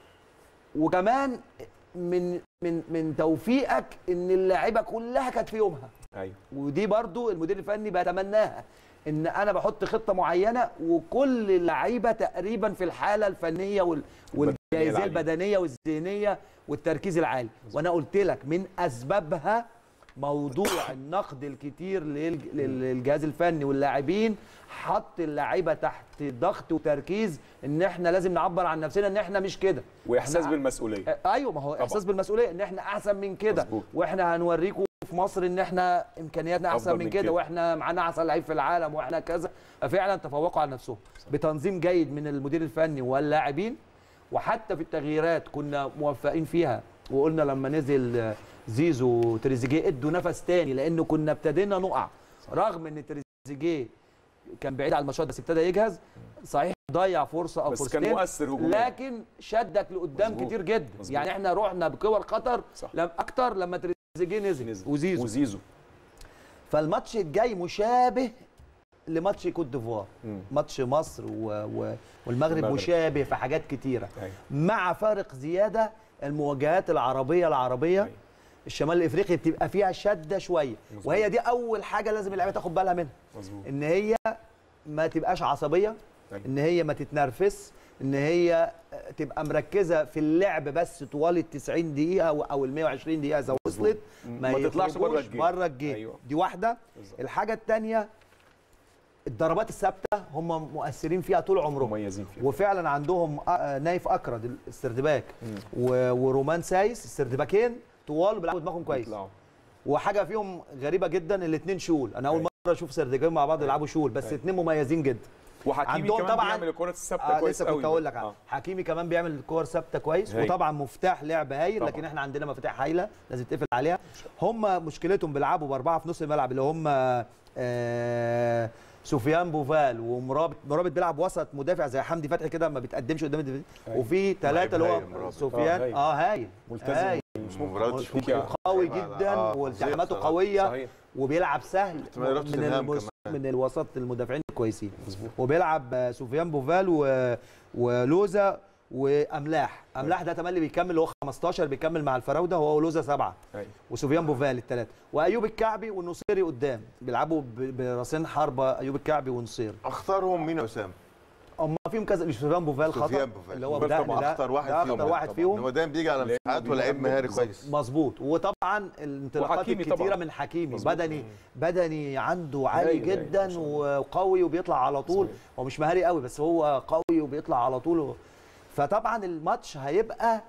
E: وكمان من من من توفيقك ان اللعيبه كلها كانت في يومها
A: ايوه
E: ودي برضو المدير الفني بتمناها ان انا بحط خطه معينه وكل اللعيبه تقريبا في الحاله الفنيه وال والجاهزيه
A: العالية.
E: البدنيه والذهنيه والتركيز العالي وانا قلت لك من اسبابها موضوع النقد الكتير للج- لل- للجهاز الفني واللاعبين حط اللعيبه تحت ضغط وتركيز ان احنا لازم نعبر عن نفسنا ان احنا مش كده
A: واحساس
E: إحنا-
A: بالمسؤوليه
E: آه، ايوه ما هو
A: طبعاً.
E: احساس بالمسؤوليه ان احنا احسن من كده
A: مظبوط.
E: واحنا هنوريكم في مصر ان احنا امكانياتنا احسن
A: أفضل
E: من,
A: من
E: كده,
A: كده.
E: واحنا معانا احسن لعيب في العالم واحنا كذا ففعلا تفوقوا على نفسهم بتنظيم جيد من المدير الفني واللاعبين وحتى في التغييرات كنا موفقين فيها وقلنا لما نزل آه، زيزو وتريزيجيه ادوا نفس تاني لانه كنا ابتدينا نقع رغم ان تريزيجيه كان بعيد عن الماتشات بس ابتدى يجهز صحيح ضيع فرصه او
A: بس
E: فرصتين
A: كان مؤثر هجوميا
E: لكن شدك لقدام
A: مظبوط.
E: كتير جدا
A: مظبوط.
E: يعني احنا رحنا بكور الخطر
A: صح.
E: لم اكتر لما تريزيجيه نزل,
A: نزل.
E: وزيزو
A: وزيزو
E: فالماتش الجاي مشابه لماتش كوت ديفوار
A: مم.
E: ماتش مصر و... و... والمغرب
A: المغرب.
E: مشابه في حاجات كتيره
A: أيوة.
E: مع فارق زياده المواجهات العربيه العربيه
A: أيوة.
E: الشمال الافريقي بتبقى فيها شده شويه
A: مظبوط.
E: وهي دي اول حاجه لازم اللعيبه تاخد بالها منها
A: مظبوط
E: ان هي ما تبقاش عصبيه
A: أيوة.
E: ان هي ما تتنرفز ان هي تبقى مركزه في اللعب بس طوال ال 90 دقيقه او او ال 120 دقيقه اذا وصلت
A: ما تطلعش بره الجيم.
E: بره الجيم
A: أيوة.
E: دي واحده
A: بالظبط.
E: الحاجه الثانيه الضربات الثابته هم مؤثرين فيها طول عمرهم
A: مميزين فيها
E: وفعلا عندهم آه، نايف اكرد السردباك و- ورومان سايس السردباكين طوال بيلعبوا دماغهم كويس
A: يطلعوا.
E: وحاجه فيهم غريبه جدا الاثنين شول انا اول
A: أيوة.
E: مره اشوف سردباكين مع بعض يلعبوا شول بس
A: أيوة.
E: اثنين مميزين جدا
A: وحكيمي
E: عندهم
A: كمان
E: طبعاً-
A: بيعمل الكرات الثابته
E: آه
A: كويس
E: لسه
A: قوي
E: كنت اقول لك
A: آه.
E: حكيمي كمان بيعمل الكور ثابته كويس
A: هايل.
E: وطبعا مفتاح لعب هايل
A: طبعاً.
E: لكن احنا عندنا مفاتيح هايله لازم تقفل عليها هم مشكلتهم بيلعبوا باربعه في نص الملعب اللي هم آه سفيان بوفال ومرابط مرابط بيلعب وسط مدافع زي حمدي فتحي كده ما بيتقدمش قدام الدفاع
A: أيوة.
E: وفي ثلاثه اللي
C: هايل
E: هو
C: مرابط.
A: آه،
E: سفيان
A: هايل.
E: اه هايل
A: ملتزم
E: هايل.
A: مش ممكن
C: مراتش
A: فيك يا-
E: قوي
C: آه،
E: جدا
C: آه،
E: والتعليماته
C: فظيع
E: قويه
A: صحيح
E: وبيلعب سهل
C: ما يروحش
E: من
C: تنام
E: المس...
C: كمان.
E: من الوسط المدافعين الكويسين
A: مظبوط
E: وبيلعب آه، سفيان بوفال و... ولوزا واملاح املاح ده تملي بيكمل هو 15 بيكمل مع الفراوده هو ولوزا سبعه
A: أيوة.
E: وسفيان بوفال الثلاثه وايوب الكعبي والنصيري قدام بيلعبوا ب... براسين حربه ايوب الكعبي ونصير
C: اختارهم مين يا اسامه؟
E: هم فيهم كذا مش سفيان بوفال خطا
C: سفيان بوفال.
E: اللي هو
A: بوفال
E: بدأ
A: طبعاً
E: ده
C: اخطر واحد
E: ده
C: فيهم
E: اخطر واحد
A: طبعاً.
E: فيهم
C: هو دايما بيجي على مساحات ولاعيب مهاري كويس
E: مظبوط وطبعا الانطلاقات
A: وحكيمي
E: الكتيره
A: طبعاً.
E: من حكيمي
A: مظبوط.
E: بدني بدني عنده عالي
A: هايل، هايل، ما
E: جدا
A: شاء الله.
E: وقوي وبيطلع على طول
A: صحيح.
E: هو مش مهاري قوي بس هو قوي وبيطلع على طول فطبعا الماتش هيبقى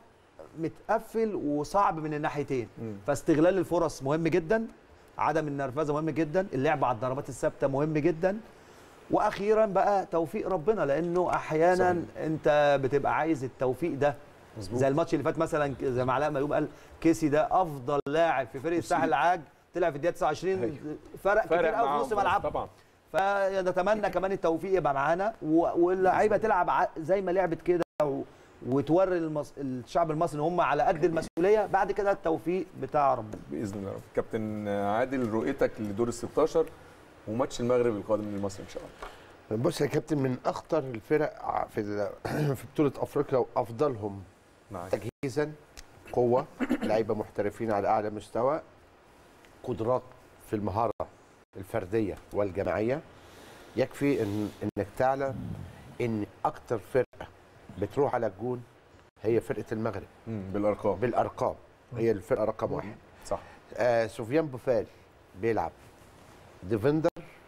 E: متقفل وصعب من الناحيتين
A: مم.
E: فاستغلال الفرص مهم جدا عدم النرفزه مهم جدا اللعب على الضربات الثابته مهم جدا واخيرا بقى توفيق ربنا لانه احيانا
A: صحيح.
E: انت بتبقى عايز التوفيق ده
A: مظبوط
E: زي الماتش اللي فات مثلا زي ما علاء ميوب قال كيسي ده افضل لاعب في فريق الساحل العاج طلع في الدقيقه 29
A: أيوة.
E: فرق كتير
A: فرق
E: قوي في
A: معاهم
E: نص ملعب
A: طبعا
E: فنتمنى كمان التوفيق يبقى معانا و- واللعيبه تلعب ع- زي ما لعبت كده و- وتوري المص... الشعب المصري ان هم على قد المسؤوليه بعد كده التوفيق بتاع ربنا
A: باذن الله رب كابتن عادل رؤيتك لدور ال 16 وماتش المغرب القادم لمصر ان شاء الله
F: بص يا كابتن من اخطر الفرق ع- في ال- في بطوله افريقيا وافضلهم
A: معاك
F: تجهيزا قوه لعيبه محترفين على اعلى مستوى قدرات في المهاره الفرديه والجماعيه يكفي ان انك تعلم ان اكتر فرقه بتروح على الجون هي فرقه المغرب
A: مم، بالارقام
F: بالارقام هي الفرقه رقم واحد
A: صح
F: آه سفيان بوفال بيلعب ديفندر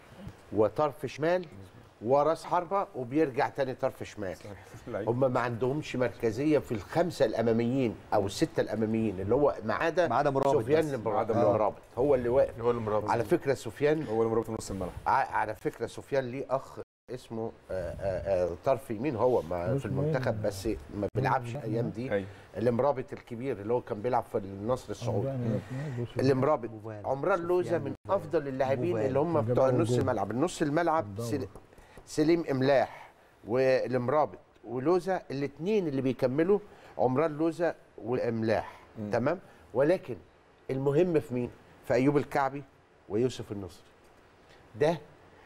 F: وطرف شمال وراس حربه وبيرجع تاني طرف شمال
A: لعيب.
F: هم ما عندهمش مركزيه في الخمسه الاماميين او السته الاماميين اللي هو ما عدا
E: ما عدا مرابط
F: سفيان
E: بس.
F: اللي
A: ما عدا
F: مرابط.
A: مرابط.
F: مرابط هو اللي واقف
C: هو المرابط
F: على فكره سفيان
A: هو اللي مرابط في نص الملعب
F: ع- على فكره سفيان ليه اخ اسمه آه، آه، آه، طرف يمين هو ما في المنتخب بس ما بيلعبش الايام دي
A: ايوه
F: اللي مرابط الكبير اللي هو كان بيلعب في النصر السعودي اللي مرابط
E: بوفال.
F: عمران لوزة
E: سفيان
F: من
E: بوفال.
F: افضل اللاعبين
E: بوفال.
F: اللي هم بتوع نص الملعب النص الملعب سل... سليم املاح والمرابط ولوزة الاثنين اللي بيكملوا عمران لوزة واملاح
A: مم.
F: تمام ولكن المهم في مين في ايوب الكعبي ويوسف النصري ده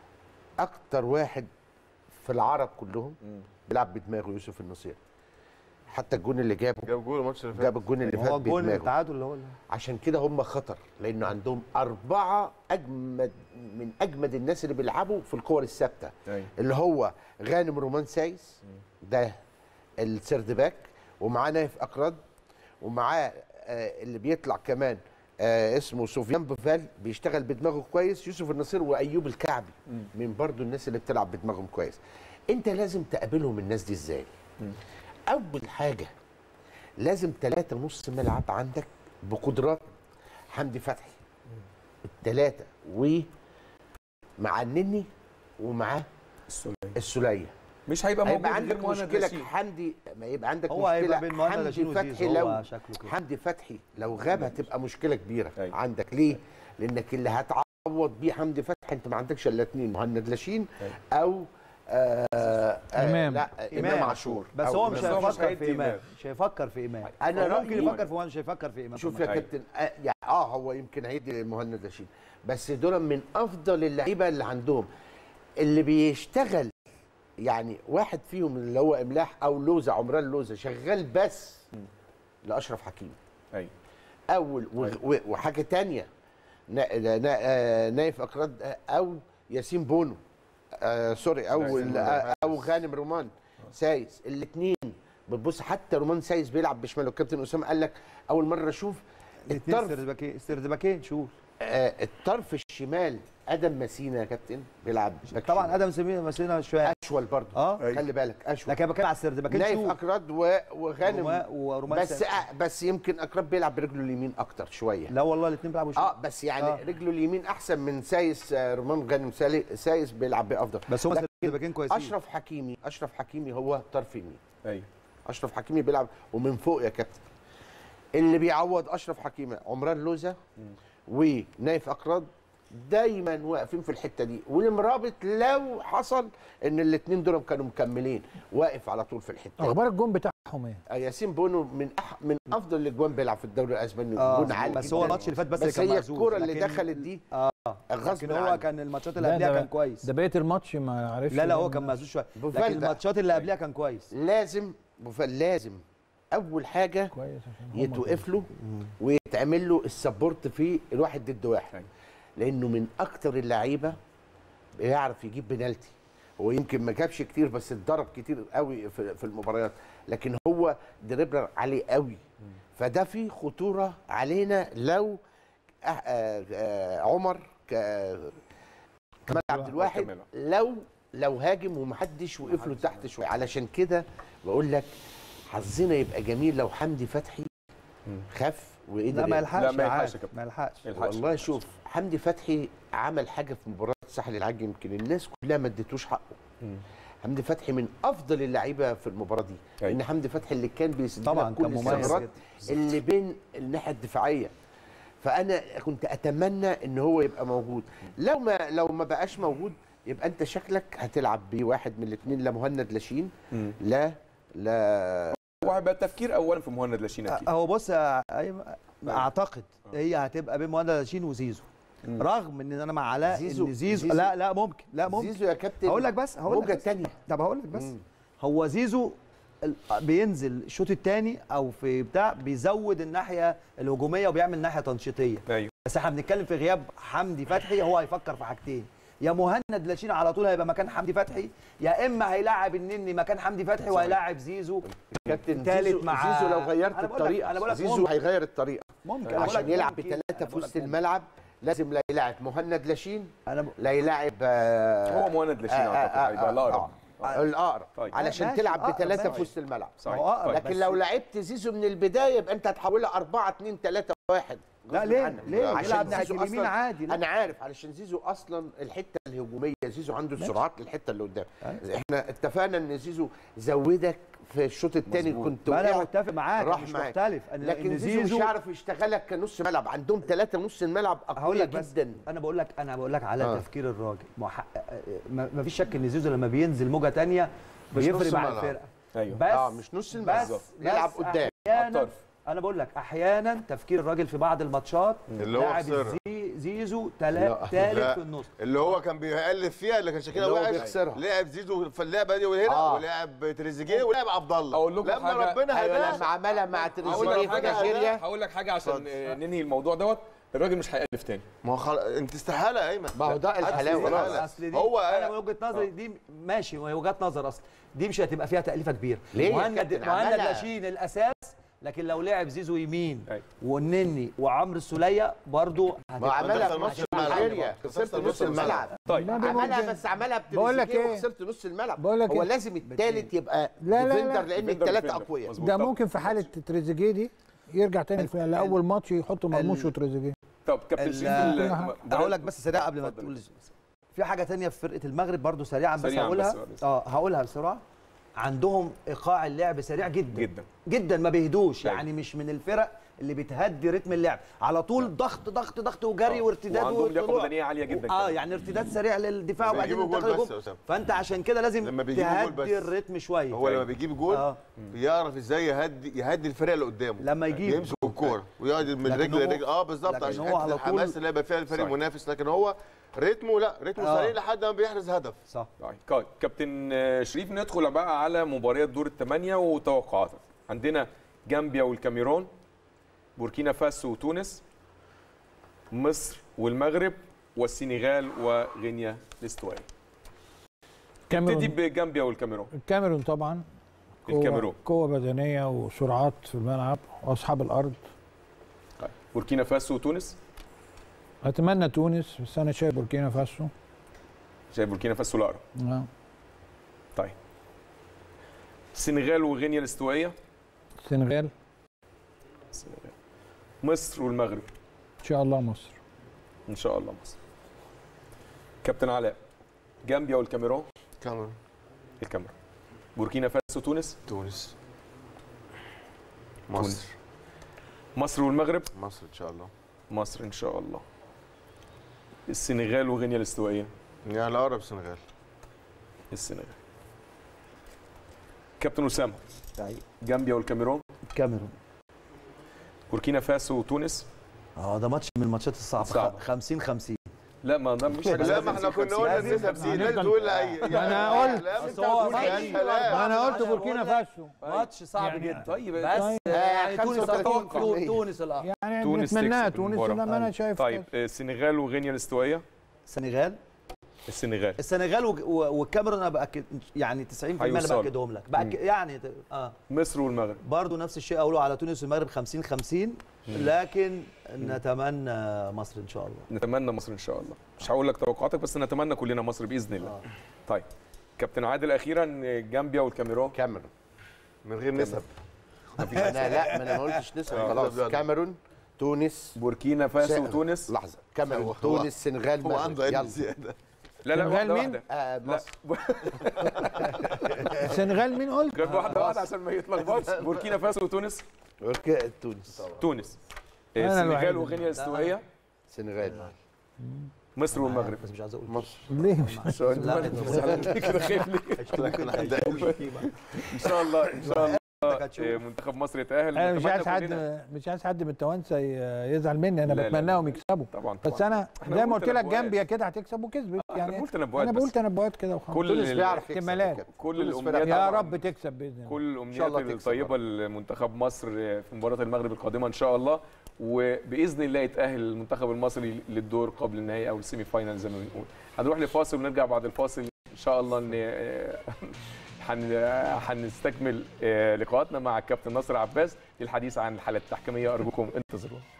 F: اكتر واحد في العرب كلهم
A: مم.
F: بيلعب بدماغه يوسف النصيري حتى الجون اللي جابه
C: جاب جول الماتش اللي فات
F: جاب الجون اللي
E: هو
F: فات
E: الجون
F: بدماغه
E: التعادل اللي هو
F: عشان كده هم خطر لانه عندهم اربعه اجمد من اجمد الناس اللي بيلعبوا في الكور الثابته
A: ايوه
F: اللي هو غانم رومان سايس ده السيرد باك ومعاه نايف اكرد ومعاه آه اللي بيطلع كمان آه اسمه سفيان بوفال بيشتغل بدماغه كويس يوسف النصير وايوب الكعبي من برضو الناس اللي بتلعب بدماغهم كويس انت لازم تقابلهم الناس دي ازاي اول حاجه لازم ثلاثة نص ملعب عندك بقدرات حمدي فتحي الثلاثة و مع النني ومعاه
A: السولية
F: السولية
A: مش هيبقى موجود
F: هيبقى
A: غير
F: عندك
A: مهند
F: مشكلة
A: رشيد.
F: حمدي ما يبقى عندك
E: هو
F: مشكلة
E: هيبقى بين مهند
F: حمدي
E: رشيد وزيزو
F: فتحي
E: هو
F: لو
E: شكله كده
F: حمدي فتحي لو غاب هتبقى مشكلة كبيرة
A: أيوة.
F: عندك ليه؟ لأنك اللي هتعوض بيه حمدي فتحي أنت ما عندكش إلا اتنين مهند لاشين أو آه آه
B: إمام.
F: لا إمام عاشور
E: بس
F: أو
E: هو مش
A: بس هو مش
E: هيفكر
A: هيدي
E: في امام
A: إمام.
E: مش هيفكر في امام
F: أنا
E: هو ممكن
F: رأيي-
E: يفكر في مهند مش هيفكر في امام
F: شوف يا
A: أيوة.
F: كابتن آه يعني اه هو يمكن هيدي المهند رشيد بس دول من افضل اللعيبه اللي عندهم اللي بيشتغل يعني واحد فيهم اللي هو املاح او لوزه عمران لوزه شغال بس لاشرف حكيم
A: ايوه
F: اول و- و- وحاجه تانية نا- نا- آه، نايف اكراد او ياسين بونو آه سوري او ال- آه، او غانم رومان سايس الاثنين بتبص حتى رومان سايس بيلعب بشماله الكابتن اسامه قال لك اول مره اشوف
E: الاثنين
F: الطرف
E: سردباكين سردباكين شوف
F: آه الطرف الشمال ادم مسينا يا كابتن بيلعب باك
E: طبعا
F: شمال.
E: ادم سمير مسينا شويه
F: اشول برضه
E: اه
F: خلي بالك اشول
E: لكن انا بتكلم على السردباكين
F: نايف
E: شوف
F: اكراد و- وغانم
E: وما- ورومان
F: بس
E: سايس.
F: آه بس يمكن اكراد بيلعب برجله اليمين اكتر شويه
E: لا والله الاثنين بيلعبوا شوف
F: اه بس يعني
E: آه.
F: آه. رجله اليمين احسن من سايس آه، رومان غانم سالي- سايس بيلعب بيه افضل
E: بس هم
F: لكن
E: سردباكين كويسين
F: اشرف حكيمي اشرف حكيمي هو طرف يمين
A: ايوه
F: اشرف حكيمي بيلعب ومن فوق يا كابتن اللي بيعوض اشرف حكيمي عمران لوزة ونايف اقراض دايما واقفين في الحته دي والمرابط لو حصل ان الاثنين دول كانوا مكملين واقف على طول في الحته دي
B: اخبار الجون بتاعهم ايه؟
F: آه، ياسين بونو من أح من افضل الاجوان بيلعب في الدوري الاسباني
E: آه
F: جون عالي
E: بس هو
F: جداً.
E: الماتش اللي فات بس,
F: بس
E: اللي كان
F: هي
E: مهزوز.
F: الكوره اللي
E: لكن-
F: دخلت دي
E: اه
F: غصب
E: لكن هو
F: عنه.
E: كان الماتشات اللي
B: لا،
E: قبلها
B: ده-
E: كان كويس
B: ده بقيه الماتش ما عرفش
E: لا لا هو
B: يعمل
E: كان
B: نفسه.
E: مهزوز شويه
F: بوفال
E: لكن
F: بقى.
E: الماتشات اللي قبلها كان كويس
F: لازم بوفال لازم اول حاجه
B: كويس عشان هم
F: يتوقف له ويتعمل له السبورت في الواحد ضد واحد
A: أيوة.
F: لانه من اكتر اللعيبه بيعرف يجيب بنالتي هو يمكن ما جابش كتير بس اتضرب كتير قوي في في المباريات لكن هو دريبلر عالي قوي فده فيه خطوره علينا لو آه آه آه عمر ك- كمال عبد الواحد
A: كمال.
F: لو لو هاجم ومحدش وقف له تحت شويه علشان كده بقول لك حظنا يبقى جميل لو حمدي فتحي خف وقدر
E: لا ما
F: يلعب.
E: يلحقش
A: لا، ما يلحقش
E: معاك،
A: يا كابتن.
E: ما يلحقش
A: ما يلحقش.
F: والله شوف حمدي فتحي عمل حاجه في مباراه الساحل العاج يمكن الناس كلها ما اديتوش حقه حمدي فتحي من افضل اللعيبه في المباراه دي
A: أيوة.
F: ان حمدي فتحي اللي كان بيسد
E: طبعاً
F: لك كل
E: كان مميز
F: الثغرات
E: جدا.
F: اللي بين الناحيه الدفاعيه فانا كنت اتمنى ان هو يبقى موجود لو ما لو ما بقاش موجود يبقى انت شكلك هتلعب بواحد من الاثنين لا مهند لاشين
A: مم.
F: لا لا
A: هو هيبقى التفكير اولا في مهند لاشين اكيد
E: هو بص يا أيمن، اعتقد هي هتبقى بين مهند لاشين وزيزو رغم ان انا مع علاء
F: زيزو-
E: ان زيزو,
F: زيزو-
E: لا لا ممكن لا ممكن
F: زيزو يا كابتن
E: هقول لك بس هقول لك
F: موجه
E: بس.
F: ثانيه
E: طب هقول لك بس
F: مم.
E: هو زيزو ال- بينزل الشوط الثاني او في بتاع بيزود الناحيه الهجوميه وبيعمل ناحيه تنشيطيه
A: ايوه
E: بس احنا بنتكلم في غياب حمدي فتحي هو هيفكر في حاجتين يا مهند لاشين على طول هيبقى مكان حمدي فتحي يا اما هيلاعب النني مكان حمدي فتحي وهيلاعب زيزو
F: كابتن
E: تالت
F: زيزو,
E: مع-
F: زيزو لو غيرت
E: أنا بقول لك-
F: الطريقه
E: أنا بقول لك
F: زيزو
E: ممكن.
F: هيغير الطريقه
E: ممكن أنا بقول
F: عشان
E: لك
F: يلعب
E: ممكن.
F: بثلاثه
E: أنا
F: في
E: بقول
F: وسط
E: لك ممكن.
F: الملعب لازم لا يلعب مهند لاشين
E: انا ب...
F: لا يلعب آه،
A: هو مهند لاشين
F: آه،
A: اعتقد
F: آه،
A: هيبقى
F: آه،
A: الاقرب
F: آه، الاقرب
A: طيب.
F: علشان
E: ماشي،
F: تلعب
E: أقرب،
F: بثلاثه
E: ماشي.
F: في وسط الملعب
A: صحيح
E: هو أقرب.
A: طيب.
F: لكن لو لعبت زيزو من البدايه يبقى انت هتحولها 4 2 3 1
E: لا ليه ليه
F: عشان
E: يلعب ناحيه
F: زيزو
E: اليمين
F: أصلاً-
E: عادي لا.
F: انا عارف علشان زيزو اصلا الحته الهجوميه زيزو عنده السرعات للحته اللي قدام احنا اتفقنا ان زيزو زودك في الشوط الثاني
A: مظبوط.
F: كنت
E: ما انا
F: وقعت
E: متفق معاك
F: راح
E: مش
F: معاك.
E: مختلف أنا
F: لكن
E: إن
F: زيزو, مش هيعرف يشتغلك كنص ملعب عندهم ثلاثه نص الملعب
E: هقول
F: اقوياء
E: لك بس
F: جدا
E: انا بقول لك انا بقول لك على
F: آه.
E: تفكير الراجل ما حق- ما ما فيش شك ان زيزو لما بينزل موجه تانية
F: مش
E: بيفرق
F: نص
E: مع
F: الملعب.
E: الفرقه
A: ايوه
E: بس
F: اه مش نص الملعب
E: بس
F: يلعب
E: بس
F: قدام
E: احيانا
A: على الطرف.
E: انا بقول لك احيانا تفكير الراجل في بعض الماتشات
C: اللي هو
E: لاعب
C: خسرها.
E: زي زيزو
F: لا،
E: تلا- تالت
C: لا.
E: في النص
C: اللي هو كان بيألف فيها اللي كان شاكيلا
F: اللي هو
C: وحش
F: بيخسرها.
C: لعب زيزو في اللعبه دي وهنا
F: آه.
C: ولعب تريزيجيه ولعب عبد الله
A: أقول لكم
C: لما
A: حاجة-
C: ربنا
F: ايوه
C: هداه
F: لما عملها مع
A: هقول
F: تريزيجيه
A: لك
F: في
A: حاجه
F: نيجيريا
A: هقول لك حاجه عشان
C: اتفضل.
A: آه، ننهي الموضوع دوت الراجل مش هيألف تاني
C: ما هو خل... انت استحاله يا ايمن
F: ما هو ده الحلاوه
C: لا، لا.
E: اصل دي
C: هو-
E: انا من وجهه نظري دي ماشي وهي وجهه نظر اصلا دي مش هتبقى فيها تأليفه كبيره
F: ليه يا
E: مهند
F: كابتن؟
E: مهند
F: عملها.
E: لاشين الاساس لكن لو لعب زيزو يمين
A: أيوة.
E: والنني وعمرو السوليه برضو
F: ما هو عملها
C: دخل
F: في
C: نص
F: ماتش
C: الملعب.
F: نيجيريا
C: خسرت
F: خسرت نص الملعب
A: طيب
F: عملها بس عملها
B: بقول لك
F: بتريزيجيه
B: إيه؟
F: وخسرت نص الملعب
B: بقول لك
F: هو
B: إيه؟
F: لازم الثالث يبقى
B: لا، لا، لا.
F: ديفندر لان
A: ديفندر
F: الثلاثه
A: ديفندر.
F: اقوياء
A: مظبوط.
B: ده
A: طب-
B: ممكن في حاله تريزيجيه دي يرجع تاني في لاول ماتش يحط مرموش وتريزيجيه
A: طب كابتن
E: ال-
A: شريف ال-
B: كل
E: هقول لك بس سريع قبل ما
A: اتفضل.
E: تقول في حاجه تانية في فرقه المغرب برضو سريعا بس
A: سريعاً
E: هقولها
A: بس بس.
E: اه هقولها بسرعه عندهم ايقاع اللعب سريع جدا
A: جدا
E: جدا ما بيهدوش
A: أيوة.
E: يعني مش من الفرق اللي بتهدي رتم اللعب على طول ضغط ضغط ضغط وجري
A: آه.
E: وارتداد
A: وعندهم لياقة
E: وطلوع.
A: بدنية عالية جدا
E: اه
A: كمان.
E: يعني ارتداد سريع للدفاع وبعدين
C: بيجيبوا
E: انت
C: جول
E: داخل
C: بس
E: جول.
C: يا أسامة.
E: فانت عشان كده لازم
C: لما بيجيبوا جول
E: تهدي
C: بس.
E: الريتم شويه
C: هو لما بيجيب جول
E: اه
C: بيعرف ازاي يهدي يهدي الفريق اللي قدامه
E: لما يجيب
C: يمسك الكوره ويقعد من
E: لكن
C: رجل
E: هو-
C: لرجل اه بالظبط
E: لكن
C: عشان
E: هو
C: حته
E: على طول-
C: الحماس اللي هيبقى فيها الفريق
A: صحيح.
C: المنافس لكن هو ريتمه لا ريتمه
E: آه.
C: سريع لحد ما بيحرز هدف
E: صح
A: طيب طيب. كابتن آه، شريف ندخل بقى على مباريات دور الثمانية وتوقعاتك عندنا جامبيا والكاميرون بوركينا فاسو وتونس مصر والمغرب والسنغال وغينيا الاستوائية نبتدي
B: الكاميرون
A: بجامبيا والكاميرون
B: الكاميرون طبعا قوة-
A: الكاميرون.
B: قوة بدنية وسرعات في الملعب واصحاب الارض
A: طيب. بوركينا فاسو وتونس
B: اتمنى تونس بس انا شايف بوركينا فاسو
A: شايف بوركينا فاسو الاقرب
B: آه.
A: طيب السنغال وغينيا الاستوائيه
B: السنغال
A: السنغال مصر والمغرب
B: ان شاء الله مصر
A: ان شاء الله مصر كابتن علاء جامبيا والكاميرون
C: كاميرون
A: الكاميرون بوركينا فاسو تونس
C: تونس
A: تونس.
C: مصر
A: مصر والمغرب
C: مصر ان شاء الله
A: مصر ان شاء الله السنغال وغينيا الاستوائيه
C: يعني الاقرب السنغال
A: السنغال كابتن اسامه
E: طيب
A: جامبيا والكاميرون
E: الكاميرون
A: بوركينا فاسو وتونس
E: اه ده ماتش من الماتشات الصعبه
A: صعب.
E: 50 50
A: لا ما ده مش حاجه
C: لا
A: اسمها
C: ما احنا
A: 50
C: كنا قلنا
E: لازم-
C: النسب دي لازم
B: هنفضل-
C: تقول اي
B: أنا قلت.
C: لا
E: أصل
C: انت
E: هو
C: هتقول
E: ماتش
C: أي كلام.
B: ما انا قلت
E: عشان
B: بوركينا
E: بقول لك
B: فاسو
E: ماتش صعب
B: يعني-
E: جدا
A: طيب
E: بس
B: طيب.
E: يعني
F: آه،
E: تونس
F: 35%.
E: أتوقع تونس الأقرب
B: يعني
A: تونس
B: نتمناها
A: تكسب
B: تونس
A: المباراة.
B: انما انا شايف
A: طيب السنغال وغينيا الاستوائيه
E: السنغال
A: السنغال
E: السنغال وج- و- والكاميرون انا باكد يعني 90% انا
A: هيوصلوا.
E: باكدهم لك بأكد يعني ت- اه
A: مصر والمغرب
E: برضه نفس الشيء اقوله على تونس والمغرب 50 50 لكن نتمنى مصر ان شاء الله
A: نتمنى مصر ان شاء الله مش هقول لك توقعاتك بس نتمنى كلنا مصر باذن الله
E: آه.
A: طيب كابتن عادل اخيرا جامبيا والكاميرون
F: كاميرون
C: من غير نسب
F: انا لا ما انا ما قلتش نسبه
A: آه.
F: خلاص كاميرون تونس
A: بوركينا فاسو
F: سا-
A: وتونس
F: لحظه كاميرون
C: هو-
F: تونس سنغال
C: هو
F: مغرب.
C: عنده
F: يلا.
C: علم زياده
A: لا لا
B: السنغال
A: واحده
B: مين؟
A: واحده
F: آه
A: لا
F: مصر
B: السنغال مين قلت؟
A: غير واحده واحده عشان ما يتلخبطش بوركينا فاسو وتونس
F: أوكي، تونس
A: تونس
B: أنا الوحيد
A: السنغال
B: اللي-
A: وغينيا الاستوائيه
F: سنغال
A: مصر والمغرب
E: بس مش عايز اقول
F: مصر
B: ليه مش
E: لا
A: زعلان كده خايف ليه ان شاء الله ان شاء الله
E: هتشوف.
A: آه، منتخب مصر يتاهل
B: انا مش
A: نتمنى
B: عايز
A: كلنا-
B: حد مش عايز حد من التوانسه ي- يزعل مني انا
A: لا، لا،
B: بتمناهم يكسبوا
A: طبعا
B: بس
A: طبعا
B: انا
A: إحنا
B: زي ما
A: بنقول
B: قلت لك
A: تنبؤات.
B: جامبيا كده هتكسب وكسبت
A: احنا
B: يعني
A: بنقول تنبؤات
B: انا
A: بس.
B: بقول تنبؤات كده وخلاص
A: كل
F: تونس بيعرف يكسب
B: احتمالات.
F: كده.
A: كل
F: تونس
A: الامنيات
F: فرقة
B: يا
A: طبعاً.
B: رب تكسب باذن الله
A: كل
F: شاء
A: الامنيات
F: الله تكسب
A: الطيبه لمنتخب مصر في مباراه المغرب القادمه ان شاء الله وباذن الله يتاهل المنتخب المصري للدور قبل النهائي او السيمي فاينال زي ما بنقول هنروح لفاصل ونرجع بعد الفاصل ان شاء الله ان هن- هنستكمل آه، لقاءاتنا مع الكابتن ناصر عباس للحديث عن الحالات التحكيميه ارجوكم انتظرونا